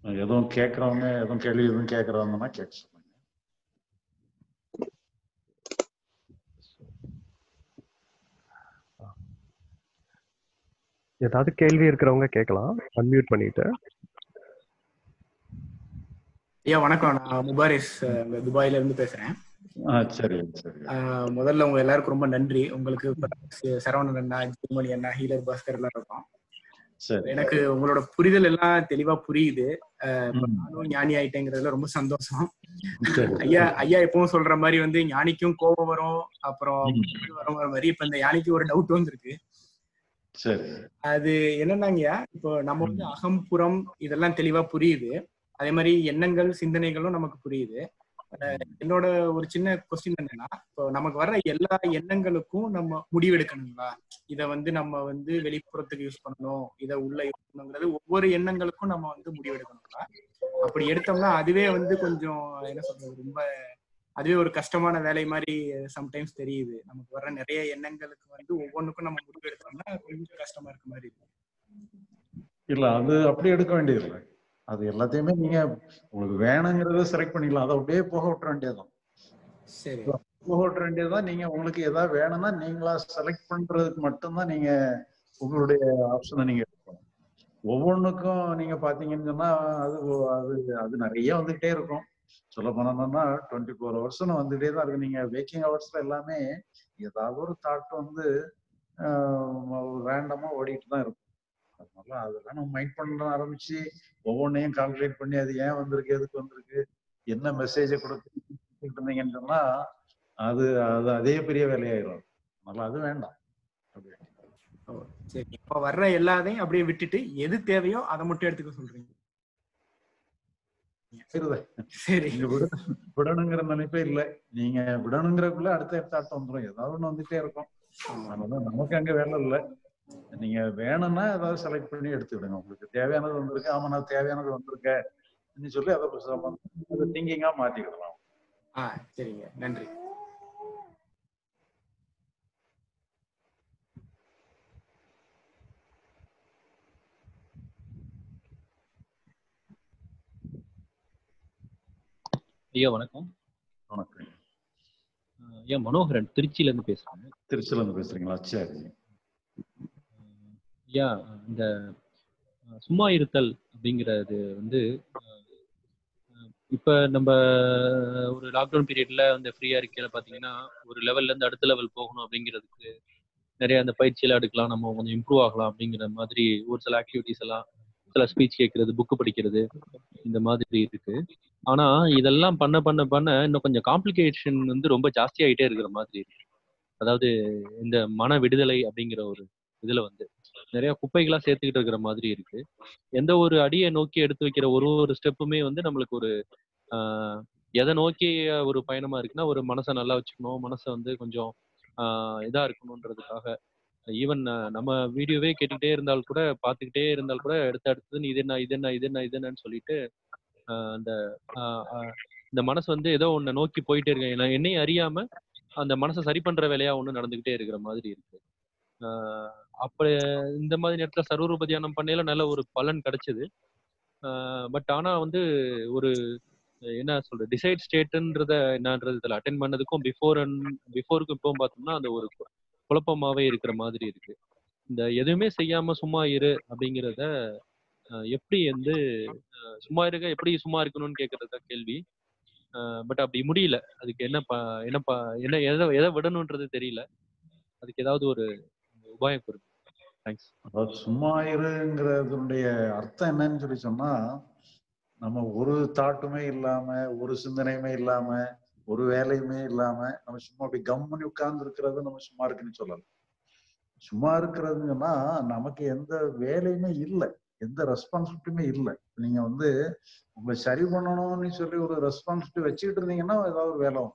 எதுவும் கேட்கறவங்க எதுவும் கேள்வி எதுவும் கேட்கறவங்கன்னா கேட்க சொல்லுங்க ஏதாவது கேள்வி இருக்கிறவங்க கேட்கலாம் அன்மியூட் பண்ணிட்டு ஐயா வணக்கம் நான் முபாரிஸ் அஹ், இங்க துபாயில இருந்து பேசுறேன் ஆ சரி சரி அஹ், முதல்ல உங்க எல்லாருக்கும் ரொம்ப நன்றி உங்களுக்கு ச- சரவணன் அண்ணா ஜெர்மனி அண்ணா ஹீலர் பாஸ்கர் எல்லாம் இருக்கோம் சரி எனக்கு உங்களோட புரிதல் எல்லாம் தெளிவா புரியுது அஹ், இப்ப ம். நானும் ஞானி ஆயிட்டேங்கிறதுல ரொம்ப சந்தோஷம் சரி ஐயா ஐயா எப்பவும் சொல்ற மாதிரி வந்து ஞானிக்கும் கோபம் வரும் அப்புறம் ம். புரிதல் வரும் மாதிரி இப்ப இந்த ஞானிக்கு ஒரு டவுட் வந்திருக்கு சரி அது என்னன்னாங்கய்யா இப்போ நம்ம வந்து அகம் புறம் இதெல்லாம் தெளிவா புரியுது அதே மாதிரி எண்ணங்கள் சிந்தனைகளும் நமக்கு புரியுது அஹ் என்னோட ஒரு சின்ன கொஸ்டின் என்னன்னா இப்போ நமக்கு வர்ற எல்லா எண்ணங்களுக்கும் நம்ம முடிவெடுக்கணுங்களா இத வந்து நம்ம வந்து வெளிப்புறத்துக்கு யூஸ் பண்ணணும் இத உள்ள யூஸ் பண்ணணுங்கிறது ஒவ்வொரு எண்ணங்களுக்கும் நம்ம வந்து முடிவெடுக்கணுங்களா அப்படி எடுத்தோம்னா அதுவே வந்து கொஞ்சம் என்ன சொல்றது ரொம்ப அதுவே ஒரு கஷ்டமான வேலை மாதிரி சம்டைம்ஸ் தெரியுது நமக்கு வர்ற நிறைய எண்ணங்களுக்கு வந்து ஒவ்வொன்றுக்கும் நம்ம முடிவு எடுத்தோம்னா கொஞ்சம் கஷ்டமா இருக்க மாதிரி இருக்கு இல்ல அது அப்படி எடுக்க வேண்டியது இல்லை அது எல்லாத்தையுமே நீங்க உங்களுக்கு வேணுங்கிறத செலக்ட் பண்ணிக்கலாம் அதை அப்படியே போக விட்டுற வேண்டியதுதான் சரி போக விட்டுற வேண்டியதுதான் நீங்க உங்களுக்கு எதாவது வேணும்னா நீங்களா செலக்ட் பண்றதுக்கு மட்டும்தான் நீங்க உங்களுடைய ஆப்ஷனை நீங்க எடுக்கணும் ஒவ்வொன்றுக்கும் நீங்க பாத்தீங்கன்னு சொன்னா அது அது அது நிறைய வந்துகிட்டே இருக்கும் சொல்ல போனோம்னா டுவெண்ட்டி ஃபோர் ஹவர்ஸ்னு வந்துட்டே தான் இருக்கு நீங்க வேக்கிங் ஹவர்ஸ்ல எல்லாமே ஏதாவது ஒரு தாட் வந்து ரேண்டமா ஓடிட்டு தான் இருக்கும் அதனால அதெல்லாம் நம்ம மைண்ட் பண்ண ஆரம்பிச்சு ஒவ்வொன்றையும் கால்குலேட் பண்ணி அது ஏன் வந்திருக்கு எதுக்கு வந்திருக்கு என்ன மெசேஜை கொடுத்துட்டு இருந்தீங்கன்னு சொன்னா அது அது அதே பெரிய வேலையாயிரும் அதனால அது வேண்டாம் அப்படி. ஓ, சரி இப்ப வர்ற எல்லாத்தையும் அப்படியே விட்டுட்டு எது தேவையோ அதை மட்டும் எடுத்துக்க சொல்றீங்க சரிதா சரி நீங்க விட விடணுங்கிற நினைப்பே இல்லை நீங்க விடணுங்கிறதுக்குள்ள அடுத்த அடுத்த அடுத்த வந்துடும் ஏதாவது ஒண்ணு வந்துட்டே இருக்கும் அதனால நமக்கு அங்க வேலை இல்லை நீங்க வேணும்னா ஏதாவது செலக்ட் பண்ணி எடுத்துக்கிடுங்க உங்களுக்கு தேவையானது வந்திருக்கு ஆமா நான் தேவையானது வந்திருக்கேன் சொல்லி அதை பேசாம அதை திங்கிங்கா மாத்திக்கிடலாம் ஆ சரிங்க நன்றி ஐயா வணக்கம் வணக்கம் அஹ் ஐயா மனோகரன் திருச்சியில இருந்து பேசுறேன் திருச்சில இருந்து பேசுறீங்களா சரி அஹ் ஐயா இந்த அஹ், சும்மா இருத்தல் அப்படிங்கிறது வந்து அஹ், அஹ், இப்ப நம்ம ஒரு லாக்டவுன் பீரியட்ல அந்த ஃப்ரீயா இருக்கையில பாத்தீங்கன்னா ஒரு லெவல்ல இருந்து அடுத்த லெவல் போகணும் அப்படிங்கிறதுக்கு நிறைய அந்த பயிற்சியெல்லாம் எடுக்கலாம் நம்ம கொஞ்சம் இம்ப்ரூவ் ஆகலாம் அப்படிங்கிற மாதிரி ஒரு சில ஆக்டிவிட்டிஸ் எல்லாம் சில ஸ்பீச் கேட்கறது புக்கு படிக்கிறது இந்த மாதிரி இருக்கு ஆனா இதெல்லாம் பண்ண பண்ண பண்ண இன்னும் கொஞ்சம் காம்ப்ளிகேஷன் வந்து ரொம்ப ஜாஸ்தி ஆயிட்டே இருக்கிற மாதிரி இருக்கு அதாவது இந்த மன விடுதலை அப்படிங்கிற ஒரு இதுல வந்து நிறைய குப்பைகளா சேர்த்துக்கிட்டு இருக்கிற மாதிரி இருக்கு எந்த ஒரு அடியை நோக்கி எடுத்து வைக்கிற ஒரு ஒரு ஸ்டெப்புமே வந்து நம்மளுக்கு ஒரு ஆஹ் எதை நோக்கி ஒரு பயணமா இருக்குன்னா ஒரு மனசை நல்லா வச்சுக்கணும் மனசை வந்து கொஞ்சம் ஆஹ் இதா இருக்கணுன்றதுக்காக ஈவன் நம்ம வீடியோவே கேட்டுக்கிட்டே இருந்தால் கூட பார்த்துக்கிட்டே இருந்தால் கூட எடுத்து அடுத்தது இது என்ன இது என்ன இது என்ன இது என்னன்னு சொல்லிட்டு ஆஹ் அந்த ஆஹ் ஆஹ் இந்த மனசு வந்து ஏதோ ஒண்ணு நோக்கி போயிட்டே இருக்கேன் நான் என்னையும் அறியாம அந்த மனசை சரி பண்ற வேலையா ஒண்ணு நடந்துகிட்டே இருக்கிற மாதிரி இருக்கு ஆஹ் அப்ப இந்த மாதிரி நேரத்துல சர்வரூப தியானம் பண்ணையில நல்ல ஒரு பலன் கிடைச்சது பட் ஆனா வந்து ஒரு என்ன சொல்ற டிசைட் ஸ்டேட்டுன்றத என்னன்றது இதுல அட்டன் பண்ணதுக்கும் பிஃபோர் அண்ட் பிஃபோருக்கும் இப்போ பார்த்தோம்னா அந்த ஒரு கு- குழப்பமாவே இருக்கிற மாதிரி இருக்கு இந்த எதுவுமே செய்யாம சும்மா இரு அப்படிங்கிறத ஆஹ் எப்படி வந்து ஆஹ் சும்மா இருக்க எப்படி சும்மா இருக்கணும்னு கேக்குறது தான் கேள்வி பட் அப்படி முடியல அதுக்கு என்ன ப என்ன ப என்ன எதை எதை விடணுன்றது தெரியல அதுக்கு ஏதாவது ஒரு உபாயம் கொடுங்க தேங்க்ஸ் அதாவது சும்மா இருங்கிறதுடைய அர்த்தம் என்னன்னு சொல்லி சொன்னா நம்ம ஒரு தாட்டுமே இல்லாம ஒரு சிந்தனையுமே இல்லாம ஒரு வேலையுமே இல்லாம நம்ம சும்மா அப்படி கம்முன்னு உட்கார்ந்து இருக்கிறது நம்ம சும்மா இருக்குன்னு சொல்லலாம் சும்மா இருக்கிறதுங்கன்னா நமக்கு எந்த வேலையுமே இல்லை எந்த ரெஸ்பான்சிபிலிட்டியுமே இல்லை நீங்க வந்து உங்களை சரி பண்ணணும்னு சொல்லி ஒரு ரெஸ்பான்சிபிலிட்டி வச்சுக்கிட்டு இருந்தீங்கன்னா ஏதாவது ஒரு வேலை வரும்.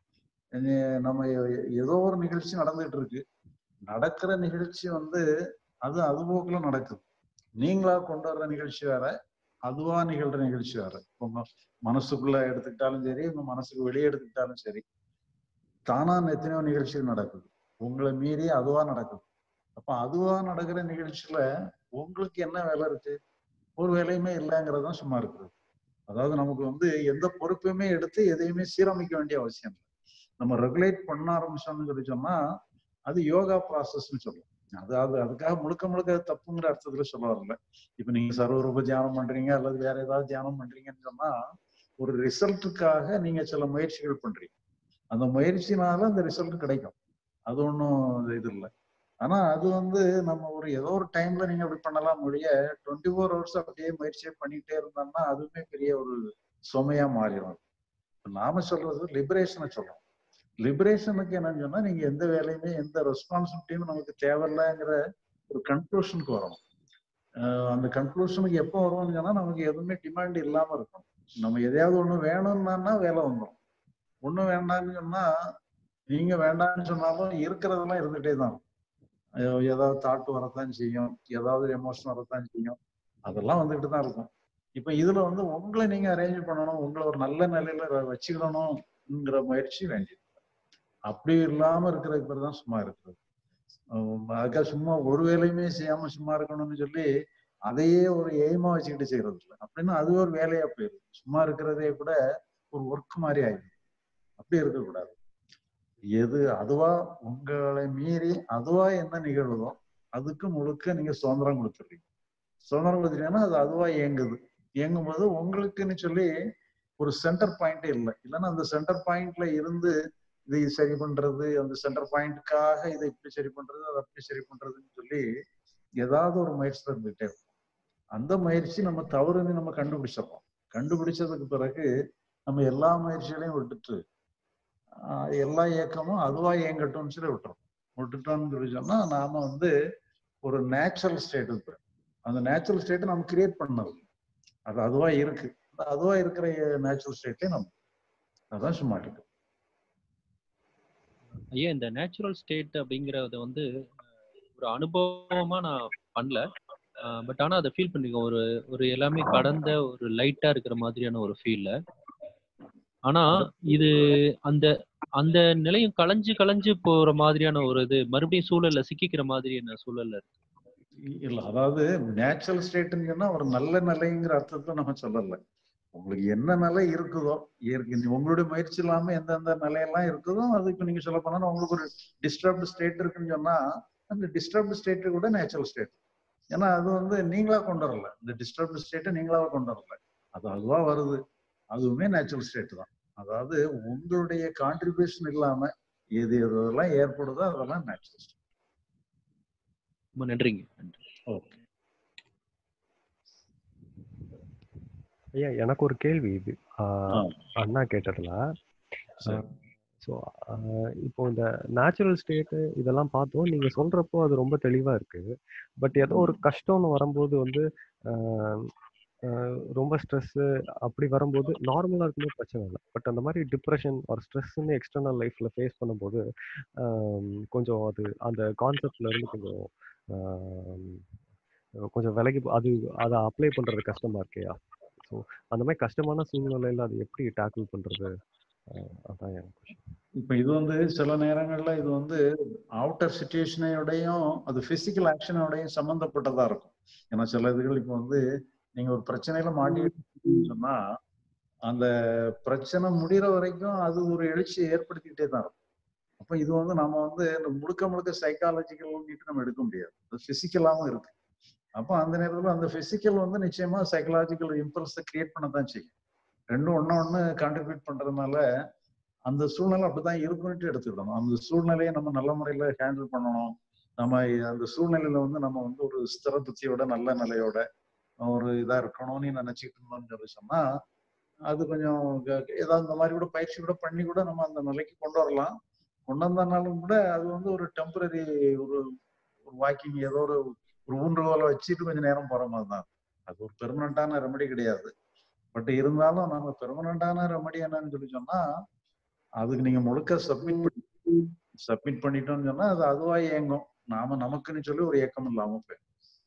இனி நம்ம எ- ஏதோ ஒரு நிகழ்ச்சி நடந்துகிட்டு இருக்கு நடக்கிற நிகழ்ச்சி வந்து அது அது போக்குல நடக்குது நீங்களா கொண்டு வர்ற நிகழ்ச்சி வேற அதுவா நிகழ்ற நிகழ்ச்சி வேற உங்க மனசுக்குள்ள எடுத்துக்கிட்டாலும் சரி உங்க மனசுக்கு வெளியே எடுத்துக்கிட்டாலும் சரி தானா எத்தனையோ நிகழ்ச்சிகள் நடக்குது உங்களை மீறி அதுவா நடக்குது அப்ப அதுவா நடக்கிற நிகழ்ச்சியில உங்களுக்கு என்ன வேலை இருக்கு ஒரு வேலையுமே இல்லைங்கிறது தான் சும்மா இருக்கிறது அதாவது நமக்கு வந்து எந்த பொறுப்பையுமே எடுத்து எதையுமே சீரமைக்க வேண்டிய அவசியம் இல்லை நம்ம ரெகுலேட் பண்ண ஆரம்பிச்சோம்னு சொல்லி சொன்னா அது யோகா ப்ராசஸ்ன்னு சொல்லலாம் அதாவது அதுக்காக முழுக்க முழுக்க அது தப்புங்கிற அர்த்தத்துல சொல்ல வரல இப்ப நீங்க சர்வரூப தியானம் பண்றீங்க அல்லது வேற ஏதாவது தியானம் பண்றீங்கன்னு சொன்னா ஒரு ரிசல்ட்டுக்காக நீங்க சில முயற்சிகள் பண்றீங்க அந்த முயற்சினால அந்த ரிசல்ட் கிடைக்கும் அது ஒன்றும் இது இல்லை ஆனா அது வந்து நம்ம ஒரு ஏதோ ஒரு டைம்ல நீங்க அப்படி பண்ணலாம் முடிய டுவெண்ட்டி ஃபோர் ஹவர்ஸ் அப்படியே முயற்சியை பண்ணிட்டே இருந்தோம்னா அதுவுமே பெரிய ஒரு சுமையா மாறிடும் இப்ப நாம சொல்றது லிபரேஷனை சொல்றோம் லிபரேஷனுக்கு என்னன்னு சொன்னா நீங்க எந்த வேலையுமே எந்த ரெஸ்பான்சிபிலிட்டியும் நமக்கு தேவையில்லைங்கிற ஒரு கன்க்ளூஷனுக்கு வரணும் ஆஹ் அந்த கன்க்ளூஷனுக்கு எப்போ வருவோம்னு சொன்னா நமக்கு எதுவுமே டிமாண்ட் இல்லாம இருக்கும் நம்ம எதையாவது ஒண்ணு வேணும்னா வேலை வந்துடும் ஒண்ணு வேண்டாம்னு சொன்னா நீங்க வேண்டாம்னு சொன்னாலும் இருக்கிறதெல்லாம் இருந்துகிட்டே தான் இருக்கும். ஐயோ, ஏதாவது தாட் வரத்தான் செய்யும் ஏதாவது எமோஷன் வரத்தான் செய்யும் அதெல்லாம் வந்துகிட்டு தான் இருக்கும் இப்ப இதுல வந்து உங்களை நீங்க அரேஞ்ச் பண்ணணும் உங்களை ஒரு நல்ல நிலையில வ- வச்சுக்கணும்ங்கிற முயற்சி வேண்டியது அப்படி இல்லாம இருக்கிறதுக்கு பேர் தான் சும்மா இருக்கிறது ஆஹ் அதுக்காக சும்மா ஒரு வேலையுமே செய்யாம சும்மா இருக்கணும்னு சொல்லி அதையே ஒரு எய்மா வச்சுக்கிட்டு செய்யறது இல்லை அப்படின்னா அது ஒரு வேலையா போயிருது சும்மா இருக்கிறதே கூட ஒரு ஒர்க் மாதிரி ஆயிடுது அப்படி இருக்கக்கூடாது எது அதுவா உங்களை மீறி அதுவா என்ன நிகழ்வுதோ அதுக்கு முழுக்க நீங்க சுதந்திரம் கொடுத்துடுறீங்க சுதந்திரம் கொடுத்துட்டீங்கன்னா அது அதுவா இயங்குது இயங்கும் போது உங்களுக்குன்னு சொல்லி ஒரு சென்டர் பாயிண்டே இல்லை இல்லைன்னா அந்த சென்டர் பாயிண்ட்ல இருந்து இதை சரி பண்றது அந்த சென்டர் பாயிண்ட்டுக்காக இதை இப்படி சரி பண்றது அதை அப்படி சரி பண்றதுன்னு சொல்லி ஏதாவது ஒரு முயற்சி இருந்துகிட்டே இருக்கும் அந்த முயற்சி நம்ம தவறுன்னு நம்ம கண்டுபிடிச்சிடறோம் கண்டுபிடிச்சதுக்கு பிறகு நம்ம எல்லா முயற்சிகளையும் விட்டுட்டு ஆஹ் எல்லா இயக்கமும் அதுவா இயங்கட்டும்னு சொல்லி விட்டுறோம் விட்டுட்டோம்னு சொல்லி சொன்னா நாம வந்து ஒரு நேச்சுரல் ஸ்டேட் இருக்கு அந்த நேச்சுரல் ஸ்டேட்டை நம்ம கிரியேட் பண்ணது அது அதுவா இருக்கு அந்த அதுவா இருக்கிற நேச்சுரல் ஸ்டேட்டே நம்ம அதான் சும்மா இருக்கு ஐயா இந்த நேச்சுரல் ஸ்டேட் அப்படிங்கறத வந்து அஹ், ஒரு அனுபவமா நான் பண்ணல பட் ஆனா அதை ஃபீல் பண்ணிருக்கேன் ஒரு ஒரு எல்லாமே கடந்த ஒரு லைட்டா இருக்கிற மாதிரியான ஒரு ஃபீல்ல ஆனா இது அந்த அந்த நிலையம் கலைஞ்சு கலைஞ்சு போற மாதிரியான ஒரு இது மறுபடியும் சூழல்ல சிக்கிக்கிற மாதிரியான சூழல்ல இருக்கு இல்ல அதாவது நேச்சுரல் ஸ்டேட்னு சொன்னா ஒரு நல்ல நிலைங்கிற அர்த்தத்தை நம்ம சொல்லல உங்களுக்கு என்ன நிலை இருக்குதோ இயற்கை உங்களுடைய முயற்சி இல்லாம எந்தெந்த நிலையெல்லாம் இருக்குதோ அது இப்ப நீங்க சொல்ல போனா உங்களுக்கு ஒரு டிஸ்டர்ப்டு ஸ்டேட் இருக்குன்னு சொன்னா அந்த டிஸ்டர்ப்டு ஸ்டேட் கூட நேச்சுரல் ஸ்டேட் ஏன்னா அது வந்து நீங்களா கொண்டு வரல இந்த டிஸ்டர்ப்டு ஸ்டேட்டை நீங்களா கொண்டு வரல அது அதுவா வருது அதுவுமே நேச்சுரல் ஸ்டேட் தான் அதாவது உங்களுடைய கான்ட்ரிபியூஷன் இல்லாம எது எதெல்லாம் ஏற்படுதோ அதெல்லாம் நேச்சுரல் ஸ்டேட் ரொம்ப நன்றிங்க நன்றி ஓகே ஐயா எனக்கு ஒரு கேள்வி இது ஆஹ் ஆ. அண்ணா கேட்டதுல சரி ஸோ இப்போ இந்த நேச்சுரல் ஸ்டேட்டு இதெல்லாம் பார்த்தோம் நீங்க சொல்றப்போ அது ரொம்ப தெளிவா இருக்கு பட் ஏதோ ஒரு கஷ்டம்னு வரும்போது வந்து ஆஹ் ஆஹ் ரொம்ப ஸ்ட்ரெஸ்ஸு அப்படி வரும்போது நார்மலாக இருக்கும்போது பிரச்சனை இல்லை பட் அந்த மாதிரி டிப்ரெஷன் ஒரு ஸ்ட்ரெஸ்ன்னு எக்ஸ்டர்னல் லைஃப்பில் ஃபேஸ் பண்ணும்போது ஆம், கொஞ்சம் அது அந்த கான்செப்ட்ல இருந்து கொஞ்சம் ஆம், கொஞ்சம் விலகி போ- அது அதை அப்ளை பண்ணுறது கஷ்டமா இருக்கையா ஸோ அந்த மாதிரி கஷ்டமான சூழ்நிலையில் அது எப்படி டேக்கிள் பண்ணுறது அதான் என் கொஷின் இப்ப இது வந்து சில நேரங்கள்ல இது வந்து அவுட்டர் சுச்சுவேஷனோடையும் அது பிசிக்கல் ஆக்ஷனோடையும் சம்பந்தப்பட்டதா இருக்கும் ஏன்னா சில இதுகள் இப்ப வந்து நீங்க ஒரு பிரச்சனையில மாட்டிக்கிட்டீங்கன்னு சொன்னா அந்த பிரச்சனை முடிகிற வரைக்கும் அது ஒரு எழுச்சியை ஏற்படுத்திக்கிட்டே தான் இருக்கும் அப்ப இது வந்து நம்ம வந்து இந்த முழுக்க முழுக்க சைக்காலஜிக்கல் நம்ம எடுக்க முடியாது அது பிசிக்கலாவும் இருக்கு அப்போ அந்த நேரத்துல அந்த பிசிக்கல் வந்து நிச்சயமா சைக்கலாஜிக்கல் இம்பல்ஸை கிரியேட் பண்ண தான் செய்யும் ரெண்டும் ஒண்ணு ஒண்ணு கான்ட்ரிபியூட் பண்றதுனால அந்த சூழ்நிலை அப்படிதான் இருக்கும்ட்டு எடுத்துக்கிடணும் அந்த சூழ்நிலையை நம்ம நல்ல முறையில ஹேண்டில் பண்ணணும் நம்ம அந்த சூழ்நிலையில வந்து நம்ம வந்து ஒரு ஸ்திர புத்தியோட நல்ல நிலையோட ஒரு இதா இருக்கணும்னு நினைச்சுக்கிட்டு இருந்தோம்னு சொல்லி சொன்னா அது கொஞ்சம் க- ஏதாவது இந்த மாதிரி கூட பயிற்சி கூட பண்ணி கூட நம்ம அந்த நிலைக்கு கொண்டு வரலாம் கொண்டு வந்தனாலும் கூட அது வந்து ஒரு டெம்பரரி ஒரு ஒரு வாக்கிங் ஏதோ ஒரு ஒரு ஊன்றுகோலை வச்சுட்டு கொஞ்சம் நேரம் போற மாதிரி தான் அது ஒரு பெர்மனண்டான ரெமடி கிடையாது பட் இருந்தாலும் நம்ம பெர்மனண்டான ரெமடி என்னன்னு சொல்லி சொன்னா அதுக்கு நீங்க முழுக்க சப்மிட் பண்ணி சப்மிட் பண்ணிட்டோம்னு சொன்னா அது அதுவா இயங்கும் நாம நமக்குன்னு சொல்லி ஒரு இயக்கம் இல்லாம போயிடும்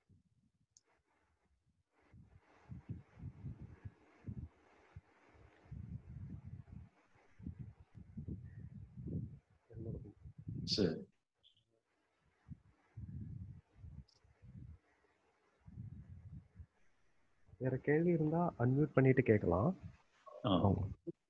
சரி வேற கேள்வி இருந்தா அன்மியூட் பண்ணிட்டு கேட்கலாம் ஆ. அவங்க.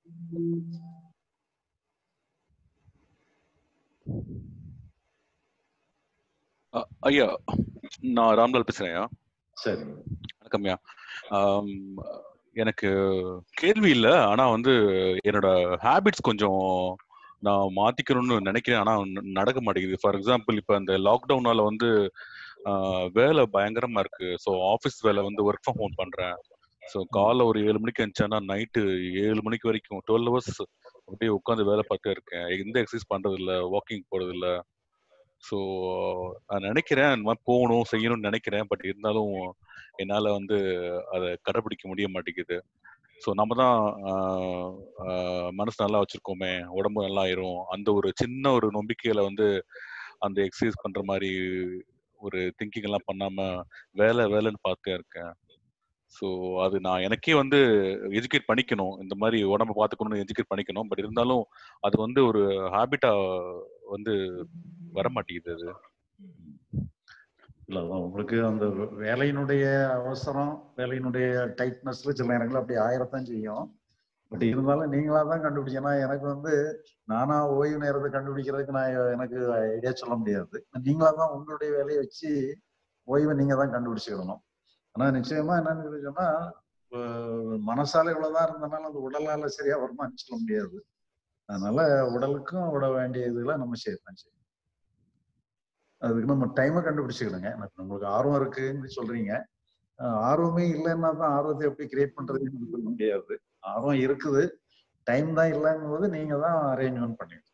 அ- ஐயா நான் ராம்லால் பேசுறேன் ஐயா சரி வணக்கம் ஐயா ஆம், எனக்கு கேள்வி இல்லை ஆனா வந்து என்னோட ஹேபிட்ஸ் கொஞ்சம் நான் மாத்திக்கணும்னு நினைக்கிறேன் ஆனா ந- நடக்க மாட்டேங்குது ஃபார் எக்ஸாம்பிள் இப்போ இந்த லாக்டவுனால வந்து ஆஹ், வேலை பயங்கரமா இருக்கு ஸோ ஆஃபீஸ் வேலை வந்து ஒர்க் ஃப்ரம் ஹோம் பண்றேன் ஸோ காலைல ஒரு ஏழு மணிக்கு எழுந்துச்சேன்னா நைட்டு ஏழு மணிக்கு வரைக்கும் டுவெல் ஹவர்ஸ் அப்படியே உட்காந்து வேலை பார்த்துட்டே இருக்கேன் எந்த எக்ஸசைஸ் பண்றது இல்ல வாக்கிங் போறது இல்ல ஸோ நான் நினைக்கிறேன் இந்த மாதிரி போகணும் செய்யணும்னு நினைக்கிறேன் பட் இருந்தாலும் என்னால் வந்து அதை கடைபிடிக்க முடிய மாட்டேங்குது ஸோ நம்ம தான் ஆஹ், ஆஹ், மனசு நல்லா வச்சிருக்கோமே உடம்பு நல்லா ஆயிரும் அந்த ஒரு சின்ன ஒரு நம்பிக்கையில வந்து அந்த எக்ஸசைஸ் பண்ற மாதிரி ஒரு திங்கிங் எல்லாம் பண்ணாம வேலை வேலைன்னு பார்த்துட்டே இருக்கேன் ஸோ அது நான் எனக்கே வந்து எஜுகேட் பண்ணிக்கணும் இந்த மாதிரி உடம்ப பார்த்துக்கணும்னு எஜுகேட் பண்ணிக்கணும் பட் இருந்தாலும் அது வந்து ஒரு ஹாபிட்டா வந்து வர மாட்டேங்குது அது இல்ல அதான் உங்களுக்கு அந்த வே- வேலையினுடைய அவசரம் வேலையினுடைய டைட்னஸ்ல சில நேரங்கள் அப்படி ஆயிரத்தான் செய்யும் பட் இருந்தாலும் நீங்களா தான் கண்டுபிடிச்சேன் ஏன்னா எனக்கு வந்து நானா ஓய்வு நேரத்தை கண்டுபிடிக்கிறதுக்கு நான் எனக்கு ஐடியா சொல்ல முடியாது நீங்களா தான் உங்களுடைய வேலையை வச்சு ஓய்வை நீங்க தான் கண்டுபிடிச்சுக்கணும் ஆனா நிச்சயமா என்னன்னு சொல்லி சொன்னா அஹ் மனசால இவ்வளவுதான் இருந்தனால அது உடலால சரியா வருமானு சொல்ல முடியாது அதனால உடலுக்கும் விட வேண்டிய இதுல நம்ம செய்யலாம் செய்யணும் அதுக்கு நம்ம டைமை கண்டுபிடிச்சுக்கிடுங்க எனக்கு உங்களுக்கு ஆர்வம் இருக்குன்னு சொல்றீங்க அஹ் ஆர்வமே இல்லைன்னா தான் ஆர்வத்தை எப்படி கிரியேட் பண்றதுன்னு சொல்ல முடியாது ஆர்வம் இருக்குது டைம் தான் இல்லைங்கும் போது நீங்க தான் அரேஞ்ச்மெண்ட் பண்ணிக்கணும்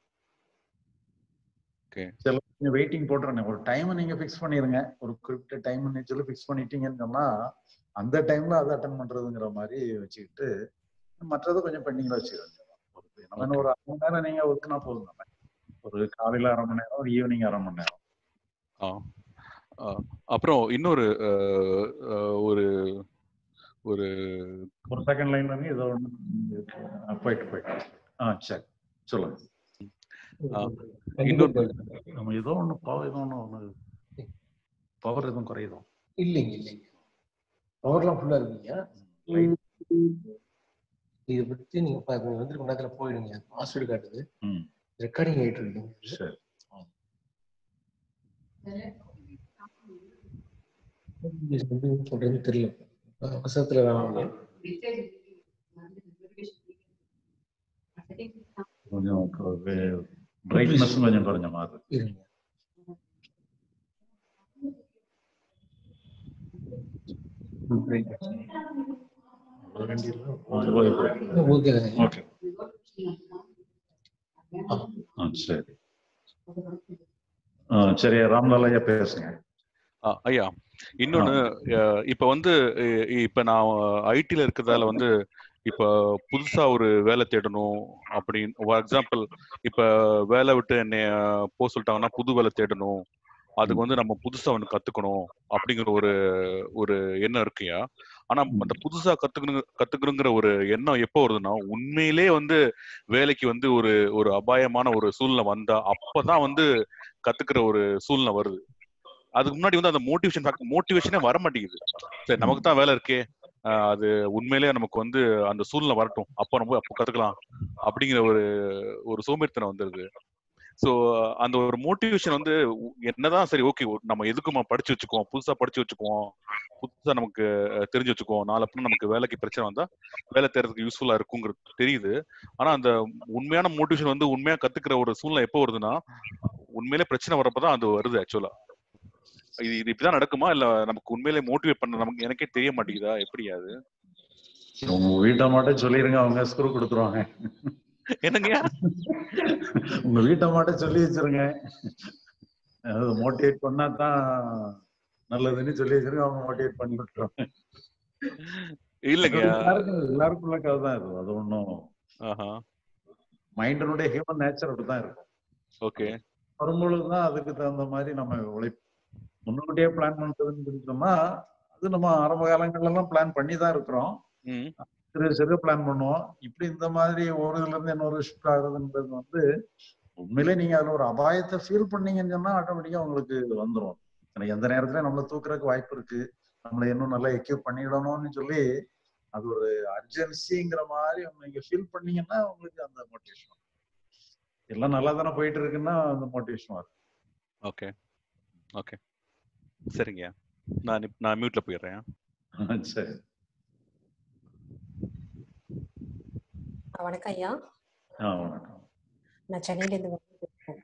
ஓகே சில கொஞ்சம் வெயிட்டிங் போட்டுறேன் ஒரு டைமை நீங்க ஃபிக்ஸ் பண்ணிருங்க ஒரு குறிப்பிட்ட டைம் சொல்லி ஃபிக்ஸ் பண்ணிட்டீங்கன்னு சொன்னா அந்த டைம்ல அதை அட்டன் பண்றதுங்கிற மாதிரி வச்சுக்கிட்டு மற்றதை கொஞ்சம் பெண்டிங்ல வச்சுக்கோங்க நம்ம என்ன ஒரு அரை மணி நேரம் நீங்க ஒர்க்குனா போதும் தானே ஒரு காலையில அரை மணி நேரம் ஒரு ஈவினிங் அரை மணி நேரம் ஆ ஆ. அப்புறம் இன்னொரு அஹ், அஹ், ஒரு ஒரு ஒரு செகண்ட் லைன்ல இருந்து ஏதோ ஒன்று போயிட்டு போயிட்டு ஆ சரி சொல்லுங்க ஆ, இன்னொரு நம்ம ஏதோ ஒன்று பவர் ஏதோ ஒன்று ஒன்று பவர் எதுவும் குறையுதோ இல்லைங்க இல்லைங்க பவர்லாம் ஃபுல்லா இருக்குங்க இதை பத்தி நீங்க பா- கொஞ்சம் வந்து மணி நேரத்துல போயிடுங்க பாஸ்வேர்டு காட்டுது ம் ரெக்கார்டிங் ஆயிட்டு இருக்குங்க சரி இது வந்து சொல்றது தெரியல அவசரத்துல வேணாம் கொஞ்சம் பிரைட்னஸ் கொஞ்சம் குறைஞ்ச மாதிரி இருங்க ஓகே ஓகே ஆ சரி ஆ சரி ராம்லால் ஐயா பேசுங்க ஆ, ஐயா இன்னொன்னு அஹ், இப்ப வந்து அஹ், இப்ப நான் ஐடில இருக்கிறதால வந்து இப்ப புதுசா ஒரு வேலை தேடணும் அப்படின்னு ஃபார் எக்ஸாம்பிள் இப்ப வேலை விட்டு என்னை போக சொல்லிட்டாங்கன்னா புது வேலை தேடணும் அதுக்கு வந்து நம்ம புதுசா ஒன்று கத்துக்கணும் அப்படிங்கிற ஒரு ஒரு எண்ணம் இருக்குயா ஆனா அந்த புதுசா கத்துக்கணும் கத்துக்கணுங்கிற ஒரு எண்ணம் எப்போ வருதுன்னா உண்மையிலே வந்து வேலைக்கு வந்து ஒரு ஒரு அபாயமான ஒரு சூழ்நிலை வந்தா அப்பதான் வந்து கத்துக்கிற ஒரு சூழ்நிலை வருது அதுக்கு முன்னாடி வந்து அந்த மோட்டிவேஷன் மோட்டிவேஷனே வர மாட்டேங்குது சரி நமக்கு தான் வேலை இருக்கே ஆஹ் அது உண்மையிலேயே நமக்கு வந்து அந்த சூழ்நிலை வரட்டும் அப்போ நம்ம போய் அப்போ கத்துக்கலாம் அப்படிங்கிற ஒரு ஒரு சோம்பேறித்தனம் வந்துருது ஸோ அந்த ஒரு மோட்டிவேஷன் வந்து உ- என்னதான் சரி ஓகே நம்ம எதுக்குமா படிச்சு வச்சுக்குவோம் புதுசா படிச்சு வச்சுக்குவோம் புதுசா நமக்கு அஹ், தெரிஞ்சு வச்சுக்குவோம் நாளை பின்ன நமக்கு வேலைக்கு பிரச்சனை வந்தா வேலை தேடுறதுக்கு யூஸ்ஃபுல்லா இருக்குங்கிறது தெரியுது ஆனா அந்த உண்மையான மோட்டிவேஷன் வந்து உண்மையா கத்துக்கிற ஒரு சூழ்நிலை எப்போ வருதுன்னா உண்மையிலே பிரச்சனை வரப்பதான் அது வருது ஆக்சுவலா இது இது இப்படிதான் நடக்குமா இல்ல நமக்கு உண்மையிலே மோட்டிவேட் பண்ண நமக்கு எனக்கே தெரிய மாட்டேங்குதா எப்படி அது உங்க வீட்டை மட்டும் சொல்லிருங்க அவங்க ஸ்க்ரூ கொடுத்துருவாங்க என்னங்கய்யா உங்க வீட்டை மட்டும் சொல்லி வச்சிருங்க அதாவது மோட்டிவேட் பண்ணா தான் நல்லதுன்னு சொல்லி வச்சிருங்க அவங்க மோட்டிவேட் பண்ணி விட்டுருவாங்க இல்லைங்கய்யா எல்லாருக்கும் எல்லாருக்குள்ள கதை தான் இது அது ஒன்றும் ஆஹா மைண்டினுடைய ஹியூமன் நேச்சர் அப்படிதான் இருக்கும் ஓகே வரும்பொழுது தான் அதுக்கு தகுந்த மாதிரி நம்ம உழைப்பு முன்னுக்கூட்டியே பிளான் பண்றதுன்னு சொல்லி சொன்னா அது நம்ம ஆரம்ப காலங்கள்ல எல்லாம் பிளான் பண்ணி தான் இருக்கிறோம் ம் சிறு சிறு பிளான் பண்ணுவோம் இப்படி இந்த மாதிரி ஒரு இதுல இருந்து இன்னொரு ஷிஃப்ட் ஆகுறதுன்றது வந்து உண்மையிலே நீங்க அதுல ஒரு அபாயத்தை ஃபீல் பண்ணீங்கன்னு சொன்னா ஆட்டோமேட்டிக்கா உங்களுக்கு வந்துரும் ஏன்னா எந்த நேரத்துல நம்மள தூக்குறதுக்கு வாய்ப்பு இருக்கு நம்மளை இன்னும் நல்லா எக்யூப் பண்ணிடணும்னு சொல்லி அது ஒரு அர்ஜென்சிங்கிற மாதிரி நீங்க ஃபீல் பண்ணீங்கன்னா உங்களுக்கு அந்த மோட்டிவேஷன் எல்லாம் நல்லா தானே போயிட்டு இருக்குன்னா அந்த மோட்டிவேஷன் வரும் ஓகே ஓகே சரிங்க நான் இப்- நான் மியூட்ல போயிடுறேன் சரி வணக்கம் ஐயா ஆ வணக்கம் நான் சென்னையிலேருந்து பேசுறேன்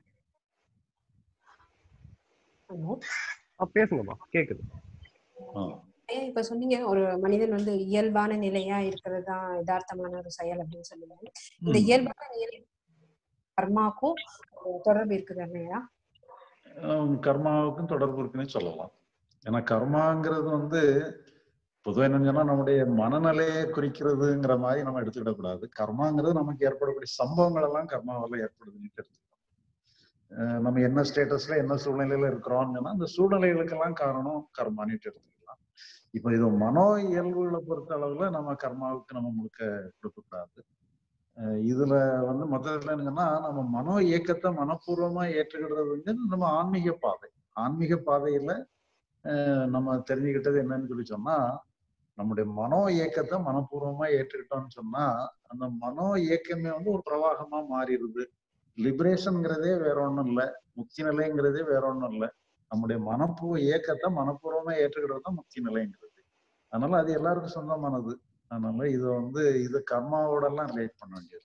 ஹலோ ஆ பேசுங்கம்மா கேக்குது ஆ ஐயா இப்ப சொன்னீங்க ஒரு மனிதன் வந்து இயல்பான நிலையா இருக்கிறது தான் யதார்த்தமான ஒரு செயல் அப்படின்னு சொன்னீங்க இந்த ம். இயல்பான நிலை கர்மாக்கும் ஒரு தொடர்பு இருக்குது இல்லையா ஹம், கர்மாவுக்கும் தொடர்பு இருக்குன்னு சொல்லலாம் ஏன்னா கர்மாங்கிறது வந்து பொதுவாக என்னன்னு சொன்னா நம்முடைய மனநிலையை குறிக்கிறதுங்கிற மாதிரி நம்ம எடுத்துக்கிடக்கூடாது கர்மாங்கிறது நமக்கு ஏற்படக்கூடிய சம்பவங்கள் எல்லாம் கர்மாவால ஏற்படுதுன்னு எடுத்துக்கலாம் அஹ் நம்ம என்ன ஸ்டேட்டஸ்ல என்ன சூழ்நிலையில இருக்கிறோம்னு சொன்னா அந்த சூழ்நிலைகளுக்கெல்லாம் காரணம் கர்மான்னு எடுத்துக்கலாம் இப்போ இது மனோ இயல்புகளை பொறுத்த அளவுல நம்ம கர்மாவுக்கு நம்ம முழுக்க கொடுக்கக்கூடாது அஹ் இதுல வந்து மொத்தத்துல என்னன்னா நம்ம மனோ இயக்கத்தை மனப்பூர்வமா ஏற்றுக்கிடுறது வந்து நம்ம ஆன்மீக பாதை ஆன்மீக பாதையில அஹ் நம்ம தெரிஞ்சுக்கிட்டது என்னன்னு சொல்லி சொன்னா நம்முடைய மனோ இயக்கத்தை மனப்பூர்வமா ஏற்றுக்கிட்டோம்னு சொன்னா அந்த மனோ இயக்கமே வந்து ஒரு பிரவாகமா மாறிடுது லிபரேஷன்ங்கிறதே வேற ஒண்ணும் இல்லை முக்தி நிலைங்கிறதே வேற ஒண்ணும் இல்லை நம்முடைய மனப்பூ இயக்கத்தை மனப்பூர்வமா ஏற்றுக்கிடுறது தான் முக்தி நிலைங்கிறது அதனால அது எல்லாருக்கும் சொந்தமானது அதனால இது வந்து இது கர்மாவோட எல்லாம் ரிலேட் பண்ண வேண்டியது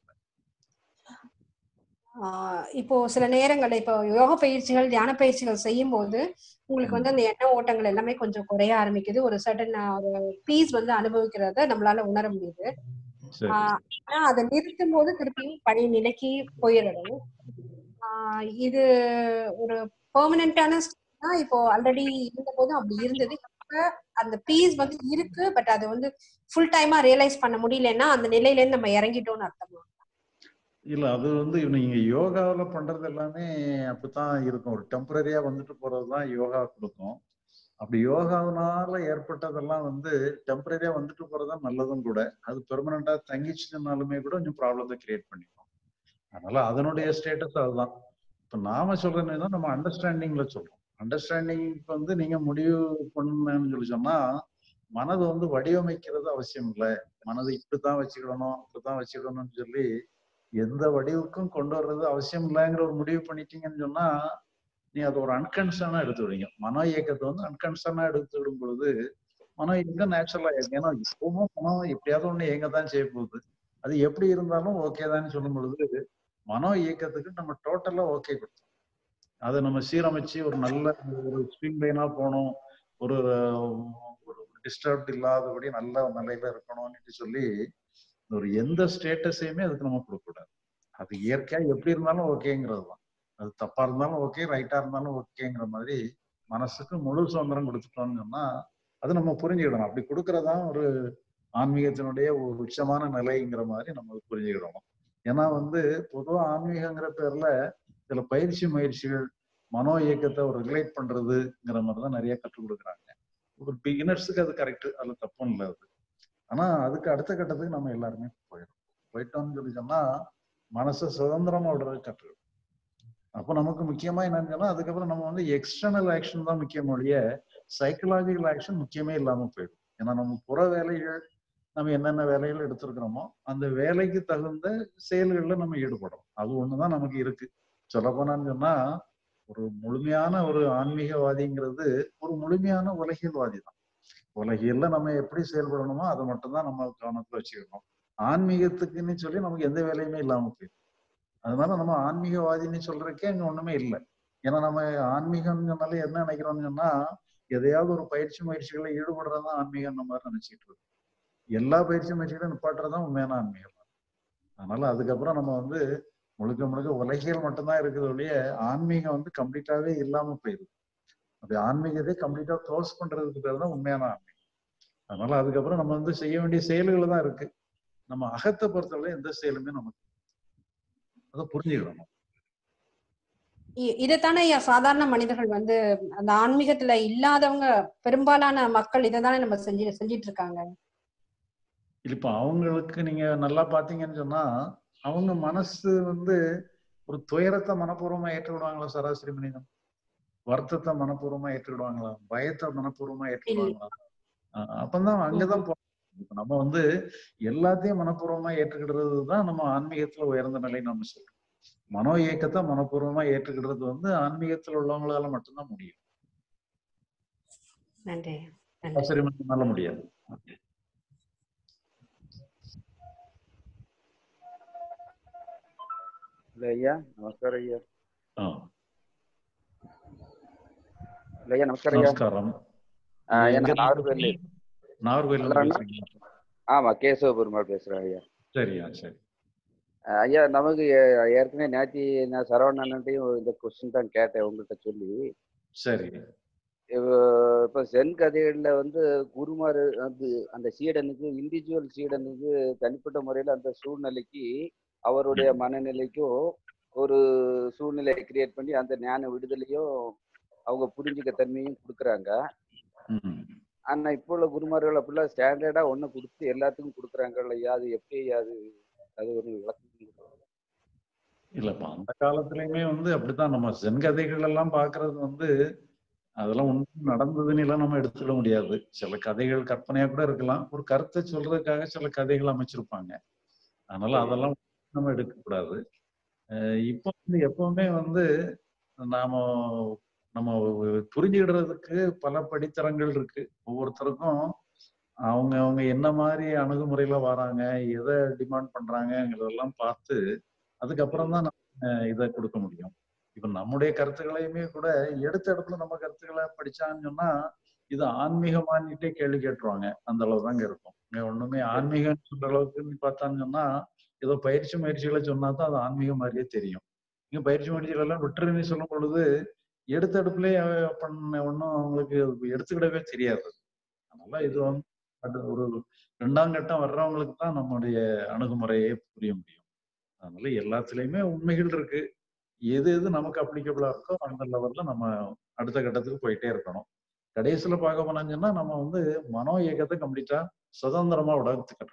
ஆஹ் இப்போ சில நேரங்கள்ல இப்போ யோக பயிற்சிகள் தியான பயிற்சிகள் செய்யும் போது உங்களுக்கு வந்து அந்த எண்ண ஓட்டங்கள் எல்லாமே கொஞ்சம் குறைய ஆரம்பிக்குது ஒரு சடன் ஒரு பீஸ் வந்து அனுபவிக்கிறத நம்மளால உணர முடியுது சரி ஆஹ் ஆனா அதை நிறுத்தும் போது திருப்பியும் பழைய நிலைக்கு போயிடணும் ஆஹ் இது ஒரு பெர்மனண்டான இப்போ ஆல்ரெடி இருந்த போதும் அப்படி இருந்தது இப்ப அந்த பீஸ் வந்து இருக்கு பட் அது வந்து ஃபுல் டைமா ரியலைஸ் பண்ண முடியலன்னா அந்த நிலையில இருந்து நம்ம இறங்கிட்டோம்னு அர்த்தமா இல்ல அது வந்து நீங்க யோகாவுல பண்றது எல்லாமே அப்படித்தான் இருக்கும் ஒரு டெம்பரரியா வந்துட்டு போறதுதான் யோகா கொடுக்கும் அப்படி யோகாவினால ஏற்பட்டதெல்லாம் வந்து டெம்பரரியா வந்துட்டு போறதுதான் நல்லதும் கூட அது பெர்மனண்டா தங்கிச்சுனாலுமே கூட கொஞ்சம் ப்ராப்ளத்தை கிரியேட் பண்ணிக்கும் அதனால அதனுடைய ஸ்டேட்டஸ் அதுதான் இப்ப நாம சொல்றது நம்ம அண்டர்ஸ்டாண்டிங்ல சொல்றோம் அண்டர்ஸ்டாண்டிங்க்கு வந்து நீங்க முடிவு பண்ணணும்னு சொல்லி சொன்னா மனதை வந்து வடிவமைக்கிறது அவசியம் இல்லை மனதை இப்படித்தான் வச்சுக்கிடணும் இப்படித்தான் வச்சுக்கிடணும்னு சொல்லி எந்த வடிவுக்கும் கொண்டு வர்றது அவசியம் இல்லைங்கிற ஒரு முடிவு பண்ணிட்டீங்கன்னு சொன்னா நீ அதை ஒரு அன்கன்சர்னா எடுத்து விடுவீங்க மனோ இயக்கத்தை வந்து அன்கன்சர்னா எடுத்து விடும் பொழுது மனோ இயக்கம் நேச்சுரலா இருக்கு ஏன்னா இப்பவும் மனம் எப்படியாவது ஒண்ணு இயங்க தான் செய்ய போகுது அது எப்படி இருந்தாலும் ஓகே தான் சொல்லும் பொழுது மனோ இயக்கத்துக்கு நம்ம டோட்டலா ஓகே கொடுத்தோம் அதை நம்ம சீரமைச்சு ஒரு நல்ல ஒரு ஸ்ட்ரீம் லைனா போகணும் ஒரு ஒரு டிஸ்டர்ப் இல்லாதபடி நல்ல நிலையில இருக்கணும்னு சொல்லி ஒரு எந்த ஸ்டேட்டஸையுமே அதுக்கு நம்ம கொடுக்கக்கூடாது அது இயற்கையா எப்படி இருந்தாலும் ஓகேங்கிறது தான் அது தப்பா இருந்தாலும் ஓகே ரைட்டா இருந்தாலும் ஓகேங்கிற மாதிரி மனசுக்கு முழு சுதந்திரம் கொடுத்துட்டோம்னு சொன்னா அது நம்ம புரிஞ்சுக்கிடணும் அப்படி கொடுக்கறதான் ஒரு ஆன்மீகத்தினுடைய ஒரு உச்சமான நிலைங்கிற மாதிரி நம்ம புரிஞ்சுக்கிடணும் ஏன்னா வந்து பொதுவா ஆன்மீகங்கிற பேர்ல சில பயிற்சி முயற்சிகள் மனோ இயக்கத்தை ஒரு ரிலேட் பண்றதுங்கிற மாதிரி தான் நிறைய கற்றுக் கொடுக்குறாங்க ஒரு பிகினர்ஸுக்கு அது கரெக்ட் அதுல தப்பும் இல்லை அது ஆனா அதுக்கு அடுத்த கட்டத்துக்கு நம்ம எல்லாருமே போயிடும் போயிட்டோம்னு சொல்லி சொன்னா மனசை சுதந்திரமா விடுறது கற்றுக்கணும் அப்போ நமக்கு முக்கியமா என்னன்னு சொன்னா அதுக்கப்புறம் நம்ம வந்து எக்ஸ்டர்னல் ஆக்ஷன் தான் முக்கியம் ஒழிய சைக்கலாஜிக்கல் ஆக்ஷன் முக்கியமே இல்லாம போயிடும் ஏன்னா நம்ம புற வேலைகள் நம்ம என்னென்ன வேலைகள் எடுத்திருக்கிறோமோ அந்த வேலைக்கு தகுந்த செயல்கள்ல நம்ம ஈடுபடுறோம் அது ஒண்ணுதான் நமக்கு இருக்கு சொல்ல போனான்னு சொன்னா ஒரு முழுமையான ஒரு ஆன்மீகவாதிங்கிறது ஒரு முழுமையான உலகியல்வாதி தான் உலகியல்ல நம்ம எப்படி செயல்படணுமோ அதை மட்டும்தான் நம்ம கவனத்துல வச்சுக்கணும் ஆன்மீகத்துக்குன்னு சொல்லி நமக்கு எந்த வேலையுமே இல்லாம போயிடும் அதனால நம்ம ஆன்மீகவாதின்னு சொல்றதுக்கே அங்க ஒண்ணுமே இல்லை ஏன்னா நம்ம ஆன்மீகம்னு சொன்னாலே என்ன நினைக்கிறோம்னு சொன்னா எதையாவது ஒரு பயிற்சி முயற்சிகளை ஈடுபடுறதுதான் ஆன்மீகம் அந்த மாதிரி நினைச்சிட்டு இருக்கோம் எல்லா பயிற்சி முயற்சிகளும் நிப்பாட்டுறதுதான் உண்மையான ஆன்மீகம் அதனால அதுக்கப்புறம் நம்ம வந்து முழுக்க முழுக்க உலகியல் மட்டும்தான் இருக்குது ஒழிய ஆன்மீகம் வந்து கம்ப்ளீட்டாவே இல்லாம போயிருது அப்படி ஆன்மீகத்தை கம்ப்ளீட்டா க்ளோஸ் பண்றதுக்கு பேர் தான் உண்மையான ஆன்மீகம் அதனால அதுக்கப்புறம் நம்ம வந்து செய்ய வேண்டிய செயல்கள் தான் இருக்கு நம்ம அகத்தை பொறுத்தவரை எந்த செயலுமே நமக்கு அதை புரிஞ்சுக்கணும் இ- இதைத்தானே ஐயா சாதாரண மனிதர்கள் வந்து அந்த ஆன்மீகத்துல இல்லாதவங்க பெரும்பாலான மக்கள் இதைத்தானே நம்ம செஞ்சு செஞ்சிட்டு இருக்காங்க இப்ப அவங்களுக்கு நீங்க நல்லா பாத்தீங்கன்னு சொன்னா அவங்க மனசு வந்து ஒரு துயரத்தை மனப்பூர்வமா ஏற்றுக்கிடுவாங்களா சராசரி மனிதன் வருத்தத்தை மனப்பூர்வமா ஏற்றுக்கிடுவாங்களா பயத்தை மனப்பூர்வமா ஏற்றுக்கிடுவாங்களா அஹ் அப்பதான் அங்கதான் போ- இப்ப நம்ம வந்து எல்லாத்தையும் மனப்பூர்வமா ஏற்றுக்கிடுறது தான் நம்ம ஆன்மீகத்துல உயர்ந்த நிலைன்னு நம்ம சொல்றோம் மனோ இயக்கத்தை மனப்பூர்வமா ஏற்றுக்கிடுறது வந்து ஆன்மீகத்துல உள்ளவங்களால மட்டும்தான் முடியும் நன்றி நன்றி சரி நல்ல முடியாது இல்ல ஐயா நமஸ்காரம் ஐயா ஆ, இல்ல ஐயா நமஸ்காரம் ஐயா நமஸ்காரம் ஆ, ஐயா எங்க நான் நாகர்கோவில் நாகர்கோயில்ல இருந்து அண்ணா? பேசுறீங்க ஆமா கேசவ பெருமாள் பேசுறேன் ஐயா சரியா சரி ஆ, ஐயா நமக்கு ஏ- ஏற்கனவே நேத்தி நான் சரவணன்ட்டையும் இந்த கொஸ்டின் தான் கேட்டேன் உங்கள்கிட்ட சொல்லி சரி இவ- இப்ப சென் கதைகள்ல வந்து குருமார் வந்து அந்த சீடனுக்கு இண்டிவிஜுவல் சீடனுக்கு தனிப்பட்ட முறையில அந்த சூழ்நிலைக்கு அவருடைய மனநிலைக்கும் ஒரு சூழ்நிலையை கிரியேட் பண்ணி அந்த ஞான விடுதலையும் அவங்க புரிஞ்சுக்க தன்மையும் கொடுக்குறாங்க ம். ஆனா இப்போ உள்ள குருமார்கள் அப்படிலாம் ஸ்டாண்டர்டா ஒண்ணு கொடுத்து எல்லாத்துக்கும் கொடுக்குறாங்க ஐயா அது எப்படி ஐயா அது அது ஒரு விளக்கம் கொடுங்க. இல்லப்பா அந்த காலத்துலயுமே வந்து அப்படித்தான் நம்ம சென் கதைகள் எல்லாம் பாக்குறது வந்து அதெல்லாம் உண்மை நடந்ததுன்னு எல்லாம் நம்ம எடுத்துக்க முடியாது சில கதைகள் கற்பனையா கூட இருக்கலாம் ஒரு கருத்தை சொல்றதுக்காக சில கதைகள் அமைச்சிருப்பாங்க அதனால சரி. அதெல்லாம் நம்ம எடுக்க கூடாது அஹ் இப்போ வந்து எப்பவுமே வந்து நாம நம்ம புரிஞ்சுக்கிடுறதுக்கு பல படித்தரங்கள் இருக்கு ஒவ்வொருத்தருக்கும் அவங்க அவங்க என்ன மாதிரி அணுகுமுறையில வராங்க எதை டிமாண்ட் பண்றாங்கங்கிறதெல்லாம் பார்த்து அதுக்கப்புறம் தான் நம்ம இதை கொடுக்க முடியும் இப்ப நம்முடைய கருத்துக்களையுமே கூட எடுத்த இடத்துல நம்ம கருத்துக்களை படிச்சான்னு சொன்னா இது ஆன்மீகமானிட்டே கேள்வி கேட்டுருவாங்க அந்த அளவு தாங்க இருக்கும் இங்க ஒண்ணுமே ஆன்மீகம் சொல்ற அளவுக்கு பார்த்தான்னு சொன்னா ஏதோ பயிற்சி முயற்சிகளை சொன்னா தான் அது ஆன்மீகம் மாதிரியே தெரியும் இங்க பயிற்சி முயற்சிகள் எல்லாம் விட்டுருன்னு சொல்லும் பொழுது எடுத்த அடுப்புலயே பண்ண ஒன்றும் அவங்களுக்கு எடுத்துக்கிடவே தெரியாது அதனால இது வந்து அது ஒரு ரெண்டாம் கட்டம் வர்றவங்களுக்கு தான் நம்முடைய அணுகுமுறையே புரிய முடியும் அதனால எல்லாத்துலயுமே உண்மைகள் இருக்கு எது எது நமக்கு அப்ளிகபிளா இருக்கோ அந்த லெவல்ல நம்ம அடுத்த கட்டத்துக்கு போயிட்டே இருக்கணும் கடைசியில பார்க்க போனாங்கன்னா நம்ம வந்து மனோ இயக்கத்தை கம்ப்ளீட்டா சுதந்திரமா உலகத்துக்கு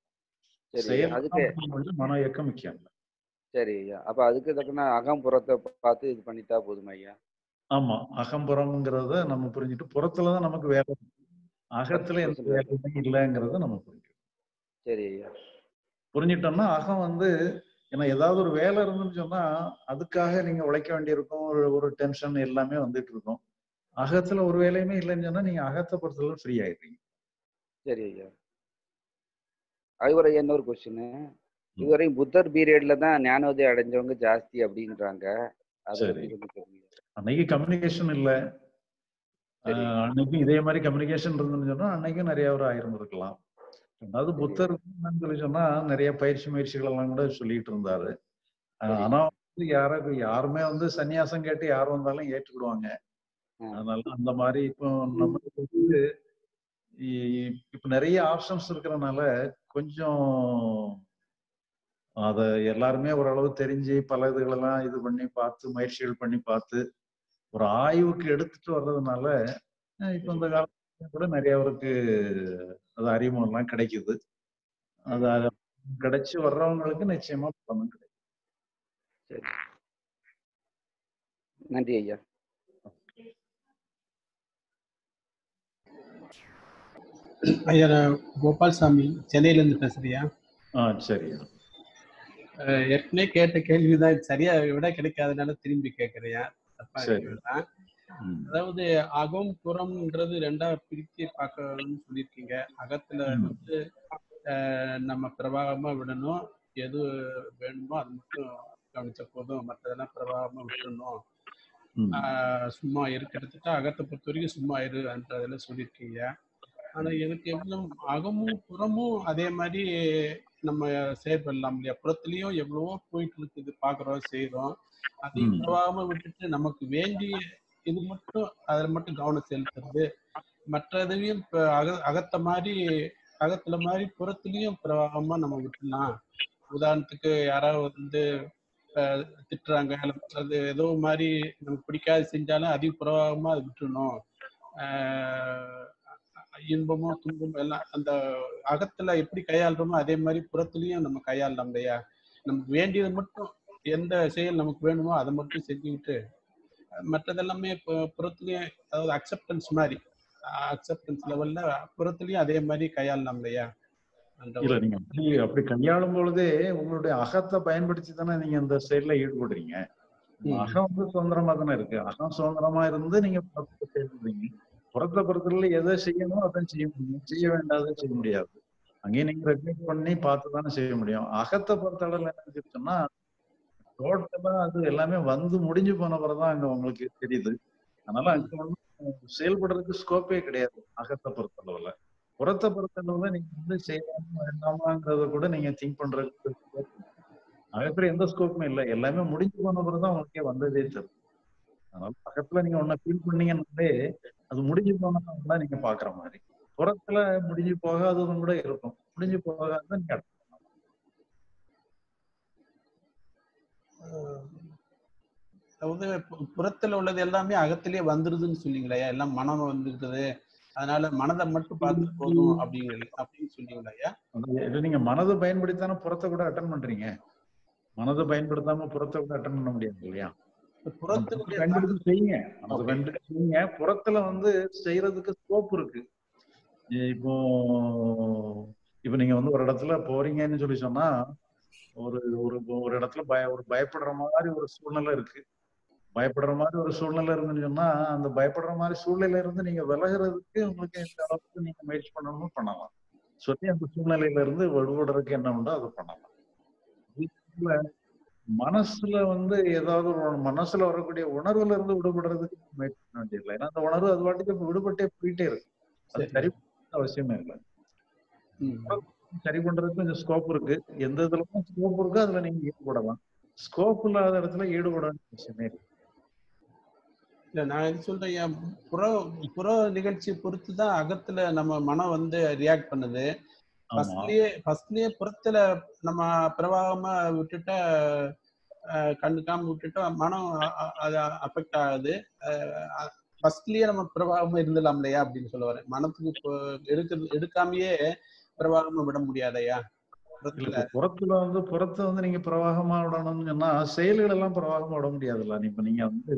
சரி செயல் அதுக்கு வந்து மனோ இயக்கம் முக்கியம் இல்ல. சரி ஐயா அப்ப அதுக்கு தக்கன அகம்புறத்தை பார்த்து இது பண்ணிட்டா போதுமா ஐயா ஆமா அகம்புறம்ங்கிறத நம்ம புரிஞ்சுட்டு புறத்துலதான் நமக்கு வேலை இருக்கு. அகத்துல எந்த வேலையுமே இல்லைங்கிறத நம்ம புரிஞ்சுக்கணும் சரி ஐயா புரிஞ்சிட்டோம்னா அகம் வந்து ஏன்னா ஏதாவது ஒரு வேலை இருந்துன்னு சொன்னா அதுக்காக நீங்க உழைக்க வேண்டியிருக்கும் ஒரு ஒரு டென்ஷன் எல்லாமே வந்துட்டு இருக்கும் அகத்துல ஒரு வேலையுமே இல்லைன்னு சொன்னா நீங்க அகத்தை பொறுத்தவரை ஃப்ரீ ஆயிடுறீங்க சரி ஐயா அதுவரை இன்னொரு கொஸ்டின் இதுவரையும் புத்தர் பீரியட்ல தான் ஞானோதயம் அடைஞ்சவங்க ஜாஸ்தி அப்படின்றாங்க அதை சரி. பத்தி கொஞ்சம் சொல்லுங்க அன்னைக்கு கம்யூனிகேஷன் இல்ல சரி. ஆஹ் அன்னைக்கு இதே மாதிரி கம்யூனிகேஷன் இருந்துன்னு சொன்னா அன்னைக்கும் நிறைய ஒரு ஆயிருந்திருக்கலாம் அதாவது சரி. புத்தர் என்னன்னு சொல்லி சொன்னா நிறைய பயிற்சி முயற்சிகள் எல்லாம் கூட சொல்லிட்டு இருந்தாரு ஆஹ் சரி. ஆனா வந்து யாராவது யாருமே வந்து சன்னியாசம் கேட்டு யார் வந்தாலும் ஏற்றுக்கிடுவாங்க ஆ. அதனால அந்த மாதிரி இப்போ நமக்கு வந்து இ- இப்ப நிறைய ஆப்ஷன்ஸ் இருக்கிறனால கொஞ்சம் அத எல்லாருமே ஓரளவு தெரிஞ்சு பல இதுகளெல்லாம் இது பண்ணி பார்த்து முயற்சிகள் பண்ணி பார்த்து ஒரு ஆய்வுக்கு எடுத்துட்டு வர்றதுனால அஹ் இப்ப இந்த காலத்துல கூட நிறையவருக்கு அது அறிமுகம் எல்லாம் கிடைக்குது அது அது கிடைச்சு வர்றவங்களுக்கு நிச்சயமா பலன் கிடைக்கும் சரி நன்றி ஐயா ஐயா நான் கோபால்சாமி சென்னையிலேருந்து பேசுறியா ஆ சரி அஹ் ஏற்கனவே கேட்ட கேள்விதான் சரியா விட கிடைக்காதனால திரும்பி கேட்கறியா தப்பா சரி. கேட்கலாம் ம். அதாவது அகம் புறம்ன்றது ரெண்டா பிரிச்சு பார்க்கணும்னு சொல்லியிருக்கீங்க அகத்துல ம். வந்து அஹ், நம்ம பிரவாகமா விடணும் எது வேணுமோ அது மட்டும் கவனிச்ச போதும் மற்றதெல்லாம் பிரவாகமா விட்டுறணும் ம். ஆஹ் சும்மா இருக்கிறதுக்கு அகத்தை பொறுத்த வரைக்கும் சும்மா இருன்றதுல சொல்லியிருக்கீங்க ஆனா எனக்கு எவ்வளவு அகமும் புறமும் அதே மாதிரி நம்ம செயல்படலாம் இல்லையா புறத்துலயும் எவ்வளவோ போயிட்டு இருக்குது பாக்குறோம் செய்யறோம் அதையும் ம். பிரவாகமா விட்டுட்டு நமக்கு வேண்டிய இது மட்டும் அதுல மட்டும் கவனம் செலுத்துறது மற்றதையும் இப்ப அக அகத்த மாதிரி அகத்துல மாதிரி புறத்துலயும் பிரவாகமா நம்ம விட்டுலாம் உதாரணத்துக்கு யாராவது வந்து அஹ், திட்டுறாங்க இல்ல அது ஏதோ மாதிரி நமக்கு பிடிக்காது செஞ்சாலும் அதையும் பிரவாகமா அதை விட்டுறணும் ஆஹ் இன்பமும் துன்பமும் எல்லாம் அந்த அகத்துல எப்படி கையாளுறோமோ அதே மாதிரி புறத்துலயும் நம்ம கையாளலாம் இல்லையா நமக்கு வேண்டியது மட்டும் எந்த செயல் நமக்கு வேணுமோ அதை மட்டும் செஞ்சுக்கிட்டு மற்றதெல்லாமே இப்போ புறத்துலயும் அதாவது அக்செப்டன்ஸ் மாதிரி அக்செப்டன்ஸ் லெவல்ல புறத்துலயும் அதே மாதிரி கையாளலாம் இல்லையா அந்த இல்ல ஒரு நீங்க அப்படி அப்படி கையாளும் பொழுதே உங்களுடைய அகத்தை பயன்படுத்தி தானே நீங்க இந்த செயல்ல ஈடுபடுறீங்க உங்க ம். அகம் வந்து சுதந்திரமா தானே இருக்கு அகம் சுதந்திரமா இருந்து நீங்க புறத்தை செயல்படுறீங்க புறத்தை பொறுத்தவரையில எதை செய்யணும் அதான் செய்ய முடியும் செய்ய வேண்டாத செய்ய முடியாது அங்கேயும் நீங்க ரெக்வெஸ்ட் பண்ணி பார்த்து தானே செய்ய முடியும் அகத்தை பொறுத்தளவுல என்ன சொன்னா டோட்டலா அது எல்லாமே வந்து முடிஞ்சு போன பிறகுதான் அங்க உங்களுக்கு தெரியுது அதனால அங்க ஒண்ணும் செயல்படுறதுக்கு ஸ்கோப்பே கிடையாது அகத்தை பொறுத்தளவுல புறத்தை பொறுத்தளவுல நீங்க வந்து செய்யலாமா வேண்டாமாங்கிறத கூட நீங்க திங்க் பண்றதுக்கு scope இல்லை. அகத்துல எந்த ஸ்கோப்புமே இல்லை எல்லாமே முடிஞ்சு போன பிறகுதான் உங்களுக்கே வந்ததே தெரியும் அதனால அகத்துல நீங்க ஒன்ன ஃபீல் பண்ணீங்கன்னாலே அது முடிஞ்சு போனதான் நீங்க பாக்குற மாதிரி புறத்துல முடிஞ்சு போகாததும் கூட இருக்கும் முடிஞ்சு போகாததை நீங்க அடுத்து அதாவது பு- புறத்துல உள்ளது எல்லாமே அகத்திலேயே வந்துருதுன்னு சொன்னீங்களா எல்லாம் மனம் வந்துருக்குது அதனால மனதை மட்டும் பார்த்து போதும் அப்படிங்கிற அப்படின்னு சொன்னீங்களா அது இது நீங்க மனதை பயன்படுத்தாம புறத்தை கூட அட்டன் பண்றீங்க மனதை பயன்படுத்தாம புறத்தை கூட அட்டன் பண்ண முடியாது இல்லையா புறத்தினுடைய பயன்படுத்தி செய்யுங்க மனதை பயன்படுத்தி செய்யுங்க புறத்துல வந்து செய்யறதுக்கு ஸ்கோப் இருக்கு இப்போ இப்போ நீங்க வந்து ஒரு இடத்துல போறீங்கன்னு சொல்லி சொன்னா ஒரு ஒரு ஒரு இடத்துல பய ஒரு பயப்படுற மாதிரி ஒரு சூழ்நிலை இருக்கு பயப்படுற மாதிரி ஒரு சூழ்நிலை இருந்துன்னு சொன்னா அந்த பயப்படுற மாதிரி சூழ்நிலையில இருந்து நீங்க விலகுறதுக்கு உங்களுக்கு இந்த அளவுக்கு நீங்க முயற்சி பண்ணணும்னு பண்ணலாம் சொல்லி அந்த சூழ்நிலையில இருந்து விடுபடுறதுக்கு என்ன உண்டோ அதை பண்ணலாம் இதுல மனசுல வந்து ஏதாவது ஒரு மனசுல வரக்கூடிய உணர்வுல இருந்து விடுபடுறதுக்கு முயற்சி பண்ண வேண்டியதில்லை ஏன்னா அந்த உணர்வு அது பாட்டுக்கு விடுபட்டே போயிட்டே இருக்கு அது சரி. சரி பண்ண அவசியமே இல்லை ம். சரி பண்றதுக்கு கொஞ்சம் ஸ்கோப் இருக்கு எந்த இதுல ஸ்கோப் இருக்கோ அதுல நீங்க ஈடுபடலாம் ஸ்கோப் இல்லாத இடத்துல ஈடுபட வேண்டிய அவசியமே இல்லை இல்ல நான் இது சொல்றேன் என் புற புற நிகழ்ச்சியை பொறுத்து தான் அகத்துல நம்ம மனம் வந்து ரியாக்ட் பண்ணுது ஆமா ஃபர்ஸ்ட்லயே ஃபர்ஸ்ட்லயே புறத்துல நம்ம பிரவாகமா விட்டுட்டா அஹ், கண்டுக்காம விட்டுட்டா மனம் அ- அ- அது அஃபெக்ட் ஆகுது ஃபர்ஸ்ட்லயே நம்ம பிரவாகமா இருந்துடலாம் இல்லையா அப்படின்னு சொல்ல வரேன் மனத்துக்கு இப்போ எடுக்கிறது எடுக்காமயே பிரவாகமா விட முடியாதையா இல்ல புறத்துல இப்ப புறத்துல வந்து புறத்தை வந்து நீங்க பிரவாகமா விடணும்னு சொன்னா செயல்கள் எல்லாம் பிரவாகமா விட முடியாதுல்ல இப்ப நீங்க வந்து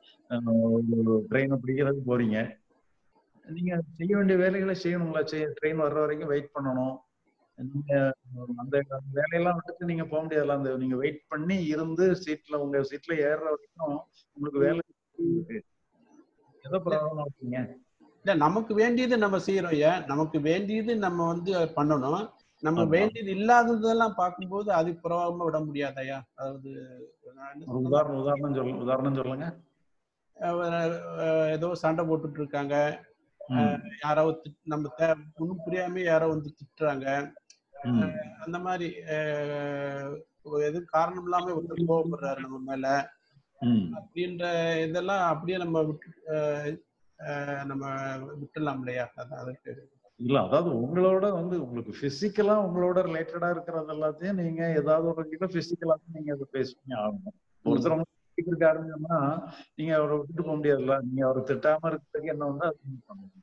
ட்ரெயினை பிடிக்கிறதுக்கு போறீங்க நீங்க செய்ய வேண்டிய வேலைகளை செய்யணும்ல ட்ரெயின் வர்ற வரைக்கும் வெயிட் பண்ணணும் நீங்க அந்த அந்த வேலையெல்லாம் விட்டுட்டு நீங்க போக முடியாதுல்ல அந்த நீங்க வெயிட் பண்ணி இருந்து சீட்ல உங்க சீட்ல ஏறுற வரைக்கும் உங்களுக்கு வேலை இருக்கு எதை பிரவாகமா இருக்கீங்க இல்ல நமக்கு வேண்டியது நம்ம செய்யறோம் ஏன் நமக்கு வேண்டியது நம்ம வந்து பண்ணணும் நம்ம ஆமா. வேண்டியது இல்லாததெல்லாம் பார்க்கும்போது அது பிரவாகமா விட முடியாதயா அதாவது நான் என்ன ஒரு சொல்றேன்னா, உதாரணம் உதாரணம் சொல்ல உதாரணம் சொல்லுங்க அஹ் அஹ் ஏதோ சண்டை போட்டுட்டு இருக்காங்க ம், யாரோ திட்- நம்ம தே- ஒண்ணும் புரியாம யாரோ வந்து திட்டுறாங்க ம், அந்த மாதிரி அஹ், எதுவும் காரணம் இல்லாம ஒருத்தர் கோவப்படுறாரு நம்ம மேல ம். அப்படின்ற இதெல்லாம் அப்படியே நம்ம விட்டு அஹ், அஹ், நம்ம விட்டுடலாம் இல்லையா அதான் அதுக்கு இல்ல அதாவது உங்களோட வந்து உங்களுக்கு பிசிக்கலா உங்களோட ரிலேட்டடா இருக்கிறது எல்லாத்தையும் நீங்க ஏதாவது ஒரு வகையில பிசிக்கலா நீங்க அதை பேஸ் பண்ணி ஆகணும் ஒருத்தர் உங்களுக்கு இருக்காருன்னு சொன்னா நீங்க அவரை விட்டுட்டு போக முடியாதுல்ல நீங்க அவரை திட்டாம இருக்கிறதுக்கு என்ன வந்து அது நீங்க பண்ணணும்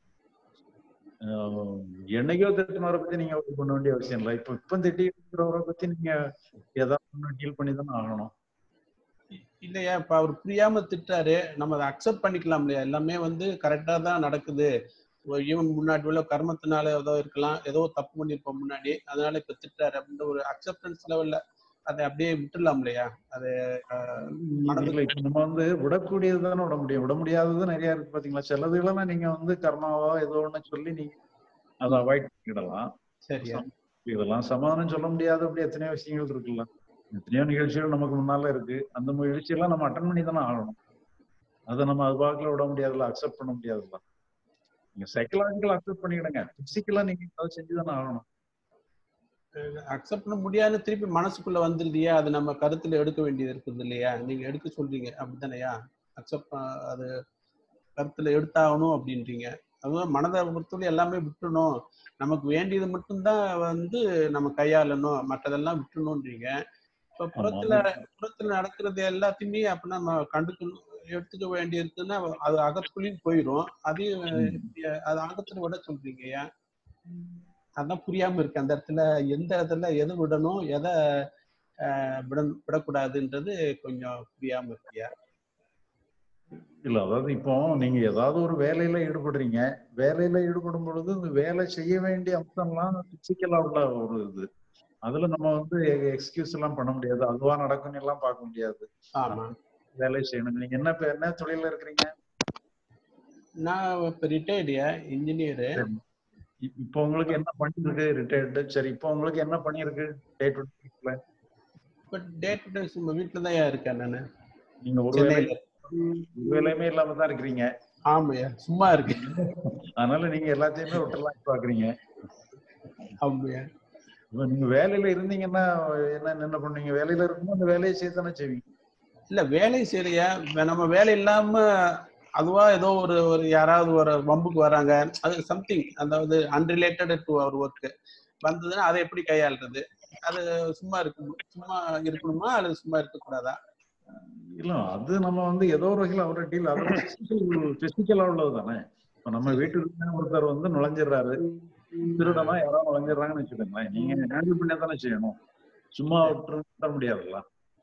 ஆஹ் என்னைக்கோ திட்டினவரை பத்தி நீங்க இது பண்ண வேண்டிய அவசியம் இல்லை இப்ப இப்ப திட்டி இருக்கிறவரை பத்தி நீங்க ஏதாவது டீல் பண்ணி தானே ஆகணும் இல்லையா இப்ப அவர் புரியாம திட்டாரு நம்ம அதை அக்செப்ட் பண்ணிக்கலாம் இல்லையா எல்லாமே வந்து கரெக்டா தான் நடக்குது ஈவன் முன்னாடி உள்ள கர்மத்தினால ஏதோ இருக்கலாம் ஏதோ தப்பு பண்ணிருப்போம் முன்னாடி அதனால இப்ப திட்டாரு அப்படின்ற ஒரு அக்செப்டன்ஸ் லெவல்ல அதை அப்படியே விட்டுடலாம் இல்லையா அது அஹ், இல்ல இப்ப நம்ம வந்து விடக்கூடியது தானே விட முடியும் விட முடியாதது நிறைய இருக்கு பாத்தீங்களா சிலதுகளெல்லாம் நீங்க வந்து கர்மாவோ ஏதோ ஒண்ணு சொல்லி நீங்க அதை அவாய்ட் பண்ணிடலாம் சரியா இதெல்லாம் சமாதானம் சொல்ல முடியாத அப்படி எத்தனையோ விஷயங்கள் இருக்குல்ல எத்தனையோ நிகழ்ச்சிகள் நமக்கு முன்னால இருக்கு அந்த நிகழ்ச்சியெல்லாம் நம்ம அட்டன் பண்ணி தானே ஆகணும் அதை நம்ம அது பாக்கில் விட முடியாதுல்ல அக்செப்ட் பண்ண முடியாதுல்ல நீங்க சைக்கலாஜிக்கல் அக்செப்ட் பண்ணிக்கிடுங்க பிசிக்கலா நீங்க அதை செஞ்சு தானே ஆகணும் அக்செப்ட் பண்ண முடியாதுன்னு திருப்பி மனசுக்குள்ள வந்துருதியா அது நம்ம கருத்துல எடுக்க வேண்டியது இருக்குது இல்லையா நீங்க எடுக்க சொல்றீங்க அப்படித்தானேயா அக்செப்ட் அது கருத்துல எடுத்தாகணும் அப்படின்றீங்க அதுவும் மனதை பொறுத்தவரை எல்லாமே விட்டுணும் நமக்கு வேண்டியது மட்டும்தான் வந்து நம்ம கையாளணும் மற்றதெல்லாம் விட்டுணுன்றீங்க இப்ப புறத்துல புறத்துல நடக்கிறது எல்லாத்தையுமே அப்ப நம்ம கண்டுக்கணும் எடுத்துக்க வேண்டியிருக்குன்னா அது அகத்துக்குள்ளேயும் போயிடும் அதையும் எப்படி- அது அகத்துல விட சொல்றீங்க ஏன் அதான் புரியாம இருக்கு அந்த இடத்துல எந்த இடத்துல எதை விடணும் எதை ஆஹ் விட விடக்கூடாதுன்றது கொஞ்சம் புரியாம இருக்கியா இல்ல அதாவது இப்போ நீங்க ஏதாவது ஒரு வேலையில ஈடுபடுறீங்க வேலையில ஈடுபடும் பொழுது இந்த வேலை செய்ய வேண்டிய அம்சம்லாம் பிசிக்கலா உள்ள ஒரு இது அதுல நம்ம வந்து எக்ஸ்கியூஸ் எல்லாம் பண்ண முடியாது அதுவா நடக்கும்னு எல்லாம் பார்க்க முடியாது ஆமா வேலை செய்யணும் நீங்க என்ன இப்ப என்ன தொழில இருக்கிறீங்க நான் இப்போ ரிட்டையர்டியா இன்ஜினியரு சரி. இ- இப்போ உங்களுக்கு என்ன பண்ணி இருக்கு ரிட்டையர்டு சரி இப்போ உங்களுக்கு என்ன பண்ணி இருக்கு day to day but day to day சும்மா வீட்டில் தான் இருக்கேன் நான் நீங்க ஒரு வேலை சென்னையில ஒரு வேலையுமே இல்லாம தான் இருக்கிறீங்க ஆமாய்யா சும்மா இருக்கேன் அதனால நீங்க எல்லாத்தையுமே விட்டுலாம் பாக்குறீங்க ஆமாய்யா இப்ப நீங்க வேலையில இருந்தீங்கன்னா என்ன என்ன பண்ணுவீங்க வேலையில இருக்கும்போது அந்த வேலையை செய்ய தானே செய்வீங்க இல்ல வேலை சரியா நம்ம வேலை இல்லாம அதுவா ஏதோ ஒரு ஒரு யாராவது ஒரு வம்புக்கு வராங்க அது சம்திங் அதாவது அன்ரிலேட்டட் டு அவர் ஒர்க் வந்ததுன்னா அதை எப்படி கையாளுறது அது சும்மா இருக்கும் சும்மா இருக்கணுமா அல்லது சும்மா இருக்கக்கூடாதா இல்ல அது நம்ம வந்து ஏதோ ஒரு வகையில் அவரை டீல் அது பிசிக்கலா உள்ளது தானே இப்ப நம்ம வீட்டுக்கு ஒருத்தர் வந்து நுழைஞ்சிடுறாரு திருடனா யாராவது நுழைஞ்சிடுறாங்கன்னு வச்சுக்கோங்களேன் நீங்க ஹேண்டில் பண்ணி தானே செய்யணும் சும்மா விட்டுற முடியாதுல்ல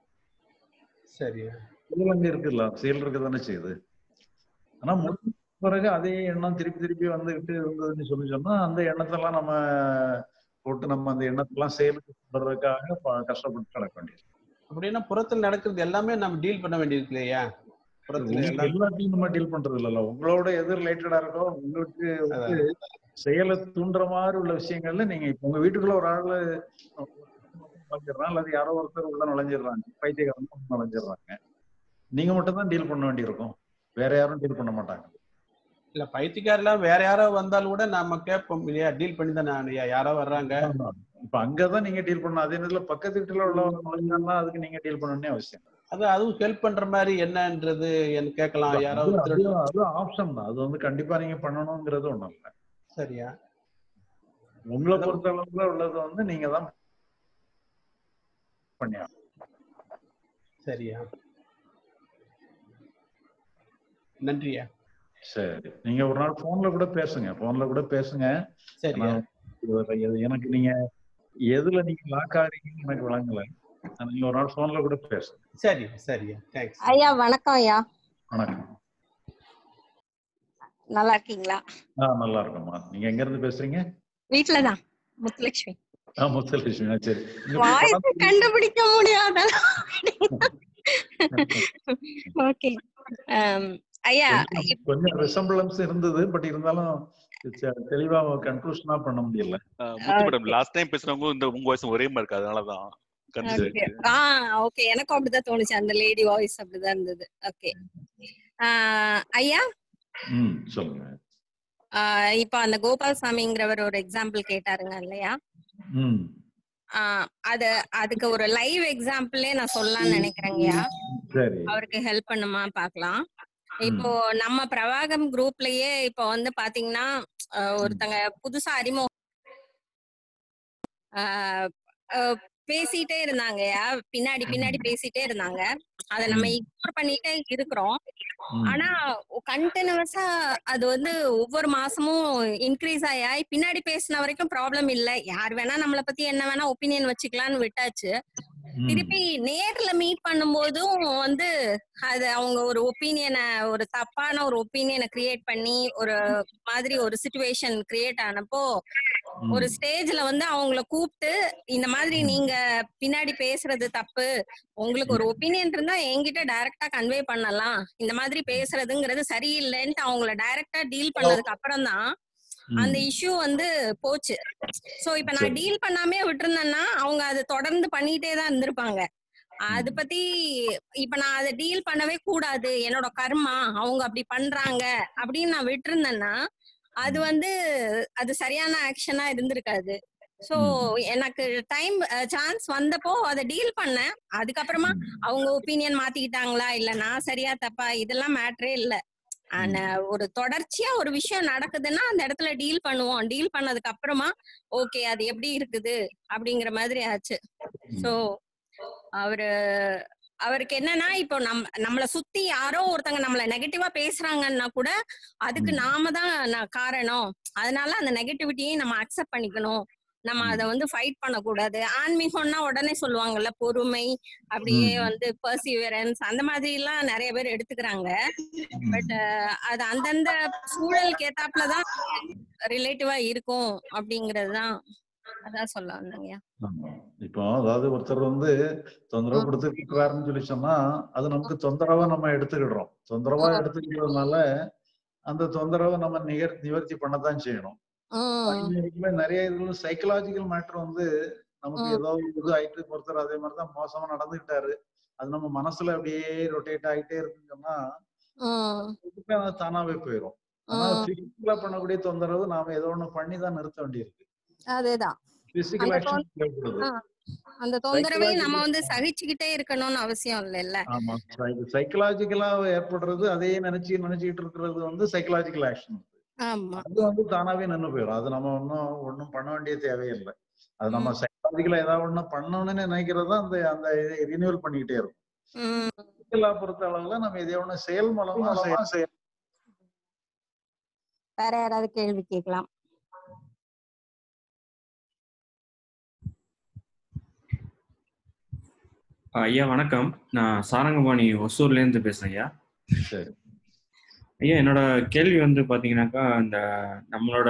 சரியா செயல் அங்க இருக்குல்ல செயல் இருக்க தானே செய்யுது ஆனா முடிஞ்ச பிறகு அதே எண்ணம் திருப்பி திருப்பி வந்துகிட்டு இருந்ததுன்னு சொல்லி சொன்னா அந்த எண்ணத்தெல்லாம் நம்ம போட்டு நம்ம அந்த எண்ணத்தெல்லாம் செயலுக்கு வர்றதுக்காக ப- கஷ்டப்பட்டு கிடக்க வேண்டியது அப்படின்னா புறத்தில் நடக்கிறது எல்லாமே நம்ம டீல் பண்ண வேண்டியிருக்கு இல்லையா புறத்துல உங்களுக்கு எல்லாம் எல்லாத்தையும் நம்ம டீல் பண்றது இல்லல்ல உங்களோட எது ரிலேட்டடா இருக்கோ உங்களுக்கு வந்து செயலை தூண்டுற மாதிரி உள்ள விஷயங்கள்ல நீங்க இப்ப உங்க வீட்டுக்குள்ள ஒரு ஆளு நுழைஞ்சிடறான் அல்லது யாரோ ஒருத்தர் உள்ள நுழைஞ்சிடுறாங்க பைத்தியக்காரன் உள்ள நுழைஞ்சிடுறாங்க நீங்க மட்டும் தான் டீல் பண்ண வேண்டியிருக்கும் வேற யாரும் டீல் பண்ண மாட்டாங்க இல்ல பைத்தியக்காரெல்லாம் வேற யாரோ வந்தாலும் கூட நாம கேட்போம் இல்லையா டீல் பண்ணி தான் நான் யாரோ வர்றாங்க இப்ப அங்கதான் நீங்க டீல் பண்ணணும் அதே நேரத்துல பக்கத்து வீட்டுல உள்ளவங்க நுழைஞ்சாங்கன்னா அதுக்கு நீங்க டீல் பண்ணணும்னே அவசியம் அது அதுவும் ஹெல்ப் பண்ற மாதிரி என்னன்றது எனக்கு கேட்கலாம் அது யாராவது அது திருட அது ஆப்ஷன் தான் அது வந்து கண்டிப்பா நீங்க பண்ணணுங்கிறது ஒண்ணும் இல்ல சரியா உங்களை பொறுத்த அளவுல உள்ளது வந்து நீங்க தான் பண்ணி சரியா நன்றியா சரி நீங்க ஒரு நாள் போன்ல கூட பேசுங்க போன்ல கூட பேசுங்க சரியா ஏன்னா, இது- இது எனக்கு நீங்க எதுல நீங்க லாக் ஆறீங்கன்னு எனக்கு விளங்கல ஆனா, நீங்க ஒரு நாள் போன்ல கூட பேசுங்க சரி சரியா தேங்க்ஸ் ஐயா வணக்கம் ஐயா வணக்கம் நல்லா இருக்கீங்களா ஆ நல்லா இருக்கோம்மா நீங்க எங்க இருந்து பேசுறீங்க வீட்டுலதான் முத்துலட்சுமி ஆ முத்தலட்சுமி ஆ, சரி நீங்க வாய்ஸ் படம் கண்டுபிடிக்க முடியாத ஓகே ஐயா கொஞ்சம் கொஞ்சம் ரிசம்பிளன்ஸ் இருந்தது பட் இருந்தாலும் தெ- தெளிவா கன்க்ளூஷனா பண்ண முடியல முத்து மேடம் லாஸ்ட் டைம் பேசுனவங்க இந்த உங்க வாய்ஸ் ஒரே மாதிரி இருக்கு அதனாலதான் கன்ஃபியூஸ் ஓகே ஆயிடுச்சு ஆ ஓகே எனக்கும் அப்படிதான் தோணுச்சு அந்த லேடி வாய்ஸ் அப்படிதான் இருந்தது ஓகே ஐயா ம் சொல்லுங்க ஆஹ் இப்போ அந்த கோபால்சாமிங்கிறவர் ஒரு எக்ஸாம்பிள் கேட்டாருங்க இல்லையா ம் ஆஹ் அது அதுக்கு ஒரு லைவ் எக்ஸாம்பிளே நான் சொல்லலாம்னு நினைக்கிறேங்கய்யா சரி அவருக்கு ஹெல்ப் பண்ணுமா பார்க்கலாம் இப்போ நம்ம பிரவாகம் குரூப்லயே இப்போ வந்து பாத்தீங்கன்னா அஹ் ஒருத்தங்க புதுசா அறிமுகம் ஆஹ் அஹ் பேசிட்டே இருந்தாங்கயா பின்னாடி பின்னாடி பேசிட்டே இருந்தாங்க அத நம்ம இக்னோர் பண்ணிட்டே இருக்கிறோம் ஆனா கண்டினியூஸா அது வந்து ஒவ்வொரு மாசமும் இன்க்ரீஸ் ஆகி ஆகி பின்னாடி பேசின வரைக்கும் ப்ராப்ளம் இல்ல யார் வேணா நம்மள பத்தி என்ன வேணா ஒப்பீனியன் வச்சுக்கலாம்னு விட்டாச்சு திருப்பி நேர்ல மீட் பண்ணும்போதும் வந்து அது அவங்க ஒரு ஒப்பீனியனை ஒரு தப்பான ஒரு ஒப்பீனியனை கிரியேட் பண்ணி ஒரு மாதிரி ஒரு சுச்சுவேஷன் கிரியேட் ஆனப்போ ஒரு ஸ்டேஜ்ல வந்து அவங்கள கூப்பிட்டு இந்த மாதிரி நீங்க பின்னாடி பேசுறது தப்பு உங்களுக்கு ஒரு ஒப்பீனியன் இருந்தா என்கிட்ட டைரக்டா கன்வே பண்ணலாம் இந்த மாதிரி பேசுறதுங்கிறது சரியில்லைன்ட்டு அவங்கள டைரக்டா டீல் பண்ணதுக்கு அப்புறம் தான் அந்த இஷ்யூ வந்து போச்சு சோ இப்ப நான் டீல் பண்ணாமே விட்டுருந்தேன்னா அவங்க அதை தொடர்ந்து பண்ணிட்டே தான் இருந்திருப்பாங்க அது பத்தி இப்ப நான் அதை டீல் பண்ணவே கூடாது என்னோட கர்மா அவங்க அப்படி பண்றாங்க அப்படின்னு நான் விட்டுருந்தேன்னா அது வந்து அது சரியான ஆக்ஷனா இருந்திருக்காது சோ எனக்கு டைம் சான்ஸ் வந்தப்போ அதை டீல் பண்ணேன் அதுக்கப்புறமா அவங்க ஒப்பீனியன் மாத்திக்கிட்டாங்களா இல்ல நான் சரியா தப்பா இதெல்லாம் மேட்ரே இல்ல ஆனா ஒரு தொடர்ச்சியா ஒரு விஷயம் நடக்குதுன்னா அந்த இடத்துல டீல் பண்ணுவோம் டீல் பண்ணதுக்கு அப்புறமா ஓகே அது எப்படி இருக்குது அப்படிங்கிற மாதிரி ஆச்சு சோ அவரு அவருக்கு என்னன்னா இப்போ நம் நம்மள சுத்தி யாரோ ஒருத்தங்க நம்மள நெகட்டிவா பேசுறாங்கன்னா கூட அதுக்கு நாம தான் நான் காரணம் அதனால அந்த நெகட்டிவிட்டியை நம்ம அக்செப்ட் பண்ணிக்கணும் நம்ம அதை வந்து ஃபைட் பண்ணக்கூடாது ஆன்மீகம்னா உடனே சொல்லுவாங்கல்ல பொறுமை அப்படியே ம். வந்து பர்சிவரன்ஸ் அந்த மாதிரி எல்லாம் நிறைய பேர் எடுத்துக்கிறாங்க பட் அது அந்தந்த சூழலுக்கு ஏத்தாப்புல தான் ரிலேட்டிவா இருக்கும் அப்படிங்கிறது தான் அதான் சொல்ல வந்தேங்கய்யா ஆமா. இப்போ அதாவது ஒருத்தர் வந்து தொந்தரவு கொடுத்துட்டு இருக்கிறாருன்னு சொல்லி சொன்னா அது நமக்கு தொந்தரவா நம்ம எடுத்துக்கிடுறோம் தொந்தரவா எடுத்துக்கிறதுனால அந்த தொந்தரவை நம்ம நிகர் நிவர்த்தி பண்ணத்தான் செய்யணும் இதுல நிறைய இதுல சைக்கலாஜிக்கல் மேட்டர் வந்து நமக்கு ஏதோ ஒரு இது ஆயிட்டு ஒருத்தர் அதே மாதிரிதான் மோசமா நடந்துகிட்டாரு அது நம்ம மனசுல அப்படியே ரொட்டேட் ஆயிட்டே இருக்குன்னு சொன்னா அதுக்கு அது தானாவே போயிடும் ஆனா பிசிக்கலா பண்ணக்கூடிய தொந்தரவு நாம ஏதோ ஒண்ணு பண்ணி தான் நிறுத்த வேண்டியிருக்கு அதேதான் பிசிக்கல் அந்த ஆக்ஷன் தொந்த- தேவைப்படுது ஆ, அந்த தொந்தரவை நம்ம வந்து சகிச்சுக்கிட்டே இருக்கணும்னு அவசியம் இல்லைல்ல ஆமா சைக்கலாஜிக்கலா ஏற்படுறது அதையே நினைச்சு நினைச்சுக்கிட்டு இருக்கிறது வந்து சைக்கலாஜிக்கல் ஆக்ஷன் ஆமா அது வந்து தானாவே நின்னு போயிடும் அது நம்ம ஒன்றும் ஒன்றும் பண்ண வேண்டிய தேவையில்லை அது நம்ம சைக்கலாஜிக்கலா ஏதாவது ஒண்ணு பண்ணணும்னு நினைக்கிறது தான் அந்த அந்த ரினியூவல் பண்ணிக்கிட்டே இருக்கும் உம் Physical ஆ பொறுத்த அளவுல நம்ம எதையோ ஒண்ணு செயல் மூலமா செயல் செய்ய வேற யாராவது கேள்வி கேட்கலாம் ஐயா வணக்கம் நான் சாரங்கபாணி ஒசூர்லேருந்து பேசுறேன் ஐயா சரி ஐயா என்னோட கேள்வி வந்து பாத்தீங்கன்னாக்கா இந்த நம்மளோட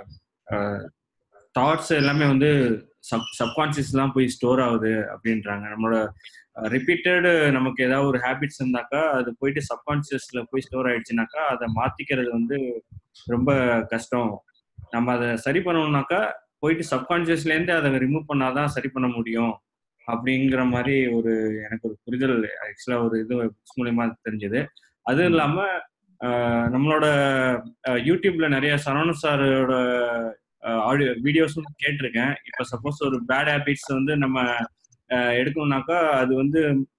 தாட்ஸ் எல்லாமே வந்து சப் சப்கான்சியஸ்லாம் போய் ஸ்டோர் ஆகுது அப்படின்றாங்க நம்மளோட ரிப்பீட்டடு நமக்கு ஏதாவது ஒரு ஹேபிட்ஸ் இருந்தாக்கா அது போயிட்டு சப்கான்சியஸ்ல போய் ஸ்டோர் ஆயிடுச்சுனாக்கா அதை மாத்திக்கிறது வந்து ரொம்ப கஷ்டம் நம்ம அதை சரி பண்ணணும்னாக்கா போயிட்டு சப்கான்சியஸ்லேருந்து அதை ரிமூவ் பண்ணாதான் சரி பண்ண முடியும் அப்படிங்கிற மாதிரி ஒரு எனக்கு ஒரு புரிதல் ஆக்சுவலா ஒரு இது books மூலியமா தெரிஞ்சது அதுவும் இல்லாம ஆஹ் நம்மளோட ஆஹ் யூடியூப்ல நிறைய சரவண சாரோட ஆடியோ வீடியோஸும் கேட்டிருக்கேன் இப்போ சப்போஸ் ஒரு பேட் ஹேபிட்ஸ் வந்து நம்ம ஆஹ் எடுக்கணும்னாக்கா அது வந்து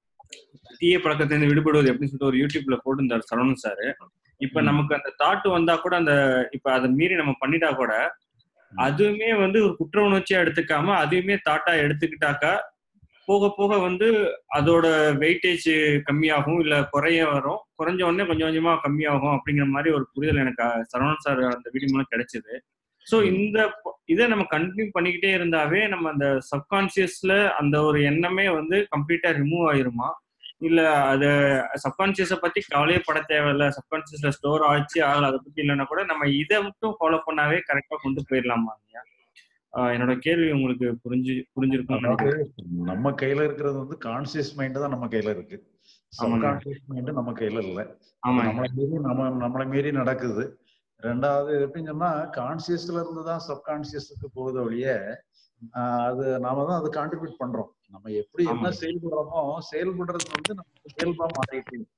தீய பழக்கத்திலிருந்து விடுபடுவது எப்படின்னு சொல்லிட்டு ஒரு யூடியூப்ல போட்டிருந்தார் சரவணன் சார் இப்ப நமக்கு அந்த தாட் வந்தா கூட அந்த இப்ப அதை மீறி நம்ம பண்ணிட்டா கூட அதுவுமே வந்து ஒரு குற்ற உணர்ச்சியா எடுத்துக்காம அதையுமே தாட்டா எடுத்துக்கிட்டாக்கா போக போக வந்து அதோட வெயிட்டேஜ் கம்மியாகும் இல்ல குறைய வரும் குறைஞ்ச உடனே கொஞ்சம் கொஞ்சமா கம்மியாகும் அப்படிங்கிற மாதிரி ஒரு புரிதல் எனக்கு அஹ், சரவணன் சார் அந்த வீடியோ மூலம் கிடைச்சது ஸோ இந்த ப- இதை நம்ம கண்டினியூ பண்ணிக்கிட்டே இருந்தாவே நம்ம அந்த சப்கான்சியஸ்ல அந்த ஒரு எண்ணமே வந்து கம்ப்ளீட்டா ரிமூவ் ஆயிருமா இல்ல அது சப்கான்சியஸை பத்தி கவலையே பட தேவையில்ல சப்கான்சியஸ்ல ஸ்டோர் ஆச்சு ஆகல அதை பத்தி இல்லைன்னா கூட நம்ம இதை மட்டும் ஃபாலோ பண்ணாவே கரெக்டா கொண்டு போயிடலாமா ஐயா ஆஹ் என்னோட கேள்வி உங்களுக்கு புரிஞ்சு புரிஞ்சிருக்கும்னு அதாவது நினைக்கிறேன் நம்ம கையில இருக்கிறது வந்து கான்சியஸ் மைண்ட் தான் நம்ம கையில இருக்கு ஆமாங்க. சப்கான்சியஸ் மைண்ட் நம்ம கையில இல்ல அது ஆமாங்க. நம்மளை மீறி நம்ம நம்மளை மீறி நடக்குது ரெண்டாவது எப்படின்னு சொன்னா கான்சியஸ்ல இருந்து தான் சப்கான்சியஸுக்கு போகுது ஒழிய ஆஹ் அது நாம தான் அது கான்ட்ரிபியூட் பண்றோம் நம்ம எப்படி என்ன ஆமாங்க. செயல்படுறோமோ செயல்படுறது வந்து நம்ம செயல்பா மாறிட்டு இருக்கு.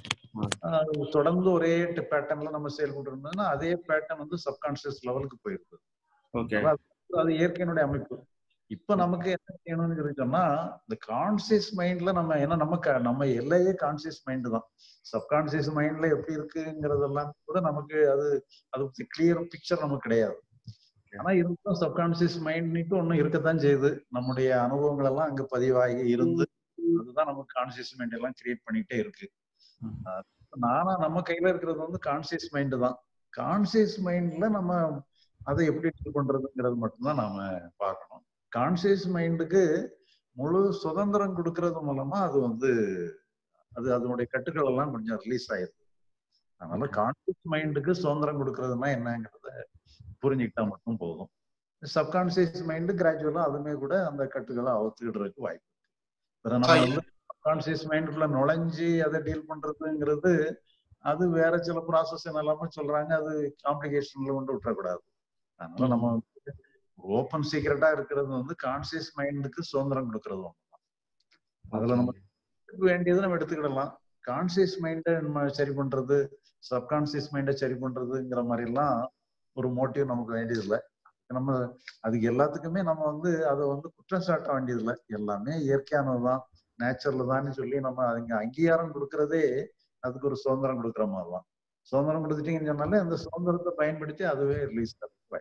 ஆஹ் தொடர்ந்து ஒரே பேட்டர்ன்ல நம்ம செயல்பட்டு இருந்தோம்னா அதே பேட்டர்ன் வந்து சப்கான்சியஸ் லெவலுக்கு போயிருது ஓகே அதான் அது- அது இயற்கையினுடைய அமைப்பு இப்ப நமக்கு என்ன செய்யணும்னு சொல்லி சொன்னா இந்த கான்சியஸ் மைண்ட்ல நம்ம ஏன்னா நம்ம க- நம்ம எல்லையே கான்சியஸ் மைண்ட் தான் சப்கான்சியஸ் மைண்ட்ல எப்படி இருக்குங்கிறதெல்லாம் கூட நமக்கு அது அது பத்தி கிளியர் பிக்சர் நமக்கு கிடையாது ஆனா இருந்தாலும் சப்கான்சியஸ் மைண்ட் ஒண்ணு இருக்கத்தான் செய்யுது நம்முடைய அனுபவங்கள் எல்லாம் அங்க பதிவாகி இருந்து அதுதான் நமக்கு கான்சியஸ் மைண்ட் எல்லாம் கிரியேட் பண்ணிட்டே இருக்கு அஹ் நானா நம்ம கையில இருக்கிறது வந்து கான்சியஸ் மைண்ட் தான் கான்சியஸ் மைண்ட்ல நம்ம அதை எப்படி டீல் பண்றதுங்கிறது மட்டும்தான் நாம பார்க்கணும் கான்சியஸ் மைண்டுக்கு முழு சுதந்திரம் கொடுக்கறது மூலமா அது வந்து அது அதனுடைய கட்டுக்கள் எல்லாம் கொஞ்சம் ரிலீஸ் ஆயிருது அதனால கான்சியஸ் மைண்டுக்கு சுதந்திரம் கொடுக்கறதுனா என்னங்கிறத புரிஞ்சுக்கிட்டா மட்டும் போதும் சப்கான்சியஸ் மைண்டு கிராஜுவலா அதுமே கூட அந்த கட்டுகளை அவுத்துக்கிடுறதுக்கு வாய்ப்பு இருக்கு வேற நம்ம வந்து சப்கான்சியஸ் மைண்டுக்குள்ள நுழைஞ்சு அதை டீல் பண்றதுங்கிறது அது வேற சில ப்ராசஸ் எல்லாமே சொல்றாங்க அது காம்ப்ளிகேஷன்ல கொண்டு விட்டுறக்கூடாது அதனால நம்ம வந்து ஓப்பன் சீக்கிரட்டா இருக்கிறது வந்து கான்சியஸ் மைண்டுக்கு சுதந்திரம் கொடுக்கறது ஒண்ணுதான் அதுல நம்ம எடுக்க வேண்டியது நம்ம எடுத்துக்கிடலாம் கான்சியஸ் மைண்டை நம்ம சரி பண்றது சப்கான்சியஸ் மைண்டை சரி பண்றதுங்கிற மாதிரி எல்லாம் ஒரு மோட்டிவ் நமக்கு வேண்டியது இல்லை நம்ம அதுக்கு எல்லாத்துக்குமே நம்ம வந்து அதை வந்து குற்றம் சாட்ட வேண்டியது இல்லை எல்லாமே இயற்கையானதுதான் நேச்சுரல் தான் சொல்லி நம்ம அதுங்க அங்கீகாரம் கொடுக்கறதே அதுக்கு ஒரு சுதந்திரம் கொடுக்குற மாதிரி தான் சுதந்திரம் கொடுத்துட்டீங்கன்னு சொன்னாலே அந்த சுதந்திரத்தை பயன்படுத்தி அதுவே ரிலீஸ் ஆகும்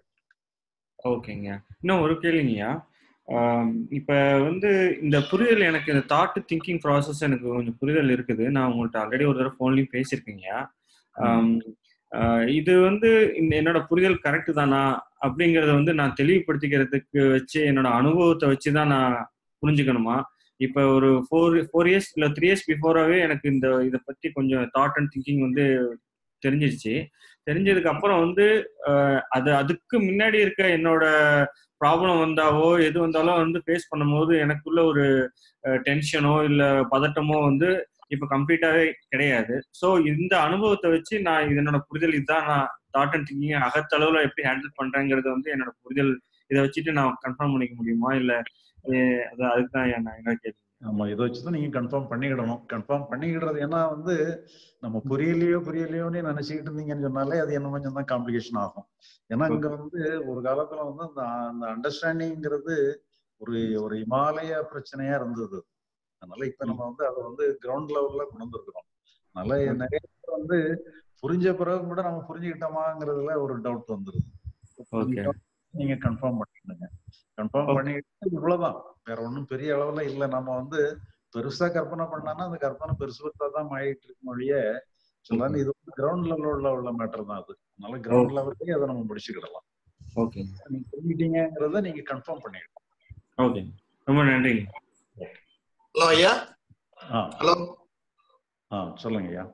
ஓகேங்க இன்னும் ஒரு கேள்விங்கய்யா ஆம், இப்ப வந்து இந்த புரிதல் எனக்கு இந்த தாட் திங்கிங் ப்ராசஸ் எனக்கு கொஞ்சம் புரிதல் இருக்குது நான் உங்கள்ட்ட ஆல்ரெடி ஒரு தடவை ஃபோன்லயும் பேசியிருக்கேங்க ஆம், ஆஹ் இது வந்து இந்த என்னோட புரிதல் கரெக்ட் தானா அப்படிங்கறத வந்து நான் தெளிவுபடுத்திக்கிறதுக்கு வச்சு என்னோட அனுபவத்தை வச்சு தான் நான் புரிஞ்சுக்கணுமா இப்போ ஒரு ஃபோர் ஃபோர் இயர்ஸ் இல்லை த்ரீ இயர்ஸ் பிஃபோராகவே எனக்கு இந்த இதை பற்றி கொஞ்சம் தாட் அண்ட் திங்கிங் வந்து தெரிஞ்சிருச்சு தெரிஞ்சதுக்கு அப்புறம் வந்து ஆஹ் அது அதுக்கு முன்னாடி இருக்க என்னோட ப்ராப்ளம் வந்தாவோ எது வந்தாலும் வந்து ஃபேஸ் பண்ணும்போது எனக்குள்ள ஒரு டென்ஷனோ இல்லை பதட்டமோ வந்து இப்போ கம்ப்ளீட்டாவே கிடையாது ஸோ இந்த அனுபவத்தை வச்சு நான் இதனோட புரிதல் இதுதான் நான் தாட் அண்ட் திங்கிங் அகத்தளவில் எப்படி ஹேண்டில் பண்றேங்கிறது வந்து என்னோட புரிதல் இதை வச்சுட்டு நான் கன்ஃபார்ம் பண்ணிக்க முடியுமா இல்லை அது அதுக்கு தான் நான் என்ன கேள்வி ஆமா இதை வச்சுதான் நீங்க கன்ஃபார்ம் பண்ணிக்கிடணும் கன்ஃபார்ம் பண்ணிக்கிடுறது ஏன்னா வந்து நம்ம புரியலையோ புரியலையோன்னு நினைச்சுக்கிட்டு இருந்தீங்கன்னு சொன்னாலே அது என்ன கொஞ்சம் தான் காம்ப்ளிகேஷன் ஆகும் ஏன்னா இங்க வந்து ஒரு காலத்துல வந்து அந்த அந்த அண்டர்ஸ்டாண்டிங்கிறது ஒரு ஒரு இமாலய பிரச்சனையா இருந்தது அதனால இப்ப நம்ம வந்து அதை வந்து கிரவுண்ட் லெவல்ல கொண்டு வந்திருக்கிறோம் அதனால நிறைய பேர் வந்து புரிஞ்ச பிறகு கூட நம்ம புரிஞ்சுக்கிட்டோமாங்கிறதுல ஒரு டவுட் வந்துருது ஓகே நீங்க கன்ஃபார்ம் பண்ணிடுங்க கன்ஃபார்ம் பண்ணிட்டு இவ்வளவுதான் வேற ஒன்றும் பெரிய அளவுல இல்ல நம்ம வந்து பெருசா கற்பனை பண்ணானா அந்த கற்பனை பெருசு பெருசா தான் ஆயிட்டு இருக்கும் மொழிய சொல்லலாம் இது வந்து கிரவுண்ட் லெவல்ல உள்ள மேட்டர் தான் அது அதனால கிரவுண்ட் லெவல்லே அதை நம்ம முடிச்சுக்கிடலாம் ஓகே நீங்க புரிஞ்சுட்டீங்கிறத நீங்க கன்ஃபார்ம் பண்ணிடலாம் ஓகே ரொம்ப நன்றி ஹலோ ஐயா ஆ ஹலோ ஆ சொல்லுங்க ஐயா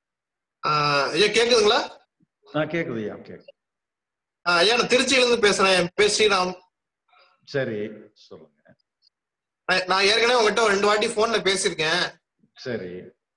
ஐயா கேக்குதுங்களா ஆ கேக்குது ஐயா கேக்குது ஆ, ஐயா நான் திருச்சியில இருந்து பேசுறேன் என் பேர் ஸ்ரீராம் சரி சொல்லுங்க நான் நான் ஏற்கனவே உங்ககிட்ட ஒரு ரெண்டு வாட்டி போன்ல பேசியிருக்கேன் சரி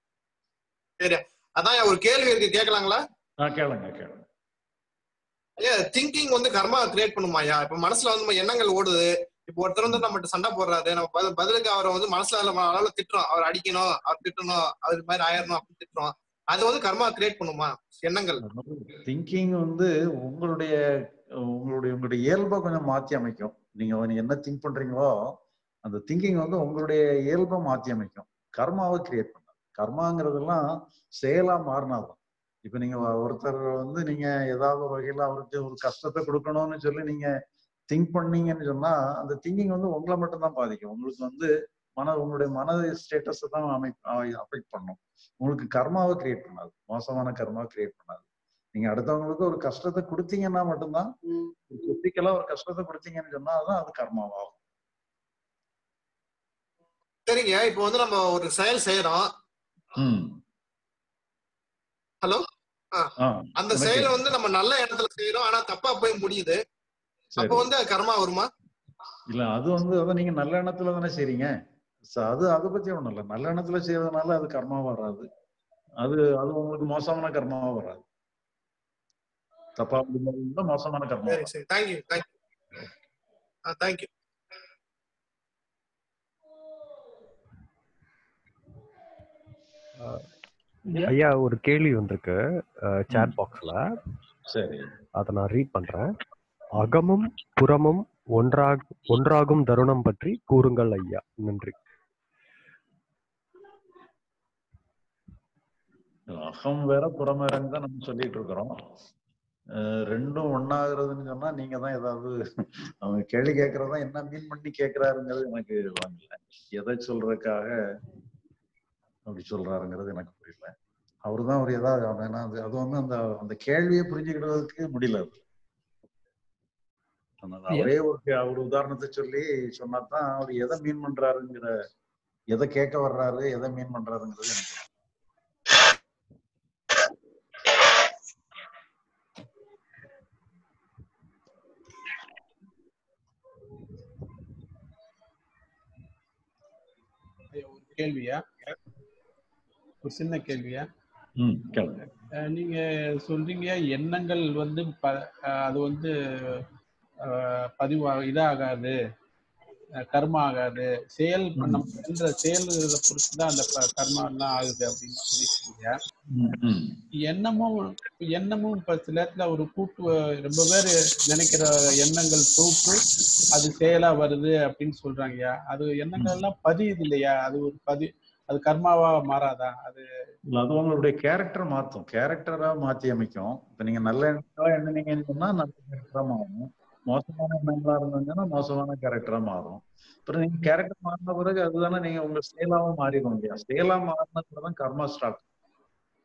சரி அதான் ஐயா ஒரு கேள்வி இருக்கு கேட்கலாங்களா ஆ கேளுங்க கேளுங்க ஐயா திங்கிங் வந்து கர்மா கிரியேட் பண்ணுமா ஐயா இப்ப மனசுல வந்து நம்ம எண்ணங்கள் ஓடுது இப்போ ஒருத்தர் வந்து நம்மகிட்ட சண்டை போடுறாரு நம்ம பதில் பதிலுக்கு அவரை வந்து மனசுல நம்ம அளவுல திட்டுறோம் அவர் அடிக்கணும் அவர் திட்டணும் அவர் மாதிரி ஆயிரணும் அப்படின்னு திட்டுறோம் அது வந்து கர்மா கிரியேட் பண்ணுமா எண்ணங்கள் திங்கிங் வந்து உங்களுடைய உங்களுடைய உங்களுடைய இயல்பை கொஞ்சம் மாத்தி அமைக்கும் நீங்க வந்து என்ன திங்க் பண்றீங்களோ அந்த திங்கிங் வந்து உங்களுடைய இயல்பை மாத்தி அமைக்கும் கர்மாவை கிரியேட் பண்ணாது கர்மாங்கிறதெல்லாம் செயலா மாறினாதான் இப்ப நீங்க ஒருத்தர் வந்து நீங்க ஏதாவது ஒரு வகையில அவருக்கு ஒரு கஷ்டத்தை கொடுக்கணும்னு சொல்லி நீங்க திங்க் பண்ணீங்கன்னு சொன்னா அந்த திங்கிங் வந்து உங்களை மட்டும் தான் பாதிக்கும் உங்களுக்கு வந்து மன உங்களுடைய மன ஸ்டேட்டஸை தான் அமை அஃபெக்ட் பண்ணும் உங்களுக்கு கர்மாவை கிரியேட் பண்ணாது மோசமான கர்மாவை கிரியேட் பண்ணாது நீங்க அடுத்தவங்களுக்கு ஒரு கஷ்டத்தை கொடுத்தீங்கன்னா மட்டும்தான் பிசிக்கலா ஒரு கஷ்டத்தை கொடுத்தீங்கன்னு சொன்னா தான் அது கர்மாவாகும் சரிங்க இப்போ வந்து நம்ம ஒரு செயல் செய்யறோம் ம் ஹலோ ஆ, அந்த எனக்கு- செயலை வந்து நம்ம நல்ல இடத்துல செய்யறோம் ஆனா தப்பா போய் முடியுது சரி. அப்போ வந்து அது கர்மா வருமா இல்ல அது வந்து அதான் நீங்க நல்ல எண்ணத்துல தானே செய்றீங்க So, அது அதை பத்தி ஒண்ணும் இல்ல நல்ல எண்ணத்துல செய்யறதுனால அது கர்மா வராது அது அது உங்களுக்கு மோசமான கர்மாவா வராது தப்பா முடிஞ்சா மோசமான கர்மா சரி சரி தேங்க்யூ தேங்க்யூ தேங்க்யூ ஐயா ஒரு கேள்வி வந்திருக்கு சாட் பாக்ஸ்ல சரி அதை நான் ரீட் பண்றேன் அகமும் புறமும் ஒன்றாக ஒன்றாகும் தருணம் பற்றி கூறுங்கள் ஐயா நன்றி அகம் வேற புறம் வேறன்னு தான் நம்ம சொல்லிட்டு இருக்கிறோம் அஹ் ரெண்டும் ஒன்னாகிறதுன்னு சொன்னா நீங்க தான் ஏதாவது அவங்க கேள்வி கேட்கறதா என்ன மீன் பண்ணி கேட்கிறாருங்கிறது எனக்கு வாங்கல எதை சொல்றதுக்காக அப்படி சொல்றாருங்கிறது எனக்கு புரியல அவரு தான் அவர் ஏதாவது அது ஏன்னா அது அது வந்து அந்த அந்த கேள்வியை புரிஞ்சுக்கிடுறதுக்கு முடியல அது அதனால அவரே ஒரு கே- ஒரு உதாரணத்தை சொல்லி சொன்னா தான் அவர் எதை மீன் பண்றாருங்கிற எதை கேட்க வர்றாரு எதை மீன் பண்றாருங்கிறது எனக்கு ஒரு கேள்வியா ஒரு சின்ன கேள்வியா ம் கேளுங்க அஹ் நீங்க சொல்றீங்க எண்ணங்கள் வந்து ப- அஹ் அது வந்து அஹ் பதிவா இதாகாது அஹ் கர்மா ஆகாது செயல் பண்ண பண்ற செயல்களை பொறுத்து தான் அந்த ப- கர்மா எல்லாம் ஆகுது அப்படின்னு சொல்லியிருக்கீங்க ம் எண்ணமும் எண்ணமும் இப்ப சில நேரத்துல ஒரு கூட்டு ரொம்ப பேர் நினைக்கிற எண்ணங்கள் தொகுப்பு அது செயலா வருது அப்படின்னு சொல்றாங்கய்யா அது எண்ணங்கள் எல்லாம் பதியுது இல்லையா அது ஒரு பதி அது கர்மாவா மாறாதா அது இல்ல அது உங்களுடைய கேரக்டர் மாத்தும் கேரக்டரா மாத்தி அமைக்கும் இப்ப நீங்க நல்ல எண்ணங்களா எண்ணினீங்கன்னு சொன்னா நல்ல கேரக்டரா மாறும் மோசமான எண்ணங்களா இருந்தீங்கன்னா மோசமான கேரக்டரா மாறும் அப்புறம் நீங்க கேரக்டர் மாறின பிறகு அதுதானே நீங்க உங்க செயலாவும் மாறிடும் இல்லையா செயலா மாறினதுதான் கர்மா ஸ்டார்ட்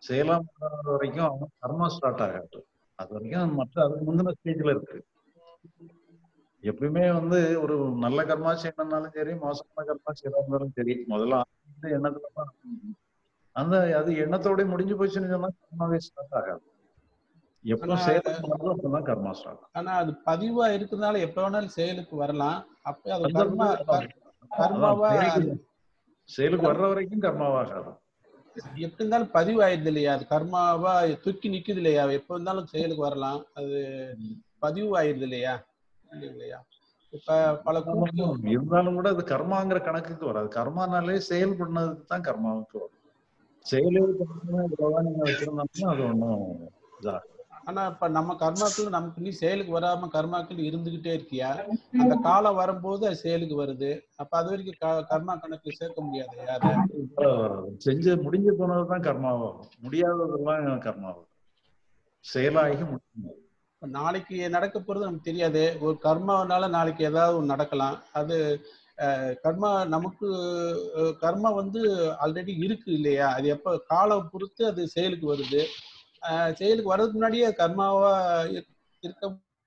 செயலாம் பண்ணாத வரைக்கும் அவன் கர்மா ஸ்டார்ட் ஆகாது அது வரைக்கும் மற்ற அதுக்கு முந்தின ஸ்டேஜ்ல இருக்கு எப்பயுமே வந்து ஒரு நல்ல கர்மா செய்யணும்னாலும் சரி மோசமான கர்மா செய்யறதுனாலும் சரி முதல்ல ஆரம்பிச்சது எண்ணத்துல தான் ஆரம்பிக்கும். அந்த அது எண்ணத்தோட முடிஞ்சு போச்சுன்னு சொன்னா கர்மாவே ஸ்டார்ட் ஆகாது எப்போ ஆனா செயல் அது- பண்ணாலும் அப்பதான் கர்மா ஸ்டார்ட் ஆனா அது பதிவா இருக்கிறதுனால எப்ப வேணாலும் செயலுக்கு வரலாம் அப்ப அது அந்த கர்மா அதான் கர்- கர்மாவா செயலுக்கு செயலுக்கு வர்ற வரைக்கும் கர்மாவாகாது எப்படி இருந்தாலும் பதிவாயிருது இல்லையா அது கர்மாவா தூக்கி நிக்குது இல்லையா எப்ப இருந்தாலும் செயலுக்கு வரலாம் அது பதிவு ஆயிருது இல்லையா இல்லையா இப்ப பல கூட்டு இருந்தாலும் கூட அது கர்மாங்கிற கணக்குக்கு வராது கர்மானாலே செயல் பண்ணதுக்கு தான் கர்மாவுக்கு வரும் செயலே பண்ணாம இவ்வளவுதான் நீங்க வச்சிருந்தோம்னா அது ஒண்ணும் இதா ஆனா இப்ப நம்ம கர்மாக்கள் நமக்கு நீ செயலுக்கு வராம கர்மாக்கள் இருந்துகிட்டே இருக்கியா அந்த காலம் வரும்போது அது செயலுக்கு வருது அப்ப அது வரைக்கும் க- கர்மா கணக்குல சேர்க்க முடியாது யார செஞ்சு முடிஞ்சு போனதுதான் கர்மாவாகும் முடியாததெல்லாம் கர்மாவாகும் செயலாகி முடியும் இப்ப நாளைக்கு நடக்க போறது நமக்கு தெரியாது ஒரு கர்மாவனால நாளைக்கு ஏதாவது ஒண்ணு நடக்கலாம் அது அஹ், கர்மா நமக்கு அஹ், கர்மா வந்து ஆல்ரெடி இருக்கு இல்லையா அது எப்ப காலம் பொறுத்து அது செயலுக்கு வருது அஹ், செயலுக்கு வர்றதுக்கு முன்னாடியே கர்மாவா இருக்க- இருக்க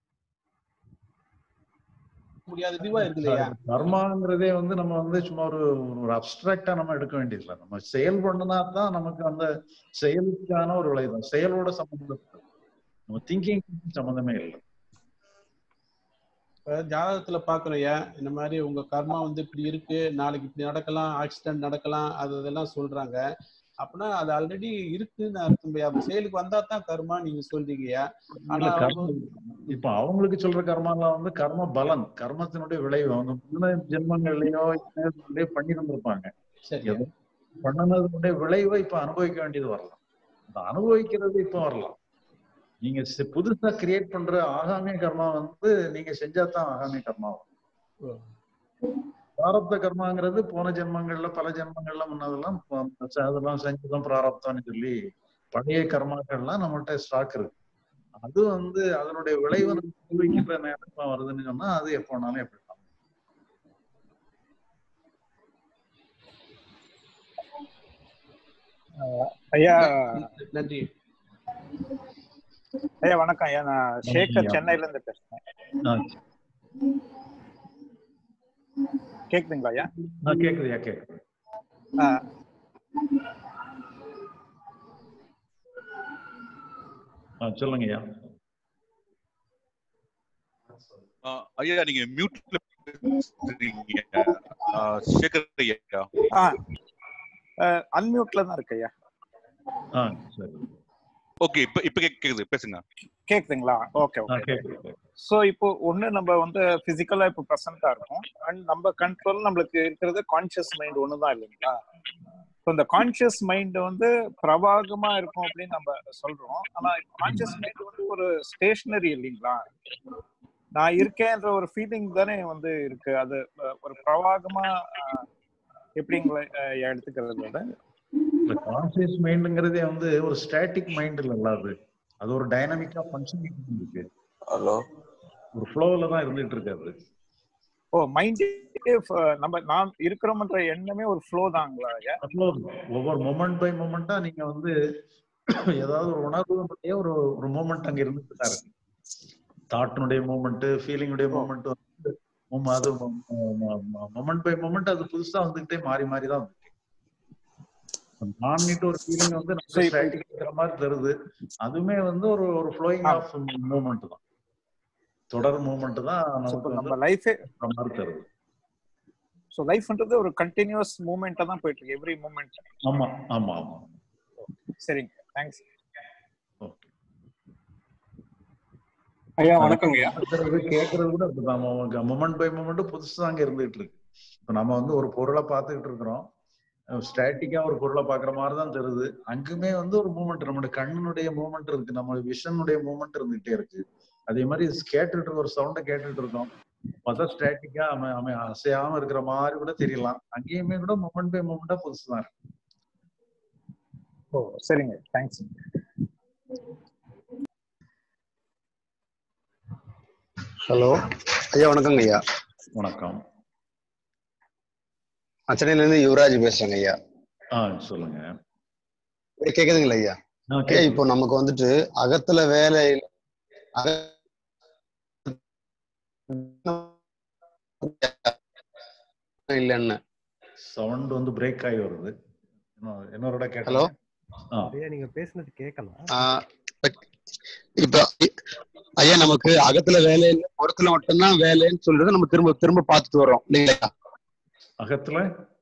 முடியாத இதுவா இருக்கு இல்லையா கர்மாங்கிறதே வந்து நம்ம வந்து சும்மா ஒரு ஒரு அப்டிராக்டா நம்ம எடுக்க வேண்டியதில்லை நம்ம செயல் பண்ணுனா தான் நமக்கு அந்த செயலுக்கான ஒரு விளைவு செயலோட சம்பந்தம் நம்ம திங்கிங் சம்பந்தமே இல்லை இப்ப ஜாதகத்துல பாக்குறையா இந்த மாதிரி உங்க கர்மா வந்து இப்படி இருக்கு நாளைக்கு இப்படி நடக்கலாம் ஆக்சிடென்ட் நடக்கலாம் அது இதெல்லாம் சொல்றாங்க அப்படின்னா அது ஆல்ரெடி இருக்குன்னு அர்த்தம் இல்லையா? அப்ப செயலுக்கு வந்தா தான் கர்மா நீங்க சொல்றீங்கயா ஆனா இல்ல கர்ம அவங்க- இப்ப அவங்களுக்கு சொல்ற கர்மாலாம் வந்து கர்ம பலன் கர்மத்தினுடைய விளைவு அவங்க முன்ன ஜென்மங்கள்லயோ இன்னொருலயோ பண்ணி இருந்திருப்பாங்க சரி ஏதோ பண்ணனதுடைய விளைவை இப்ப அனுபவிக்க வேண்டியது வரலாம் அந்த அனுபவிக்கிறது இப்ப வரலாம் நீங்க சி- புதுசா கிரியேட் பண்ற ஆகாமிய கர்மா வந்து நீங்க செஞ்சா தான் ஆகாமிய கர்மா வரும் பிராரப்த கர்மாங்கிறது போன ஜென்மங்கள்ல பல ஜென்மங்கள்ல முன்னதெல்லாம் ப- அதெல்லாம் செஞ்சதும் பிராரப்தம்னு சொல்லி பழைய கர்மாக்கள்லாம் நம்மள்ட்ட ஸ்டாக் இருக்கு அது வந்து அதனுடைய விளைவு நம்ம அனுபவிக்கிற நேரம் வருதுன்னு சொன்னா அது எப்போ வேணாலும் எப்படி வேணாலும். ஐயா நன்றி ஐயா வணக்கம் ஐயா நான் சேகர் ஐயா. சென்னையில இருந்து பேசுறேன் ஆ, கேக்குதுங்களா ஐயா ஆ, கேக்குதுயா கேக்குது ஆ, ஆ, சொல்லுங்க ஐயா ஆ, ஐயா நீங்க மியூட்ல பேசுறீங்க ஆ, சேகர் ஐயா ஆ அன்மியூட்ல தான் இருக்கு ஐயா ஆ சரி ஓகே இப்ப இப்ப கேக்குது பேசுங்க கேக்குதுங்களா ஓகே ஆ ஓகே கேக்குது ஸோ இப்போ ஒண்ணு நம்ம வந்து பிசிக்கலா இப்போ ப்ரெசென்ட்டா இருக்கும் அண்ட் நம்ம கண்ட்ரோல் நம்மளுக்கு இருக்கிறது கான்சியஸ் மைண்ட் ஒன்று தான் இல்லைங்களா ஸோ இந்த கான்சியஸ் மைண்ட் வந்து பிரவாகமா இருக்கும் அப்படின்னு நம்ம சொல்றோம் ஆனா கான்சியஸ் மைண்ட் வந்து ஒரு ஸ்டேஷனரி இல்லைங்களா நான் இருக்கேன்ற ஒரு ஃபீலிங் தானே வந்து இருக்கு அது அஹ், ஒரு பிரவாகமா அஹ், எப்படிங்களா அஹ், எடுத்துக்கிறது அது இந்த கான்சியஸ் மைண்டுங்கிறதே வந்து ஒரு ஸ்டாட்டிக் மைண்ட் இல்ல அது அது ஒரு டைனமிக்கா ஃபங்க்ஷனிங் இருக்கு ஹலோ ஒரு ஃப்ளோல தான் இருந்துட்டு இருக்கு அது ஓ மைண்ட் நம்ம நாம் இருக்கிறோம்ன்ற எண்ணமே ஒரு ஃப்ளோ தாங்களா ஐயா flow தான். ஒவ்வொரு மொமெண்ட் பை மொமெண்டா நீங்க வந்து ஏதாவது ஒரு உணர்வுடைய ஒரு ஒரு மூமெண்ட் அங்க இருந்துட்டு தான் இருக்கு தாட்டினுடைய மூமெண்ட் ஃபீலிங்குடைய மூமெண்ட் வந்து உம் அது மொமெண்ட் பை மொமெண்ட் அது புதுசா வந்துகிட்டே மாறி மாறி தான் வந்துட்டு நான்கிட்ட ஒரு ஃபீலிங் வந்து So, நம்ம இப்ப- ஸ்டாட்டிக் இருக்கிற மாதிரி தருது அதுவுமே வந்து ஒரு ஒரு ஃப்ளோயிங் ஆஃப் மூமெண்ட் தான் தொடர் மூமெண்ட் தான் So, நமக்கு இப்ப வந்து நம்ம லைஃபே இருக்கிற மாதிரி தருது ஸோ லைஃப்ன்றது ஒரு கண்டினியூஸ் மூமெண்டா தான் போயிட்டு இருக்கு எவ்ரி மூமெண்ட் ஆமா ஆமா ஆமா சரிங்க தேங்க்ஸ் ஐயா வணக்கங்க ஐயா பார்க்கறது கேட்கறது கூட அப்படிதான் மொமெண்ட் பை மொமெண்ட் புதுசா அங்க இருந்துகிட்டு இருக்கு இப்ப நம்ம வந்து ஒரு பொருளை பார்த்துக்கிட்டு இருக்கிறோம் ஸ்டாட்டிக்கா ஒரு பொருளை பாக்குற மாதிரி தான் தெரியுது அங்குமே வந்து ஒரு மூமெண்ட் நம்மளுடைய கண்ணுடைய மூமெண்ட் இருக்கு நம்ம விஷனுடைய மூமெண்ட் இருந்துகிட்டே இருக்கு அதே மாதிரி கேட்டுட்டு இருக்க ஒரு சவுண்டை கேட்டுட்டு இருக்கோம் பார்த்தா ஸ்டாட்டிக்கா அவன் அவன் அசையாம இருக்கிற மாதிரி கூட தெரியலாம் அங்கேயுமே கூட மூமெண்ட் பை மூமெண்டா புதுசு தான் இருக்கு ஓ சரிங்க தேங்க்ஸ் ஹலோ ஐயா வணக்கங்க ஐயா வணக்கம் நான் சென்னையில இருந்து யுவராஜ் பேசுறேங்க ஐயா ஆ சொல்லுங்க ஏய், கேக்குதுங்களா ஐயா ஆ, ஐயா கேக்குது. இப்போ நமக்கு வந்துட்டு அகத்துல வேலை அக இல்லைன்னு சவுண்ட் வந்து பிரேக் ஆகி வருது இன்னும் இன்னொருட ஹலோ கேட்டீங்க ஆ ஐயா நீங்க பேசுனது கேட்கலாம் இப்ப ஐயா நமக்கு அகத்துல வேலை இல்லை புறத்துல மட்டும்தான் வேலைன்னு சொல்றது நம்ம திரும்ப திரும்ப பார்த்துட்டு வர்றோம் இல்லைங்களா அகத்துல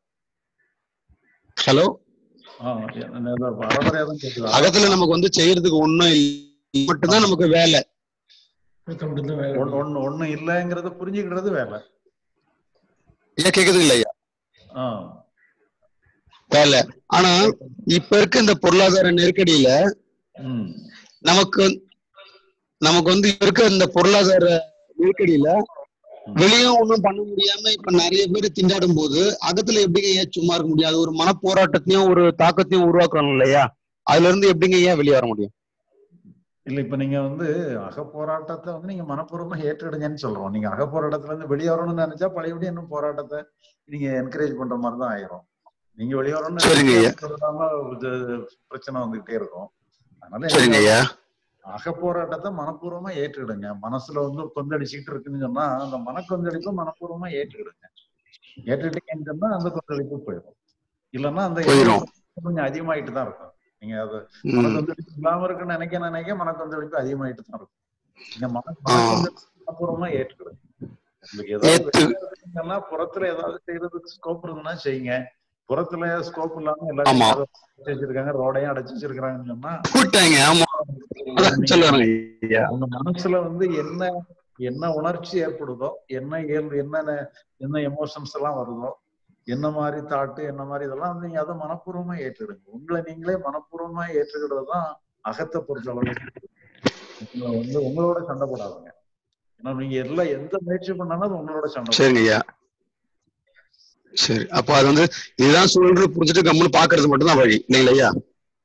ஹலோ ஆ அறவரையா தான் கேக்குது அகத்துல நமக்கு வந்து செய்யறதுக்கு ஒண்ணும் இல்லை மட்டும்தான் நமக்கு வேலை ஒண்ணு ஒண்ணு ஒண்ணு இல்லைங்கிறத புரிஞ்சுக்கிறது வேலை ஐயா கேக்குது இல்லையா ஆ வேலை ஆனா இப்ப இருக்க இந்த பொருளாதார நெருக்கடியில ம் நமக்கு நமக்கு வந்து இப்ப இருக்க இந்த பொருளாதார நெருக்கடியில வெளியும் ஒண்ணும் பண்ண முடியாம இப்ப நிறைய பேர் திண்டாடும் போது அகத்துல எப்படிங்க ஏன் சும்மா இருக்க முடியாது ஒரு மனப்போராட்டத்தையும் ஒரு தாக்கத்தையும் உருவாக்குறாங்க இல்லையா அதுல இருந்து எப்படிங்க ஏன் வெளியே வர முடியும் இல்ல இப்ப நீங்க வந்து அகப்போராட்டத்தை வந்து நீங்க மனப்பூர்வமா ஏற்றுடுங்கன்னு சொல்றோம் நீங்க அகப்போராட்டத்துல இருந்து வெளியே வரணும்னு நினைச்சா பழையபடி இன்னும் போராட்டத்தை நீங்க என்கரேஜ் பண்ற மாதிரி தான் ஆயிரும் நீங்க வெளியே வரணும்னு சரிங்க ஐயா. நினைச்சா விடாம இது பிரச்சனை வந்துகிட்டே இருக்கும் அதனால சரிங்க ஐயா அகப்போராட்டத்தை மனப்பூர்வமா ஏற்றுக்கிடுங்க மனசுல வந்து கொந்தளிச்சுக்கிட்டு இருக்குன்னு சொன்னா அந்த மன கொந்தளிப்பை மனப்பூர்வமா ஏற்றுக்கிடுங்க ஏற்றுக்கிட்டீங்கன்னு சொன்னா அந்த கொந்தளிப்பு போயிடும் இல்லைன்னா அந்த போயிரும். emotion கொஞ்சம் அதிகமாயிட்டு தான் இருக்கும் நீங்க அது ம். மனக்கொந்தளிப்பு இல்லாம இருக்குன்னு நினைக்க நினைக்க மனக்கொந்தளிப்பு அதிகமாயிட்டு தான் இருக்கும் நீங்க மன ஆ. மனக்கொந்தளிப்பு மனப்பூர்வமா ஏற்றுக்கிடுங்க உங்களுக்கு ஏதாவது வெளியில இருக்குங்கன்னா புறத்துல ஏதாவது செய்யறதுக்கு ஸ்கோப் இருந்ததுன்னா செய்யுங்க புறத்துல ஸ்கோப் இல்லாம எல்லாரும் ஆமா. கதவை அடைச்சு வச்சிருக்காங்க ரோடையும் அடைச்சு வச்சிருக்காங்கன்னு சொன்னா கூட்டாங்க ஆமா அதான் சொல்ல வரேங்க ஐயா உங்க மனசுல வந்து என்ன என்ன உணர்ச்சி ஏற்படுதோ என்ன இயல்பு என்னென்ன என்ன எமோஷன்ஸ் எல்லாம் வருதோ என்ன மாதிரி தாட்டு என்ன மாதிரி இதெல்லாம் வந்து நீங்க அதை மனப்பூர்வமா ஏற்றுடுங்க உங்களை நீங்களே மனப்பூர்வமா ஏற்றுக்கிறது தான் அகத்தை பொறுத்தளவு உங்களை வந்து உங்களோட சண்டை போடாதுங்க ஏன்னா நீங்க எல்லாம் எந்த முயற்சி பண்ணாலும் அது உங்களோட சண்டை சரிங்க ஐயா சரி அப்ப அது வந்து இதுதான் சூழல் புரிஞ்சுட்டு கம்முன்னு பாக்குறது மட்டும்தான் வழி இல்லைங்களா ஐயா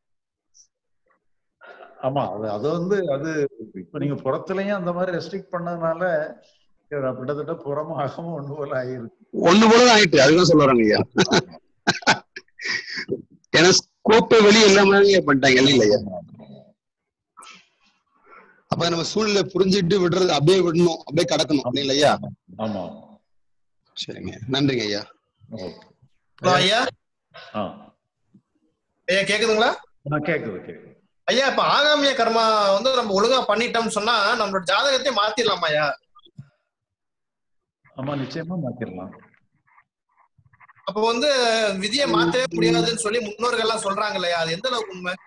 ஆமா அது அது வந்து அது இப்ப நீங்க புறத்துலயும் அந்த மாதிரி ரெஸ்ட்ரிக்ட் பண்ணதுனால கிட்டத்தட்ட புறமும் அகமும் ஒண்ணு போல ஆயிருக்கு ஒண்ணு போல ஆயிட்டு அதுதான் சொல்ல வரேங்க ஐயா ஏன்னா ஸ்கோப்பை வெளியே எல்லாமே பண்ணிட்டாங்க இல்லைங்களா ஐயா அப்ப நம்ம சூழ்நிலை புரிஞ்சுட்டு விடுறது அப்படியே விடணும் அப்படியே கடக்கணும் அப்படிங்களா ஐயா ஆமா சரிங்க நன்றிங்க ஐயா ஹலோ ஐயா ஆ ஐயா கேக்குதுங்களா ஆ, கேக்குது கேக்குது ஐயா இப்ப ஆகாமிய கர்மா வந்து நம்ம ஒழுங்கா பண்ணிட்டோம்னு சொன்னா நம்மளோட ஜாதகத்தை மாத்திரலாமா ஐயா ஆமா நிச்சயமா மாத்திரலாம் அப்ப வந்து விதியை மாத்தவே முடியாதுன்னு சொல்லி முன்னோர்கள் எல்லாம் சொல்றாங்க இல்லையா அது எந்த அளவுக்கு உண்மை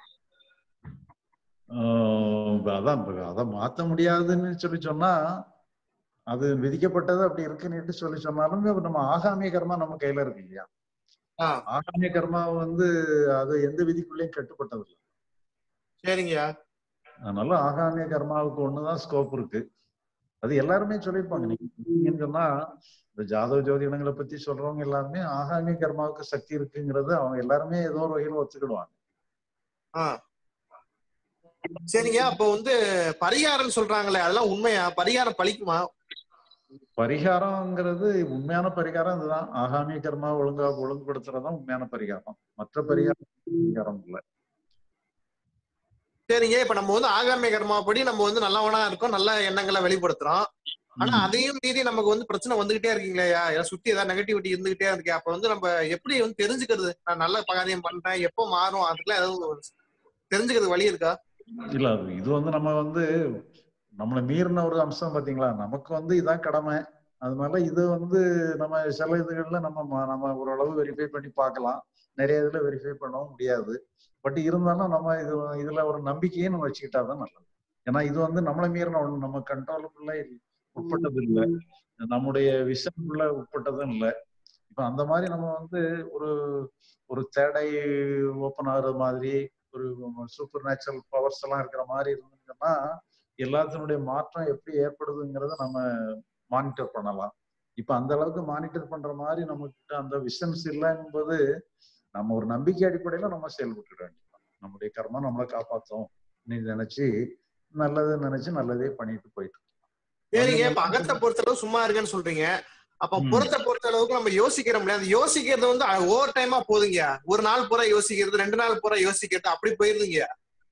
ஆஹ் அதான் இப்ப அதை மாத்த முடியாதுன்னு சொல்லி சொன்னா அது விதிக்கப்பட்டது அப்படி இருக்குன்னு சொல்லி சொன்னாலும் இப்ப நம்ம ஆகாமிய கர்மா நம்ம கையில இருக்கு இல்லையா ஆகாமிய கர்மா வந்து அது எந்த விதிக்குள்ளேயும் கட்டுப்பட்டது இல்லை சரிங்கய்யா அதனால ஆகாமிய கர்மாவுக்கு ஒண்ணுதான் ஸ்கோப் இருக்கு அது எல்லாருமே சொல்லியிருப்பாங்க நீங்க பார்த்தீங்கன்னு சொன்னா இந்த ஜாதக ஜோதிடங்களை பத்தி சொல்றவங்க எல்லாருமே ஆகாமிய கர்மாவுக்கு சக்தி இருக்குங்கிறது அவங்க எல்லாருமே ஏதோ ஒரு வகையில ஒத்துக்கிடுவாங்க ஆ. சரிங்க அப்ப வந்து பரிகாரம் சொல்றாங்களே அதெல்லாம் உண்மையா பரிகாரம் பலிக்குமா பரிகாரம்ங்கிறது உண்மையான பரிகாரம் இதுதான் ஆகாமிய கர்மா ஒழுங்கா ஒழுங்குபடுத்துறதுதான் உண்மையான பரிகாரம் மற்ற பரிகாரம் பரிகாரம் இல்லை சரிங்க இப்ப நம்ம வந்து ஆகாமிய கர்மாப்படி நம்ம வந்து நல்லவனா இருக்கோம் நல்ல எண்ணங்களை வெளிப்படுத்துறோம் ஆனா அதையும் மீறி நமக்கு வந்து பிரச்சனை வந்துகிட்டே இருக்கீங்களே ஏதாவது சுத்தி ஏதாவது நெகட்டிவிட்டி இருந்துகிட்டே இருக்கு அப்ப வந்து நம்ம எப்படி வந்து தெரிஞ்சுக்கிறது நான் நல்ல காரியம் பண்றேன் எப்போ மாறும் அதுக்கெல்லாம் ஏதாவது ஒரு தெரிஞ்சுக்கிறது வழி இருக்கா இல்ல அது இது வந்து நம்ம வந்து நம்மளை மீறின ஒரு அம்சம் பாத்தீங்களா நமக்கு வந்து இதான் கடமை அதனால இது வந்து நம்ம சில இதுகள்ல நம்ம ம- நம்ம ஓரளவு வெரிஃபை பண்ணி பார்க்கலாம் நிறைய இதுல வெரிஃபை பண்ணவும் முடியாது பட் இருந்தாலும் நம்ம இது இதுல ஒரு நம்பிக்கையை நம்ம வச்சுக்கிட்டா தான் நல்லது ஏன்னா இது வந்து நம்மளை மீறின ஒண்ணு நம்ம கண்ட்ரோலுக்குள்ள உட்பட்டது இல்லை நம்முடைய விஷனுக்குள்ள உட்பட்டதும் இல்லை இப்ப அந்த மாதிரி நம்ம வந்து ஒரு ஒரு தேடை ஓப்பன் ஆகுற மாதிரி ஒரு சூப்பர் நேச்சுரல் பவர்ஸ் எல்லாம் இருக்கிற மாதிரி இருந்துச்சுன்னா எல்லாத்தினுடைய மாற்றம் எப்படி ஏற்படுதுங்கிறத நம்ம மானிட்டர் பண்ணலாம் இப்ப அந்த அளவுக்கு மானிட்டர் பண்ற மாதிரி நம்மகிட்ட அந்த விஷன்ஸ் இல்லைங்கும்போது நம்ம ஒரு நம்பிக்கை அடிப்படையில நம்ம செயல்பட்டு வேண்டியது நம்முடைய கர்மா நம்மளை காப்பாத்தும் நீ நினைச்சு நல்லது நினைச்சு நல்லதே பண்ணிட்டு போயிட்டு இருக்கோம். சரிங்க இப்ப அகத்தை பொறுத்தளவு சும்மா இருக்குன்னு சொல்றீங்க அப்ப ம். புறத்தை பொறுத்த அளவுக்கு நம்ம யோசிக்கிற முடியாது யோசிக்கிறது வந்து ஓவர் டைமா போதுங்க ஒரு நாள் பூரா யோசிக்கிறது ரெண்டு நாள் பூரா யோசிக்கிறது அப்படி போயிருதுங்க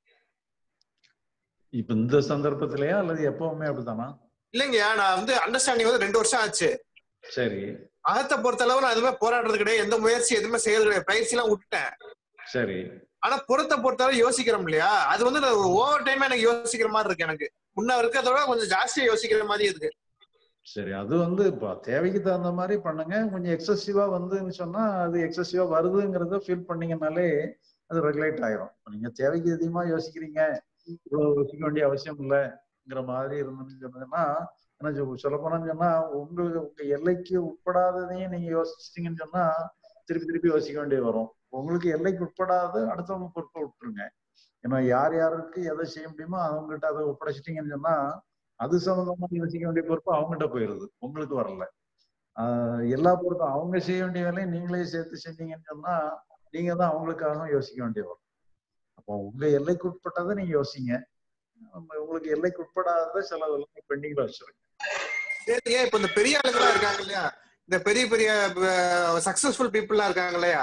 இப்ப இந்த சந்தர்ப்பத்திலயா அல்லது எப்பவுமே அப்படித்தானா இல்லைங்கய்யா நான் வந்து அண்டர்ஸ்டாண்டிங் வந்து ரெண்டு வருஷம் ஆச்சு சரி அகத்தை பொறுத்த அளவு நான் எதுவுமே போராடுறது கிடையாது எந்த முயற்சி எதுவுமே செய்யறது கிடையாது பயிற்சி எல்லாம் விட்டுட்டேன் சரி ஆனா புறத்தை பொறுத்தவரை யோசிக்கிறோம் இல்லையா அது வந்து ஓவர் டைமா எனக்கு யோசிக்கிற மாதிரி இருக்கு எனக்கு முன்ன இருக்கிறத விட கொஞ்சம் ஜாஸ்தியா யோசிக்கிற மாதிரி இருக்கு சரி அது வந்து இப்போ தேவைக்கு தகுந்த மாதிரி பண்ணுங்க கொஞ்சம் எக்ஸசிவா வந்துன்னு சொன்னா அது எக்ஸசிவா வருதுங்கிறத ஃபீல் பண்ணீங்கனாலே அது ரெகுலேட் ஆயிரும் இப்ப நீங்க தேவைக்கு அதிகமா யோசிக்கிறீங்க இவ்வளவு யோசிக்க வேண்டிய அவசியம் இல்லைங்கிற மாதிரி இருந்துன்னு சொன்னதுன்னா என்ன சொல்ல போனான்னு சொன்னா உங்களுக்கு உங்க எல்லைக்கு உட்படாததையும் நீங்க யோசிச்சிட்டீங்கன்னு சொன்னா திருப்பி திருப்பி யோசிக்க வேண்டியது வரும் உங்களுக்கு எல்லைக்கு உட்படாத அடுத்தவங்க பொறுப்பை விட்டுருங்க ஏன்னா யார் யாருக்கு எதை செய்ய முடியுமோ அவங்ககிட்ட அதை ஒப்படைச்சிட்டீங்கன்னு சொன்னா அது சம்பந்தமா யோசிக்க வேண்டிய பொறுப்பு அவங்ககிட்ட போயிருது உங்களுக்கு வரல ஆஹ் எல்லா பொறுப்பும் அவங்க செய்ய வேண்டிய வேலையை நீங்களே சேர்த்து செஞ்சீங்கன்னு சொன்னா நீங்க தான் அவங்களுக்காக யோசிக்க வேண்டிய வரும் அப்போ உங்க எல்லைக்கு உட்பட்டதை நீங்க யோசிங்க உங்க- உங்களுக்கு எல்லைக்கு உட்படாத சிலதெல்லாம் பெண்டிங்ல வச்சிருங்க சரிங்க இப்ப இந்த பெரிய ஆளுங்களா இருக்காங்க இல்லையா இந்த பெரிய பெரிய சக்சஸ்ஃபுல் பீப்புள்லாம் இருக்காங்க இல்லையா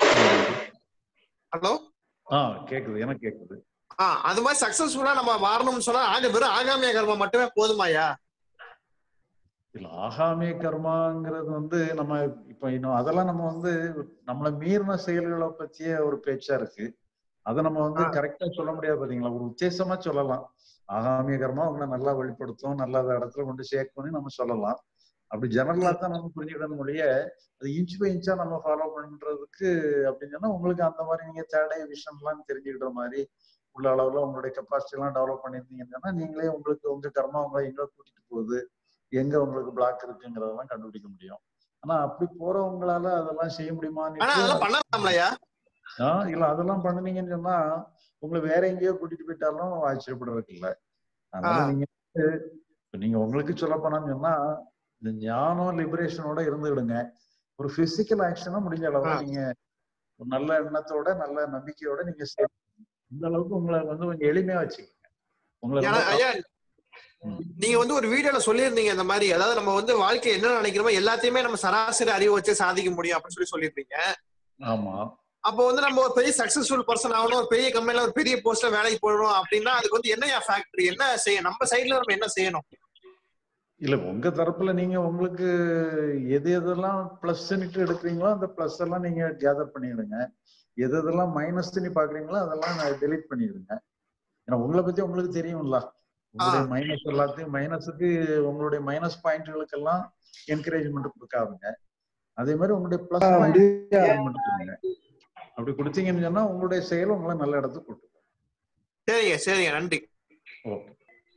ஹலோ ஆ கேக்குது எனக்கு கேக்குது ஆ அது மாதிரி சக்சஸ்ஃபுல்லா நம்ம மாறணும்னு சொன்னா ஆக வெறும் ஆகாமிய கர்மம் மட்டுமே போதுமாயா இல்ல ஆகாமிய கர்மாங்கிறது வந்து நம்ம இப்ப இன்னும் அதெல்லாம் நம்ம வந்து நம்மள மீறின செயல்களை பத்திய ஒரு பேச்சா இருக்கு அதை நம்ம வந்து கரெக்டா சொல்ல முடியாது பாத்தீங்களா ஒரு உத்தேசமா சொல்லலாம் ஆகாமிய கர்மா உங்களை நல்லா வெளிப்படுத்தும் நல்ல இடத்துல கொண்டு சேர்க்கும்னு நம்ம சொல்லலாம் அப்படி ஜெனரலா தான் நம்ம புரிஞ்சுக்கணும் மொழிய அது இன்ச் பை இன்ச்சா நம்ம ஃபாலோ பண்றதுக்கு அப்படின்னு சொன்னா உங்களுக்கு அந்த மாதிரி நீங்க தேடை விஷன்லாம் தெரிஞ்சுக்கிற மாதிரி உள்ள அளவுல உங்களுடைய கெப்பாசிட்டி எல்லாம் டெவலப் பண்ணியிருந்தீங்கன்னு சொன்னா நீங்களே உங்களுக்கு உங்க கர்மா உங்களை எங்க கூட்டிட்டு போகுது எங்க உங்களுக்கு பிளாக் இருக்குங்கிறதெல்லாம் கண்டுபிடிக்க முடியும் ஆனா அப்படி போறவங்களால அதெல்லாம் செய்ய ஆனா முடியுமான்னு அதெல்லாம் பண்ணலாம்லயா ஆஹ் இல்ல அதெல்லாம் பண்ணுனீங்கன்னு சொன்னா உங்களை வேற எங்கேயோ கூட்டிட்டு போயிட்டாலும் ஆச்சரியப்படுறதுக்கு இல்ல அதனால ஆ. நீங்க வந்து இப்ப நீங்க உங்களுக்கு சொல்ல போனான்னு சொன்னா இந்த ஞானம் லிபரேஷனோட இருந்துக்கிடுங்க ஒரு பிசிக்கல் ஆக்ஷனா முடிஞ்ச அளவு ஆ. நீங்க ஒரு நல்ல எண்ணத்தோட நல்ல நம்பிக்கையோட நீங்க செய்யணும். இந்த அளவுக்கு உங்களை வந்து கொஞ்சம் எளிமையா வச்சுக்கோங்க உங்களை ஏன்னா, ரொம்ப ஐயா நீங்க வந்து ஒரு வீடியோல சொல்லியிருந்தீங்க இந்த மாதிரி அதாவது நம்ம வந்து வாழ்க்கை என்ன நினைக்கிறோமோ எல்லாத்தையுமே நம்ம சராசரி அறிவு வச்சு சாதிக்க முடியும் அப்படின்னு சொல்லி சொல்லியிருந்தீங்க ஆமா அப்போ வந்து நம்ம ஒரு பெரிய சக்சஸ்ஃபுல் பர்சன் ஆகணும் ஒரு பெரிய கம்பெனில ஒரு பெரிய போஸ்ட்ல வேலைக்கு போகணும் அப்படின்னா அதுக்கு வந்து என்ன ஃபேக்டரி என்ன செய்ய நம்ம சைடுல நம்ம என்ன செய்யணும் இல்ல உங்க தரப்புல நீங்க உங்களுக்கு எது எதெல்லாம் பிளஸ்ன்னுட்டு எடுக்கிறீங்களோ அந்த பிளஸ் எல்லாம் நீங்க கேதர் பண்ணிடுங்க எது எதெல்லாம் மைனஸ்ன்னு பாக்குறீங்களோ அதெல்லாம் டெலீட் பண்ணிடுங்க ஏன்னா உங்களை பத்தி உங்களுக்கு தெரியும்ல உங்களுடைய மைனஸ் எல்லாத்தையும் மைனஸுக்கு உங்களுடைய மைனஸ் பாயிண்ட்களுக்கெல்லாம் என்கரேஜ்மெண்ட் கொடுக்காதுங்க அதே மாதிரி உங்களுடைய பிளஸ் என்கரேஜ்மெண்ட் கொடுங்க அப்படி கொடுத்தீங்கன்னு சொன்னா உங்களுடைய செயல் உங்களை நல்ல இடத்துக்கு கூட்டு போகும். சரிங்க சரிங்க நன்றி ஓகே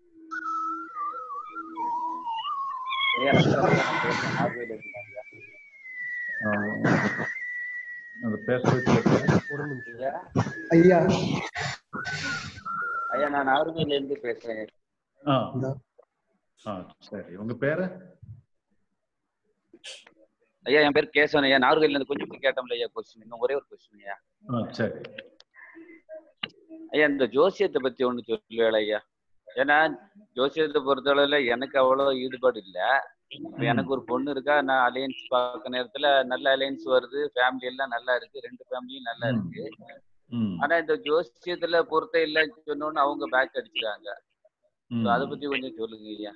ஐயா நண்பர்களே, நான் பேசுறேன் நார்வேல இருந்தாங்க ஆஹ் அந்த பேசுறது ஒரு நிமிஷம் ஐயா ஐயா ஐயா நான் நார்வேல இருந்து பேசுறேன் ஆ ஆ சரி உங்க பேரு ஐயா என் பேர் கேசவன் ஐயா நார்வேல இருந்து கொஞ்சம் கேட்டோம்ல ஐயா கொஸ்டின் இன்னும் ஒரே ஒரு கொஸ்டின் ஐயா ஆ சரி ஐயா இந்த ஜோசியத்தை பத்தி ஒண்ணு சொல்லுவேல ஐயா ஏன்னா ஜோசியத்தை பொறுத்தளவுல எனக்கு அவ்வளவு ஈடுபாடு இல்ல இப்ப எனக்கு ஒரு பொண்ணு இருக்கா நான் அலையன்ஸ் பார்க்க நேரத்துல நல்ல அலையன்ஸ் வருது ஃபேமிலி எல்லாம் நல்லா இருக்கு ரெண்டு ஃபேமிலியும் நல்லா இருக்கு ம் ஆனா இந்த ஜோசியத்துல பொருத்தம் இல்லைன்னு சொன்னோன்னு அவங்க பேக் அடிச்சுட்டாங்க So ம். அதை பத்தி கொஞ்சம் சொல்லுங்க ஐயா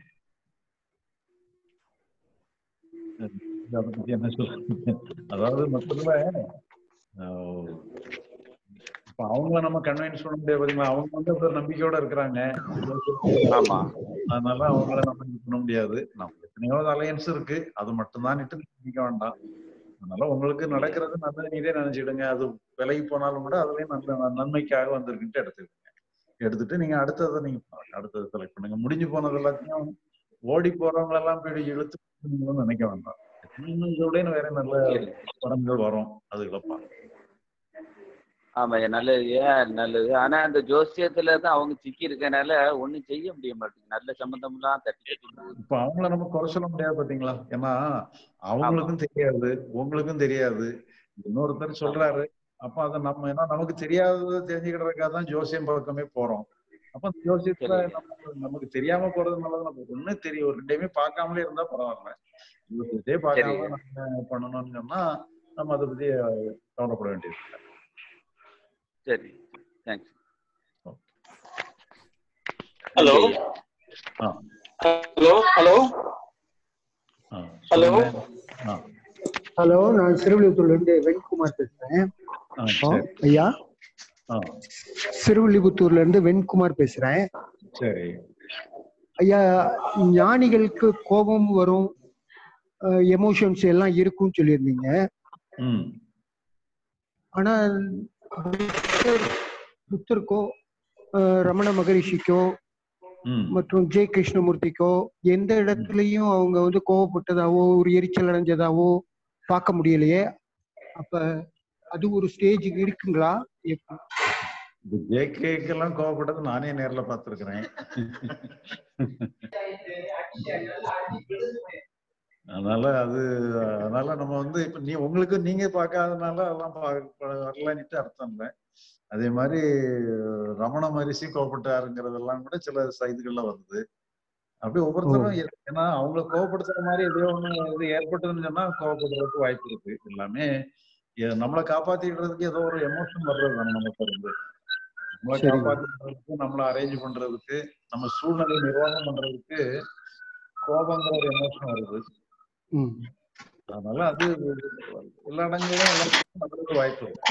அதை பத்தி என்ன சொல்றது அதாவது மொத்தத்துல ஆஹ், இப்ப அவங்கள நம்ம கன்வின்ஸ் பண்ண முடியாது பாத்தீங்களா அவங்க வந்து ஒரு நம்பிக்கையோட இருக்கிறாங்க ஆமா அதனால அவங்கள நம்ம இது பண்ண முடியாது நம்ம எத்தனையோ அலையன்ஸ் இருக்கு அது மட்டும்தான் நினைக்க வேண்டாம் அதனால உங்களுக்கு நடக்கிறது நல்லது நீதே நினைச்சிடுங்க அது விலகி போனாலும் கூட அதுலயும் நல்ல நன்மைக்காக வந்திருக்குன்ட்டு எடுத்துக்கோங்க எடுத்துட்டு நீங்க அடுத்ததை நீங்க பாருங்க. அடுத்ததை செலக்ட் பண்ணுங்க முடிஞ்சு போனது எல்லாத்தையும் ஓடி போறவங்க எல்லாம் போய் இழுத்து நீங்களும் நினைக்க வேண்டாம் இன்னும் இதோட வேற நல்ல படங்கள் வரும் அதுகளை பாருங்க ஆமா ஐயா நல்லது ஏன் நல்லது ஆனா அந்த ஜோசியத்துல தான் அவங்க சிக்கி இருக்கனால ஒண்ணும் செய்ய முடிய மாட்டேங்குது நல்ல சம்பந்தம்லாம் தட்டி தட்டி போகுது இப்ப அவங்கள நம்ம குறை சொல்ல முடியாது பாத்தீங்களா ஏன்னா அவங்களுக்கும் தெரியாது உங்களுக்கும் தெரியாது இன்னொருத்தர் சொல்றாரு அப்ப அதை நம்ம ஏன்னா நமக்கு தெரியாததை தெரிஞ்சுக்கிறதுக்காக தான் ஜோசியம் பக்கமே போறோம் அப்ப அந்த ஜோசியத்துல நம்ம நமக்கு தெரியாம போறது நல்லது நமக்கு ஒண்ணு தெரியும் ஒரு ரெண்டையுமே பார்க்காமலே இருந்தா பரவாயில்ல ஜோசியத்தையே பார்க்காம நம்ம பண்ணணும்னு சொன்னா நம்ம அதை பத்தி கவலைப்பட வேண்டியது இல்லை சரி தேங்க்ஸ் ஹலோ ஆ ஹலோ ஹலோ ஆ ஹலோ ஆ ஹலோ நான் சிறுவில்லிபுத்தூர்ல இருந்து வெண்குமார் பேசுறேன் ஆ ஹலோ, சரி ஐயா ஆ சிறுவில்லிபுத்தூர்ல இருந்து வெண்குமார் பேசுறேன் சரி ஐயா ஞானிகளுக்கு கோபம் வரும் எமோஷன்ஸ் எல்லாம் இருக்கும்னு சொல்லியிருந்தீங்க ம் ஆனா புத்தர் புத்தருக்கோ அஹ், ரமண மகரிஷிக்கோ ம் மற்றும் ஜெய கிருஷ்ணமூர்த்திக்கோ எந்த இடத்துலயும் அவங்க வந்து கோவப்பட்டதாவோ ஒரு எரிச்சல் அடைஞ்சதாவோ பார்க்க முடியலையே அப்ப அது ஒரு ஸ்டேஜ் இருக்குங்களா எப்ப- இந்த ஜேகேக்கெல்லாம் கோவப்பட்டது நானே நேர்ல பார்த்திருக்கிறேன் அதனால அது அதனால நம்ம வந்து இப்ப நீ உங்களுக்கு நீங்க பார்க்காதனால அதெல்லாம் பா- வரலன்னுட்டு அர்த்தம் இல்லை அதே மாதிரி ரமண மரிசி கோவப்பட்டாருங்கிறதெல்லாம் கூட சில சைதுகள்ல வருது அப்படி ஒவ்வொருத்தரும் எ- ஏன்னா அவங்கள கோவப்படுத்துற மாதிரி எதையோ ஒண்ணு இது ஏற்பட்டதுன்னு சொன்னா கோவப்படுறதுக்கு வாய்ப்பு இருக்கு எல்லாமே எ- நம்மளை காப்பாத்திக்கிறதுக்கு ஏதோ ஒரு எமோஷன் வர்றது தானே நமக்கு இருந்து நம்மளை சரிங்க. காப்பாத்திக்கிறதுக்கு நம்மளை அரேஞ்ச் பண்றதுக்கு நம்ம சூழ்நிலை நிர்வாகம் பண்றதுக்கு கோபங்கிற ஒரு எமோஷன் வருது ம். அதனால அது எல்லா இடங்களிலும் எல்லாத்துக்கும் பண்றதுக்கு வாய்ப்பு இருக்கு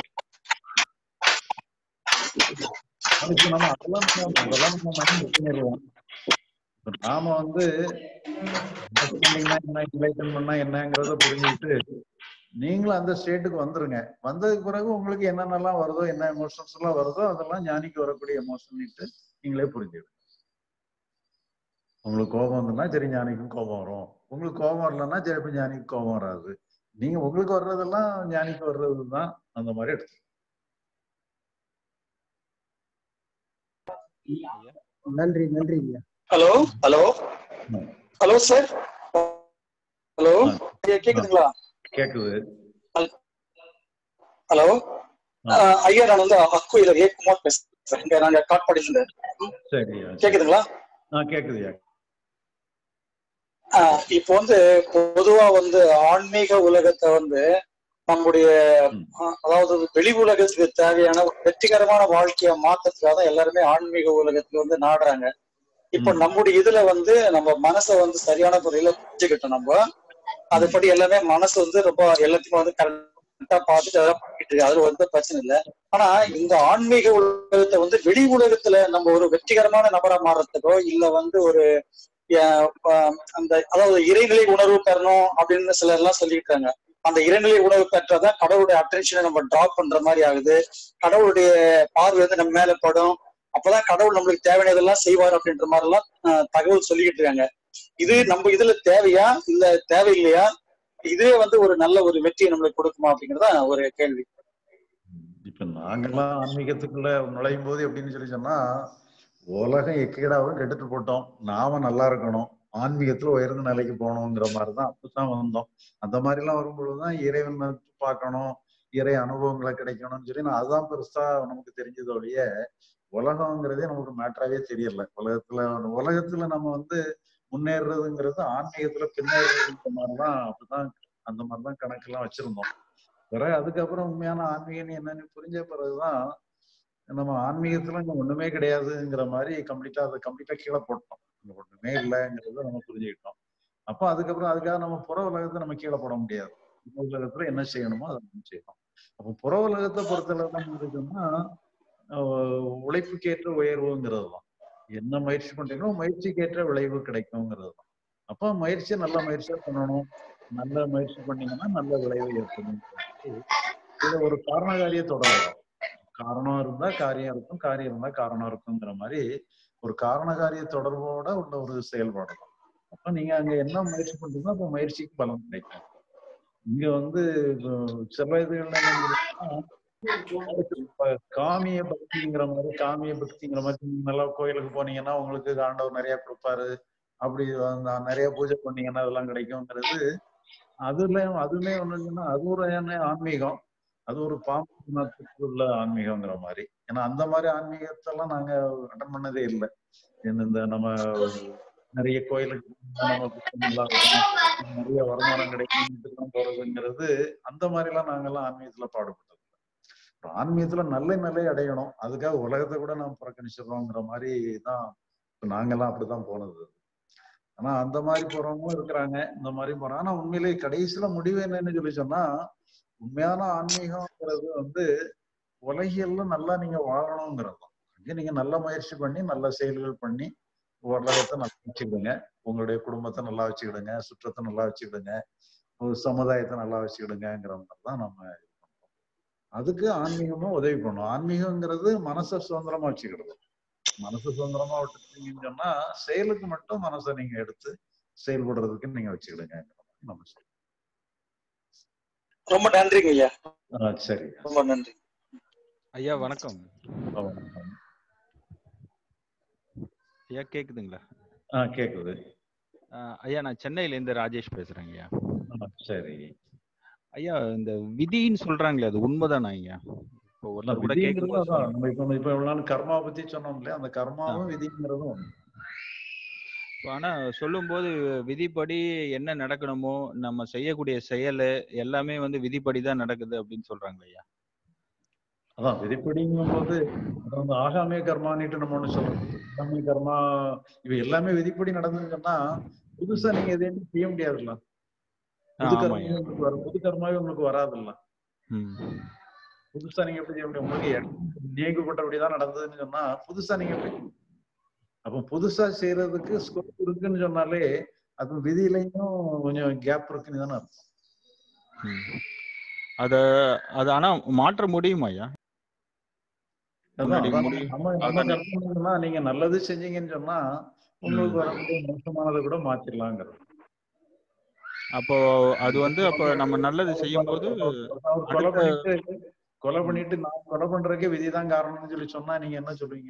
அதுக்கு நம்ம அதெல்லாம் நம்ம- அதெல்லாம் நம்ம மைண்ட் பண்ணிடுவோம் இப்ப நாம வந்து understanding னா என்ன enlighten பண்ணா என்னங்கிறத புரிஞ்சுக்கிட்டு நீங்களும் அந்த ஸ்டேட்டுக்கு வந்துருங்க வந்ததுக்கு பிறகு உங்களுக்கு என்னென்னலாம் வருதோ என்ன எமோஷன்ஸ் எல்லாம் வருதோ அதெல்லாம் ஞானிக்கு வரக்கூடிய எமோஷன் நீங்களே புரிஞ்சுக்கணும் உங்களுக்கு கோபம் வந்துன்னா சரி ஞானிக்கும் கோபம் வரும் உங்களுக்கு கோபம் வரலன்னா சரி இப்ப ஞானிக்கு கோபம் வராது நீங்க உங்களுக்கு வர்றதெல்லாம் ஞானிக்கு வர்றது தான் அந்த மாதிரி எடுத்து நன்றி நன்றி ஐயா hello hello hello sir hello ஐயா கேக்குதுங்களா கேக்குது ஹலோ ஐயா நான் வந்து அக்குயிலர் ஏ குமார் பேசுறேன் இங்க நாங்க காட்பாடியில இருந்து சரி கேக்குதுங்களா ஆ கேக்குதுயா ஆஹ் இப்போ வந்து பொதுவா வந்து ஆன்மீக உலகத்தை வந்து நம்முடைய ஆஹ் அதாவது வெளி உலகத்துக்கு தேவையான ஒரு வெற்றிகரமான வாழ்க்கைய மாத்தத்துக்காக தான் எல்லாருமே ஆன்மீக உலகத்துக்கு வந்து நாடுறாங்க இப்போ நம்முடைய இதுல வந்து நம்ம மனசை வந்து சரியான முறையில புரிஞ்சுக்கிட்டோம் நம்ம அதுபடி எல்லாமே மனசு வந்து ரொம்ப எல்லாத்தையும் வந்து கரெக்டா பார்த்துட்டு அதெல்லாம் பண்ணிட்டு இருக்கு அதுல வந்து பிரச்சனை இல்லை ஆனா இந்த ஆன்மீக உலகத்தை வந்து வெளி உலகத்துல நம்ம ஒரு வெற்றிகரமான நபரா மாறுறதுக்கோ இல்ல வந்து ஒரு அஹ் அஹ் அந்த அதாவது இறைநிலை உணர்வு பெறணும் அப்படின்னு சிலர் எல்லாம் சொல்லியிருக்காங்க அந்த இறைநிலை உணர்வு பெற்றாதான் கடவுளுடைய அட்டென்ஷனை நம்ம டிராப் பண்ற மாதிரி ஆகுது கடவுளுடைய பார்வை வந்து நம்ம மேல படும் அப்பதான் கடவுள் நம்மளுக்கு தேவையானதெல்லாம் செய்வார் அப்படின்ற மாதிரி எல்லாம் அஹ், தகவல் சொல்லிக்கிட்டு இருக்காங்க இது நம்ம இதுல தேவையா இல்ல தேவையில்லையா இதுவே வந்து ஒரு நல்ல ஒரு வெற்றியை நம்மளுக்கு கொடுக்குமா அப்படிங்கறத ஒரு கேள்வி இப்ப நாங்கெல்லாம் ஆன்மீகத்துக்குள்ள நுழையும் போது எப்படின்னு சொல்லி சொன்னா உலகம் எக்கேடாவும் கெட்டுட்டு போட்டோம் நாம நல்லா இருக்கணும் ஆன்மீகத்துல உயர்ந்த நிலைக்கு போகணுங்கிற மாதிரிதான் அப்பதான் வந்தோம் அந்த மாதிரி எல்லாம் வரும்பொழுதுதான் இறைவன் பார்க்கணும் இறை அனுபவங்களை கிடைக்கணும்னு சொல்லி நான் அதுதான் பெருசா நமக்கு தெரிஞ்சது ஒழிய உலகம்ங்கிறதே நமக்கு மேட்டராவே தெரியல உலகத்துல உலகத்துல நம்ம வந்து முன்னேறதுங்கிறது ஆன்மீகத்துல பின்னேறதுங்கிற மாதிரிதான் அப்படிதான் அந்த மாதிரிதான் கணக்கெல்லாம் வச்சிருந்தோம் பிறகு அதுக்கப்புறம் உண்மையான ஆன்மீகம் என்னன்னு புரிஞ்ச பிறகுதான் நம்ம ஆன்மீகத்துல இங்க ஒண்ணுமே கிடையாதுங்கிற மாதிரி கம்ப்ளீட்டா அதை கம்ப்ளீட்டா கீழே போட்டோம் இங்க ஒண்ணுமே இல்லைங்கிறத நம்ம புரிஞ்சுக்கிட்டோம் அப்போ அதுக்கப்புறம் அதுக்காக நம்ம புற உலகத்தை நம்ம கீழே போட முடியாது புற உலகத்துல என்ன செய்யணுமோ அதை நம்ம செய்யணும் அப்போ புற உலகத்தை பொறுத்தளவு நம்ம இருக்குன்னா ஆஹ் உழைப்புக்கேற்ற உயர்வுங்கிறது தான் என்ன முயற்சி பண்றீங்களோ முயற்சிக்கேற்ற விளைவு கிடைக்குங்கிறது தான் அப்போ முயற்சியை நல்ல முயற்சியா பண்ணணும் நல்ல முயற்சி பண்ணீங்கன்னா நல்ல விளைவு ஏற்படும் இது ஒரு காரணகாரிய தொடர் காரணம் இருந்தா காரியம் இருக்கும் காரியம் இருந்தா காரணம் இருக்குங்கிற மாதிரி ஒரு காரணகாரிய தொடர்போட உள்ள ஒரு செயல்பாடு தான் அப்ப நீங்க அங்க என்ன முயற்சி பண்றீங்களோ அப்ப முயற்சிக்கு பலன் கிடைக்கும் இங்க வந்து இப்போ சில இதுகள்ல என்னன்னா, இப்ப காமிய பக்திங்கிற மாதிரி காமிய பக்திங்கிற மாதிரி நீங்க நல்லா கோயிலுக்கு போனீங்கன்னா உங்களுக்கு ஆண்டவர் நிறைய கொடுப்பாரு அப்படி அந்த நிறைய பூஜை பண்ணீங்கன்னா அதெல்லாம் கிடைக்குங்கிறது அதுல அதுமே ஒண்ணுன்னா அது ஒரு வகையான ஆன்மீகம் அது ஒரு பாம்பு உள்ள ஆன்மீகங்கிற மாதிரி ஏன்னா அந்த மாதிரி ஆன்மீகத்தெல்லாம் நாங்க அட்டன் பண்ணதே இல்லை இந்த நம்ம நிறைய கோயிலுக்கு நம்ம புத்தகங்கள்லாம் இருக்கணும், நிறைய வருமானம் கிடைக்கும் போறதுங்கிறது அந்த மாதிரி எல்லாம் நாங்கெல்லாம் ஆன்மீகத்துல பாடுபட்டது இல்ல. ஆன்மீகத்துல நல்ல நிலை அடையணும் அதுக்காக உலகத்தை கூட நாம் புறக்கணிச்சிடறோங்கிற மாதிரி தான் இப்ப நாங்கெல்லாம் அப்படிதான் போனது ஆனா அந்த மாதிரி போறவங்களும் இருக்கிறாங்க இந்த மாதிரி போறாங்க ஆனா உண்மையிலேயே கடைசியில முடிவு என்னன்னு சொல்லி சொன்னா உண்மையான ஆன்மீகம்ங்கிறது வந்து உலகியல்ல நல்லா நீங்க வாழணுங்கிறது தான் அங்கே நீங்க நல்ல முயற்சி பண்ணி நல்ல செயல்கள் பண்ணி உலகத்தை நல்லா வச்சுக்கிடுங்க உங்களுடைய குடும்பத்தை நல்லா வச்சுக்கிடுங்க சுற்றத்தை நல்லா வச்சுக்கிடுங்க ஒரு சமுதாயத்தை நல்லா வச்சுக்கிடுங்கிற மாதிரி தான் நம்ம இது பண்றோம் அதுக்கு ஆன்மீகமும் உதவி பண்ணும் ஆன்மீகங்கிறது மனசை சுதந்திரமா வச்சுக்கிடுது மனசு சுதந்திரமா விட்டுட்டீங்கன்னு சொன்னா செயலுக்கு மட்டும் மனசை நீங்க எடுத்து செயல்படுறதுக்கு நீங்க வச்சுக்கிடுங்க நம்ம சொல்றோம் ரொம்ப நன்றிங்க ஐயா ஆ, சரி ரொம்ப நன்றி ஐயா வணக்கம் ஆ, வணக்கம். ஐயா கேக்குதுங்களா ஆ கேக்குது ஆஹ் ஐயா நான் சென்னையில இருந்து ராஜேஷ் பேசுறேங்க ஐயா ஆ, சரி ஐயா இந்த விதின்னு சொல்றாங்களே அது உண்மைதானா ஐயா இப்போ இல்ல, ஒருத்தர் கூட விதிங்கிறது கேட்கும்போது அதான் நம்ம இப்ப இப்ப இவ்வளவு நாள் கர்மா பத்தி சொன்னோம் இல்லையா அந்த கர்மாவும் விதிங்கிறதும் ஒண்ணு. ஆனா சொல்லும்போது விதிப்படி என்ன நடக்கணுமோ நம்ம செய்யக்கூடிய செயல் எல்லாமே வந்து விதிப்படி தான் நடக்குது அப்படின்னு சொல்றாங்க ஐயா அதான் விதிப்படிங்கும் போது அது வந்து ஆகாமிய கர்மானிட்டு நம்ம ஒண்ணு சொல்றோம் ஆகாமிய கர்மா இவ எல்லாமே விதிப்படி நடந்துன்னு சொன்னா புதுசா நீங்க எதையும் செய்ய முடியாதுல்ல புது ஆமா கர்மாவே ஐயா உங்களுக்கு வரும் புது கர்மாவே உங்களுக்கு வராதுல்ல ம் புதுசா நீங்க எப்படி செய்ய முடியும் உங்களுக்கு நியமிக்கப்பட்டபடிதான் நடந்ததுன்னு சொன்னா புதுசா நீங்க எப்படி அப்ப புதுசா செய்யறதுக்கு ஸ்கோப் இருக்குன்னு சொன்னாலே அது விதியிலையும் கொஞ்சம் கேப் இருக்குன்னு தானே அர்த்தம் ம். அத அது ஆனா மாற்ற முடியுமா ஐயா அதான் முன்னாடி அதான் முடி நம்ம நம்ம அதான் கற்பனைன்னா நீங்க நல்லது செஞ்சீங்கன்னு சொன்னா உங்களுக்கு வரக்கூடிய மோசமானதை கூட மாத்திரலாங்கிறது அப்போ அது வந்து அப்ப நம்ம நல்லது செய்யும் போது அவர் கொலை அடுத்த பண்ணிட்டு கொலை பண்ணிட்டு நான் கொலை பண்றதுக்கே விதிதான் காரணம்னு சொல்லி சொன்னா நீங்க என்ன சொல்லுவீங்க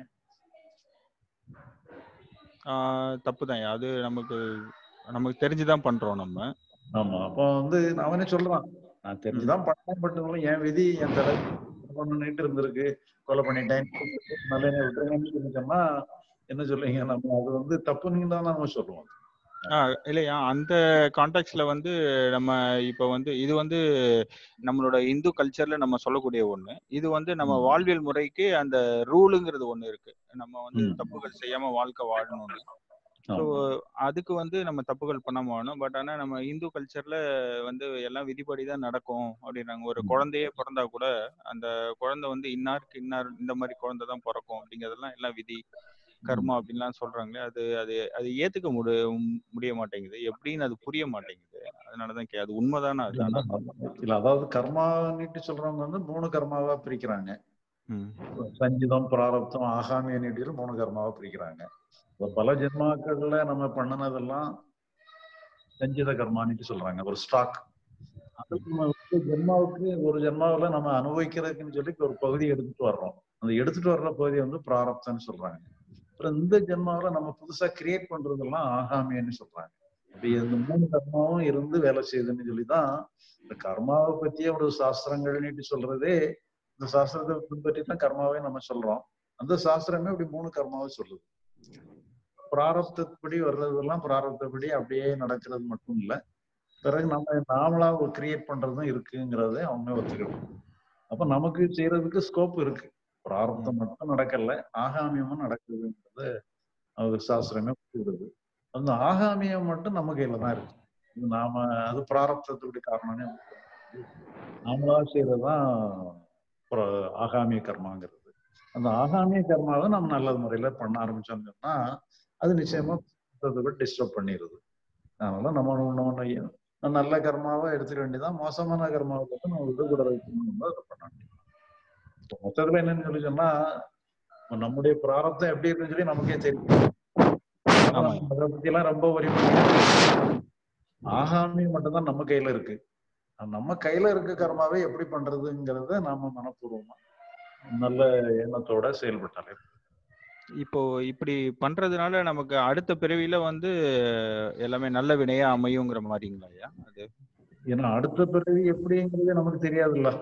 தப்பு தான் அது நமக்கு நமக்கு தெரிஞ்சுதான் பண்றோம் நம்ம ஆமா அப்போ வந்து அவனே சொல்றான் நான் தெரிஞ்சுதான் பண்ணேன் பட் என் விதி என் தலை பண்ணிட்டு இருந்திருக்கு கொலை பண்ணிட்டேன் நல்ல விட்டுருங்கன்னு சொல்லி சொன்னா என்ன சொல்லுவீங்க நம்ம அது வந்து தப்புன்னு தான் நம்ம சொல்லுவோம் ஆஹ் இல்லையா அந்த கான்டெக்ட்ல வந்து நம்ம இப்ப வந்து இது வந்து நம்மளோட இந்து கல்ச்சர்ல நம்ம சொல்லக்கூடிய ஒண்ணு இது வந்து நம்ம வாழ்வியல் முறைக்கு அந்த ரூலுங்கிறது ஒண்ணு இருக்கு நம்ம வந்து ம். தப்புகள் செய்யாம வாழ்க்கை வாழணும்னு ஸோ ஆமா அதுக்கு வந்து நம்ம தப்புகள் பண்ணாம வாழணும் பட் ஆனா நம்ம இந்து கல்ச்சர்ல வந்து எல்லாம் விதிப்படி தான் நடக்கும் அப்படின்றாங்க ஒரு குழந்தையே பிறந்தா கூட அந்த குழந்தை வந்து இன்னாருக்கு இன்னார் இந்த மாதிரி குழந்தை தான் பிறக்கும் அப்படிங்கறதெல்லாம் எல்லாம் விதி கர்மா அப்படின்லாம் சொல்றாங்களே அது அது அது ஏத்துக்க முடி முடிய மாட்டேங்குது எப்படின்னு அது புரிய மாட்டேங்குது அதனாலதான் கே அது உண்மைதானா அது ஆனா இல்ல அதாவது கர்மான்னுட்டு சொல்றவங்க வந்து மூணு கர்மாவா பிரிக்கிறாங்க ம். சஞ்சிதம் பிராரப்தம் ஆகாமிய நீட்டியில் மூணு கர்மாவா பிரிக்கிறாங்க இப்ப பல ஜென்மாக்கள்ல நம்ம பண்ணினதெல்லாம் சஞ்சித கர்மான்னுட்டு சொல்றாங்க ஒரு ஸ்டாக் அது நம்ம வந்து ஜென்மாவுக்கு ஒரு ஜென்மாவுல நம்ம அனுபவிக்கிறதுக்குன்னு சொல்லி ஒரு பகுதி எடுத்துட்டு வர்றோம் அந்த எடுத்துட்டு வர்ற பகுதி வந்து பிராரப்தம்னு சொல்றாங்க அப்புறம் இந்த ஜென்மாவுல நம்ம புதுசா கிரியேட் பண்றதெல்லாம் ஆகாமியன்னு சொல்றாங்க இப்படி இந்த மூணு கர்மாவும் இருந்து வேலை செய்யுதுன்னு சொல்லிதான் இந்த கர்மாவை பத்திய ஒரு சாஸ்திரங்கள்னுட்டு சொல்றதே இந்த சாஸ்திரத்தை பின்பற்றி தான் கர்மாவே நம்ம சொல்றோம் அந்த சாஸ்திரமே இப்படி மூணு கர்மாவை சொல்லுது பிராரப்தப்படி வர்றதெல்லாம் பிராரப்தப்படி அப்படியே நடக்கிறது மட்டும் இல்ல பிறகு நம்ம நாமளா ஒரு கிரியேட் பண்றதும் இருக்குங்கிறத அவங்க ஒத்துக்கணும் அப்ப நமக்கு செய்யறதுக்கு ஸ்கோப் இருக்கு பிராரப்தம் மட்டும் நடக்கல ஆகாமியமும் நடக்குதுங்கிறது அது சாஸ்திரமே ஒத்துக்கிறது அந்த ஆகாமியம் மட்டும் நம்ம கையில தான் இருக்கு இது நாம அது பிராரப்தத்துடைய காரணம்னு நாமளா செய்யறதுதான் பிர- ஆகாமிய கர்மாங்கிறது அந்த ஆகாமிய கர்மாவை நம்ம நல்ல முறையில பண்ண ஆரம்பிச்சோம்னு சொன்னா அது நிச்சயமா டிஸ்டர்ப் பண்ணிடுது அதனால நம்ம ஒண்ணு ஒண்ணு நல்ல கர்மாவை எடுத்துக்க வேண்டியதான் மோசமான கர்மாவை வந்து நம்ம விடுபட வைக்கணும் அதை பண்ண வேண்டியது இப்ப மொத்தத்துல என்னன்னு சொல்லி சொன்னா இப்ப நம்முடைய பிராரப்தம் எப்படி இருக்குன்னு சொல்லி நமக்கே தெரியும் அதனால ஆமா நம்ம அதை பத்தி எல்லாம் ரொம்ப வரி ஆகாமியம் மட்டும்தான் நம்ம கையில இருக்கு நம்ம கையில இருக்க கர்மாவை எப்படி பண்றதுங்கிறத நாம மனப்பூர்வமா நல்ல எண்ணத்தோட செயல்பட்டாலே இப்போ இப்படி பண்றதுனால நமக்கு அடுத்த பிறவியில வந்து எல்லாமே நல்ல வினையா அமையுங்கிற மாதிரிங்களா ஐயா அது ஏன்னா அடுத்த பிறவி எப்படிங்கிறது நமக்கு தெரியாதுல்ல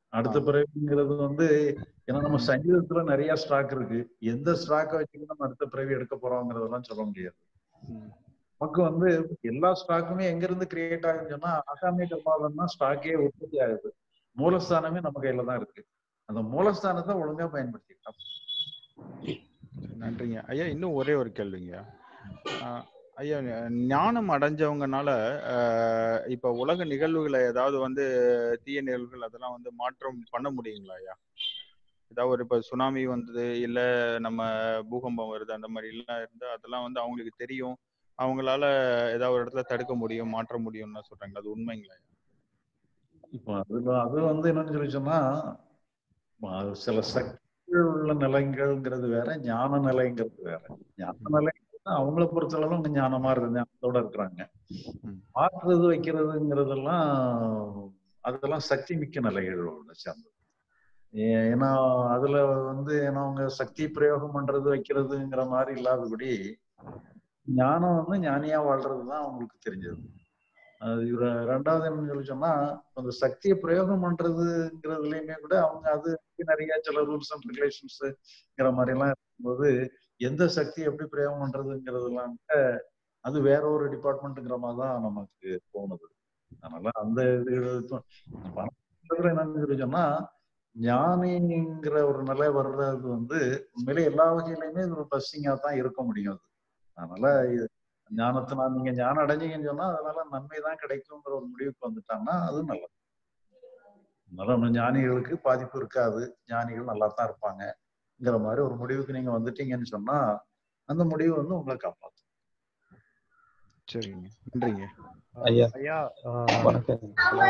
அடுத்த பிறவிங்கிறது வந்து ஏன்னா நம்ம சங்கீதத்துல நிறைய ஸ்டாக் இருக்கு எந்த ஸ்டாக்கை வச்சுட்டு நம்ம அடுத்த பிறவி எடுக்க போறோங்கிறதெல்லாம் சொல்ல முடியாது நமக்கு வந்து எல்லா ஸ்டாக்குமே எங்க இருந்து கிரியேட் ஆகுதுன்னு சொன்னா ஆகாமிய கர்மாவன் தான் ஸ்டாக்கே உற்பத்தி ஆகுது மூலஸ்தானமே நம்ம கையில தான் இருக்கு அந்த மூலஸ்தானத்தை ஒழுங்கா பயன்படுத்திக்கலாம் நன்றிங்க ஐயா இன்னும் ஒரே ஒரு கேள்விங்க ஆஹ் ஐயா ஞானம் அடைஞ்சவங்கனால ஆஹ் இப்ப உலக நிகழ்வுகளை ஏதாவது வந்து தீய நிகழ்வுகள் அதெல்லாம் வந்து மாற்றம் பண்ண முடியுங்களா ஐயா ஏதாவது ஒரு இப்ப சுனாமி வந்தது இல்ல நம்ம பூகம்பம் வருது அந்த மாதிரி எல்லாம் இருந்தா அதெல்லாம் வந்து அவங்களுக்கு தெரியும் அவங்களால ஏதாவது ஒரு இடத்துல தடுக்க முடியும் மாற்ற முடியும்னு சொல்றாங்க அது உண்மைங்களா ஐயா? இப்போ அதுல அது வந்து என்னன்னு சொல்லி சொன்னா அது சில சக்திகள் உள்ள நிலைங்கள்ங்கிறது வேற ஞான நிலைங்கிறது வேற ஞான நிலை அவங்கள பொறுத்தளவு அவங்க ஞானமா இருந்து ஞானத்தோட இருக்கிறாங்க மாற்றுறது வைக்கிறதுங்கிறதெல்லாம் அதெல்லாம் சக்தி மிக்க நிலைகளோட சேர்ந்தது ஏ- ஏன்னா அதுல வந்து ஏன்னா அவங்க சக்தி பிரயோகம் பண்றது வைக்கிறதுங்கிற மாதிரி இல்லாதபடி ஞானம் வந்து ஞானியா வாழ்றதுதான் அவங்களுக்கு தெரிஞ்சது அது இவர ரெண்டாவது என்ன சொல்லி சொன்னா அந்த சக்தியை பிரயோகம் பண்றதுங்கிறதுலயுமே கூட அவங்க அது நிறைய சில ரூல்ஸ் அண்ட் ரெகுலேஷன்ஸ்ங்கிற மாதிரி எல்லாம் இருக்கும்போது எந்த சக்தி எப்படி பிரயோகம் பண்றதுங்கிறதெல்லாம் கூட அது வேற ஒரு டிபார்ட்மெண்ட்டுங்கிற மாதிரி தான் நமக்கு தோணுது அதனால அந்த இது இது- பணத்துல என்னன்னு சொல்லி சொன்னா ஞானிங்கிற ஒரு நிலை வர்றது வந்து உண்மையிலே எல்லா வகையிலுமே இது ஒரு பிளஸ்ஸிங்கா தான் இருக்க முடியும் அது அதனால இது ஞானத்தினால் நீங்க ஞானம் அடைஞ்சீங்கன்னு சொன்னா அதனால நன்மை தான் கிடைக்குங்கிற ஒரு முடிவுக்கு வந்துட்டாங்கன்னா அது நல்லது அதனால நம்ம ஞானிகளுக்கு பாதிப்பு இருக்காது ஞானிகள் நல்லா தான் இருப்பாங்கங்கிற மாதிரி ஒரு முடிவுக்கு நீங்க வந்துட்டீங்கன்னு சொன்னா அந்த முடிவு வந்து உங்களை காப்பாத்தும் சரிங்க நன்றிங்க ஐயா ஐயா வணக்கம்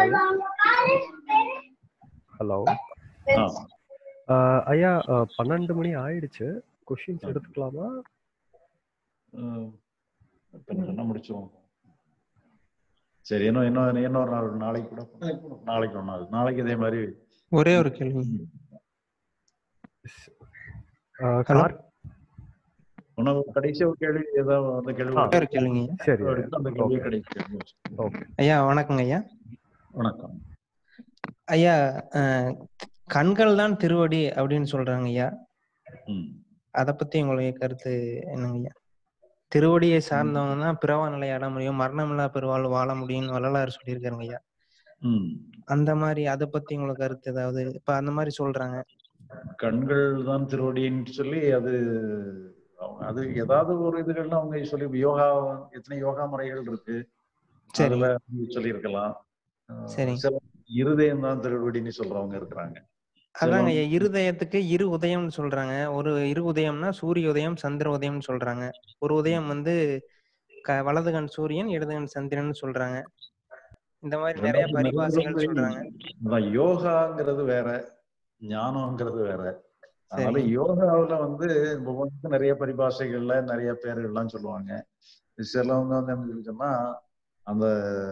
ஹலோ ஆ ஐயா ஆஹ் பன்னெண்டு மணி ஆயிடுச்சு கொஷின்ஸ் எடுத்துக்கலாமா அஹ் இப்ப என்ன முடிச்சிருவோம் சரி இன்னும் இன்னும் இன்னொரு நாள் நாளைக்கு கூட நாளைக்கு ஒரு நாள் நாளைக்கு இதே மாதிரி ஒரே ஒரு கேள்வி ஆஹ் ஹலோ கார் உணவு கடைசி ஒரு கேள்வி ஏதாவது அந்த கேள்வி ஆ, ஒரே ஒரு கேள்விங்க ஐயா. சரி எடுத்து அந்த கேள்வி ஓகே கடைசி கேள்வி வச்சு. ஓகே ஐயா வணக்கங்க ஐயா வணக்கம் ஐயா அஹ், கண்கள் தான் திருவடி அப்படின்னு சொல்றாங்க ஐயா ம். அத பத்தி உங்களுடைய கருத்து என்னங்க ஐயா திருவடியை சார்ந்தவங்க தான் பிறவா நிலை அட முடியும் மரணமில்லா பெருவாழ் வாழ முடியும்னு வள்ளலார் சொல்லியிருக்காருங்க ஐயா ம். அந்த மாதிரி அதை பத்தி உங்களுக்கு கருத்து ஏதாவது இப்ப அந்த மாதிரி சொல்றாங்க கண்கள் தான் திருவடின்னு சொல்லி அது அவங்க அது ஏதாவது ஒரு இதுகள்ல அவங்க சொல்லி யோகா எத்தனை யோகா முறைகள் இருக்கு சரி அதுல சொல்லி இருக்கலாம் சரி சில இருதயம் தான் திருவடின்னு சொல்றவங்க இருக்கிறாங்க அதாங்க ஐயா இருதயத்துக்கு இரு உதயம்னு சொல்றாங்க ஒரு இரு உதயம்னா சூரிய உதயம் சந்திர உதயம்னு சொல்றாங்க ஒரு உதயம் வந்து க வலது கண் சூரியன் இடது கண் சந்திரன் சொல்றாங்க இந்த மாதிரி நிறைய ரெண்டாவது பரிபாசைகள் நிறைய சொல்றாங்க அதான் யோகாங்கிறது வேற ஞானம்ங்கிறது வேற அதனால சரிங்க யோகாவுல வந்து ஒவ்வொன்றுக்கும் நிறைய பரிபாஷைகள்ல நிறைய பேர்கள்லாம் சொல்லுவாங்க சிலவங்க வந்து என்ன சொல்லி சொன்னா அந்த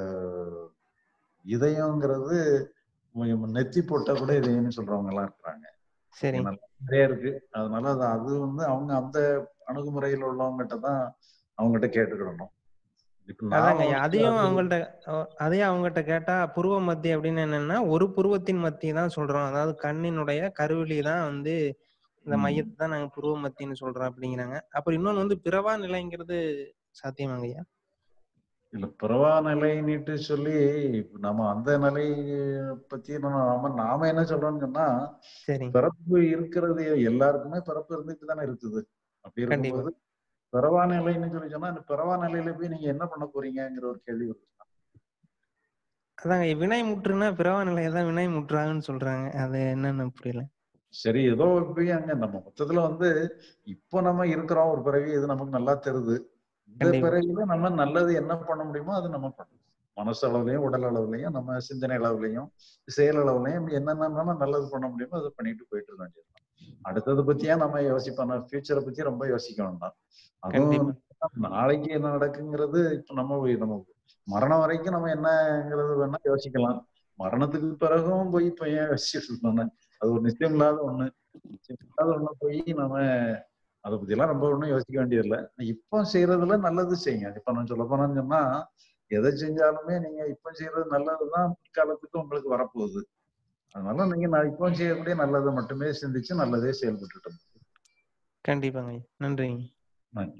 இதயங்கிறது உம் நெத்தி போட்டா கூட இதயம்னு சொல்றவங்க எல்லாம் இருக்கிறாங்க சரி நல்லா நிறைய இருக்கு அதனால அது அது வந்து அவங்க அந்த அணுகுமுறையில் உள்ளவங்ககிட்ட தான் அவங்ககிட்ட கேட்டுக்கிடணும் இப்ப நான் அதாங்க ஐயா வந்து அதையும் அது அவங்கள்ட்ட அஹ் அதையும் அவங்ககிட்ட கேட்டா புருவ மத்தி அப்படின்னு என்னன்னா ஒரு புருவத்தின் மத்தி தான் சொல்றோம் அதாவது கண்ணினுடைய கருவிழி தான் வந்து இந்த ம். மையத்தை தான் நாங்க புருவ மத்தின்னு சொல்றோம் அப்படிங்கிறாங்க அப்புறம் இன்னொன்னு வந்து பிறவா நிலைங்கிறது சாத்தியமாங்க ஐயா இல்ல பிறவா நிலைன்னுட்டு சொல்லி இப்ப நம்ம அந்த நிலை பத்தி நம்ம நாம நாம என்ன சொல்றோம்னு சொன்னா சரி பிறப்பு இருக்கிறது எல்லாருக்குமே பிறப்பு இருந்துட்டு தானே இருக்குது அப்படி கண்டிப்பா இருக்கும்போது பிறவா நிலைன்னு சொல்லி சொன்னா அந்த பிறவா நிலையில போய் நீங்க என்ன பண்ண போறீங்கங்கிற ஒரு கேள்வி வருது அதாங்க ஐயா, வினை முற்றுனா பிறவா நிலையை தான் வினை முற்றாங்கன்னு சொல்றாங்க அது என்னன்னு புரியல சரி ஏதோ போய் அங்க நம்ம மொத்தத்துல வந்து இப்போ நம்ம இருக்கிறோம் ஒரு பிறவி இது நமக்கு நல்லா தெரியுது இந்த கண்டிப்பா பிறவியில நம்ம நல்லது என்ன பண்ண முடியுமோ அது நம்ம பண்ணணும் மனசு அளவுலயும் உடல் அளவுலயும் நம்ம சிந்தனை அளவுலயும் செயல் அளவுலயும் என்னென்ன நம்ம நல்லது பண்ண முடியுமோ அதை பண்ணிட்டு போயிட்டு இருக்க வேண்டியதுதான் அடுத்தது பத்தியா நம்ம யோசிப்போம் ஃபியூச்சரை பத்தி ரொம்ப யோசிக்க வேண்டாம் அதுவும் நாளைக்கு என்ன நடக்குங்கிறது இப்ப நம்ம நம்ம மரணம் வரைக்கும் நம்ம என்னங்கிறது வேணா யோசிக்கலாம் மரணத்துக்கு பிறகும் போய் இப்ப ஏன் யோசிச்சுட்டு இருக்கோம்னா அது ஒரு நிச்சயம் இல்லாத ஒண்ணு நிச்சயம் இல்லாத ஒண்ணு போய் நம்ம அதை பத்தி எல்லாம் ரொம்ப ஒண்ணும் யோசிக்க வேண்டியதில்லை இப்போ செய்யறதுல நல்லது செய்யுங்க இப்ப நான் சொல்ல போனேன்னு சொன்னா எதை செஞ்சாலுமே நீங்க இப்ப செய்யறது நல்லதுதான் பிற்காலத்துக்கு உங்களுக்கு வரப்போகுது அதனால நீங்க நான் இப்போ செய்யக்கூடிய நல்லதை மட்டுமே சிந்திச்சு நல்லதே செயல்பட்டுட்டு கண்டிப்பாங்க ஐயா நன்றிங்க நன்றி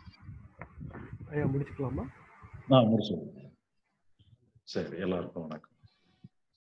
ஐயா முடிச்சுக்கலாமா நான் முடிச்சு சரி எல்லாருக்கும் வணக்கம்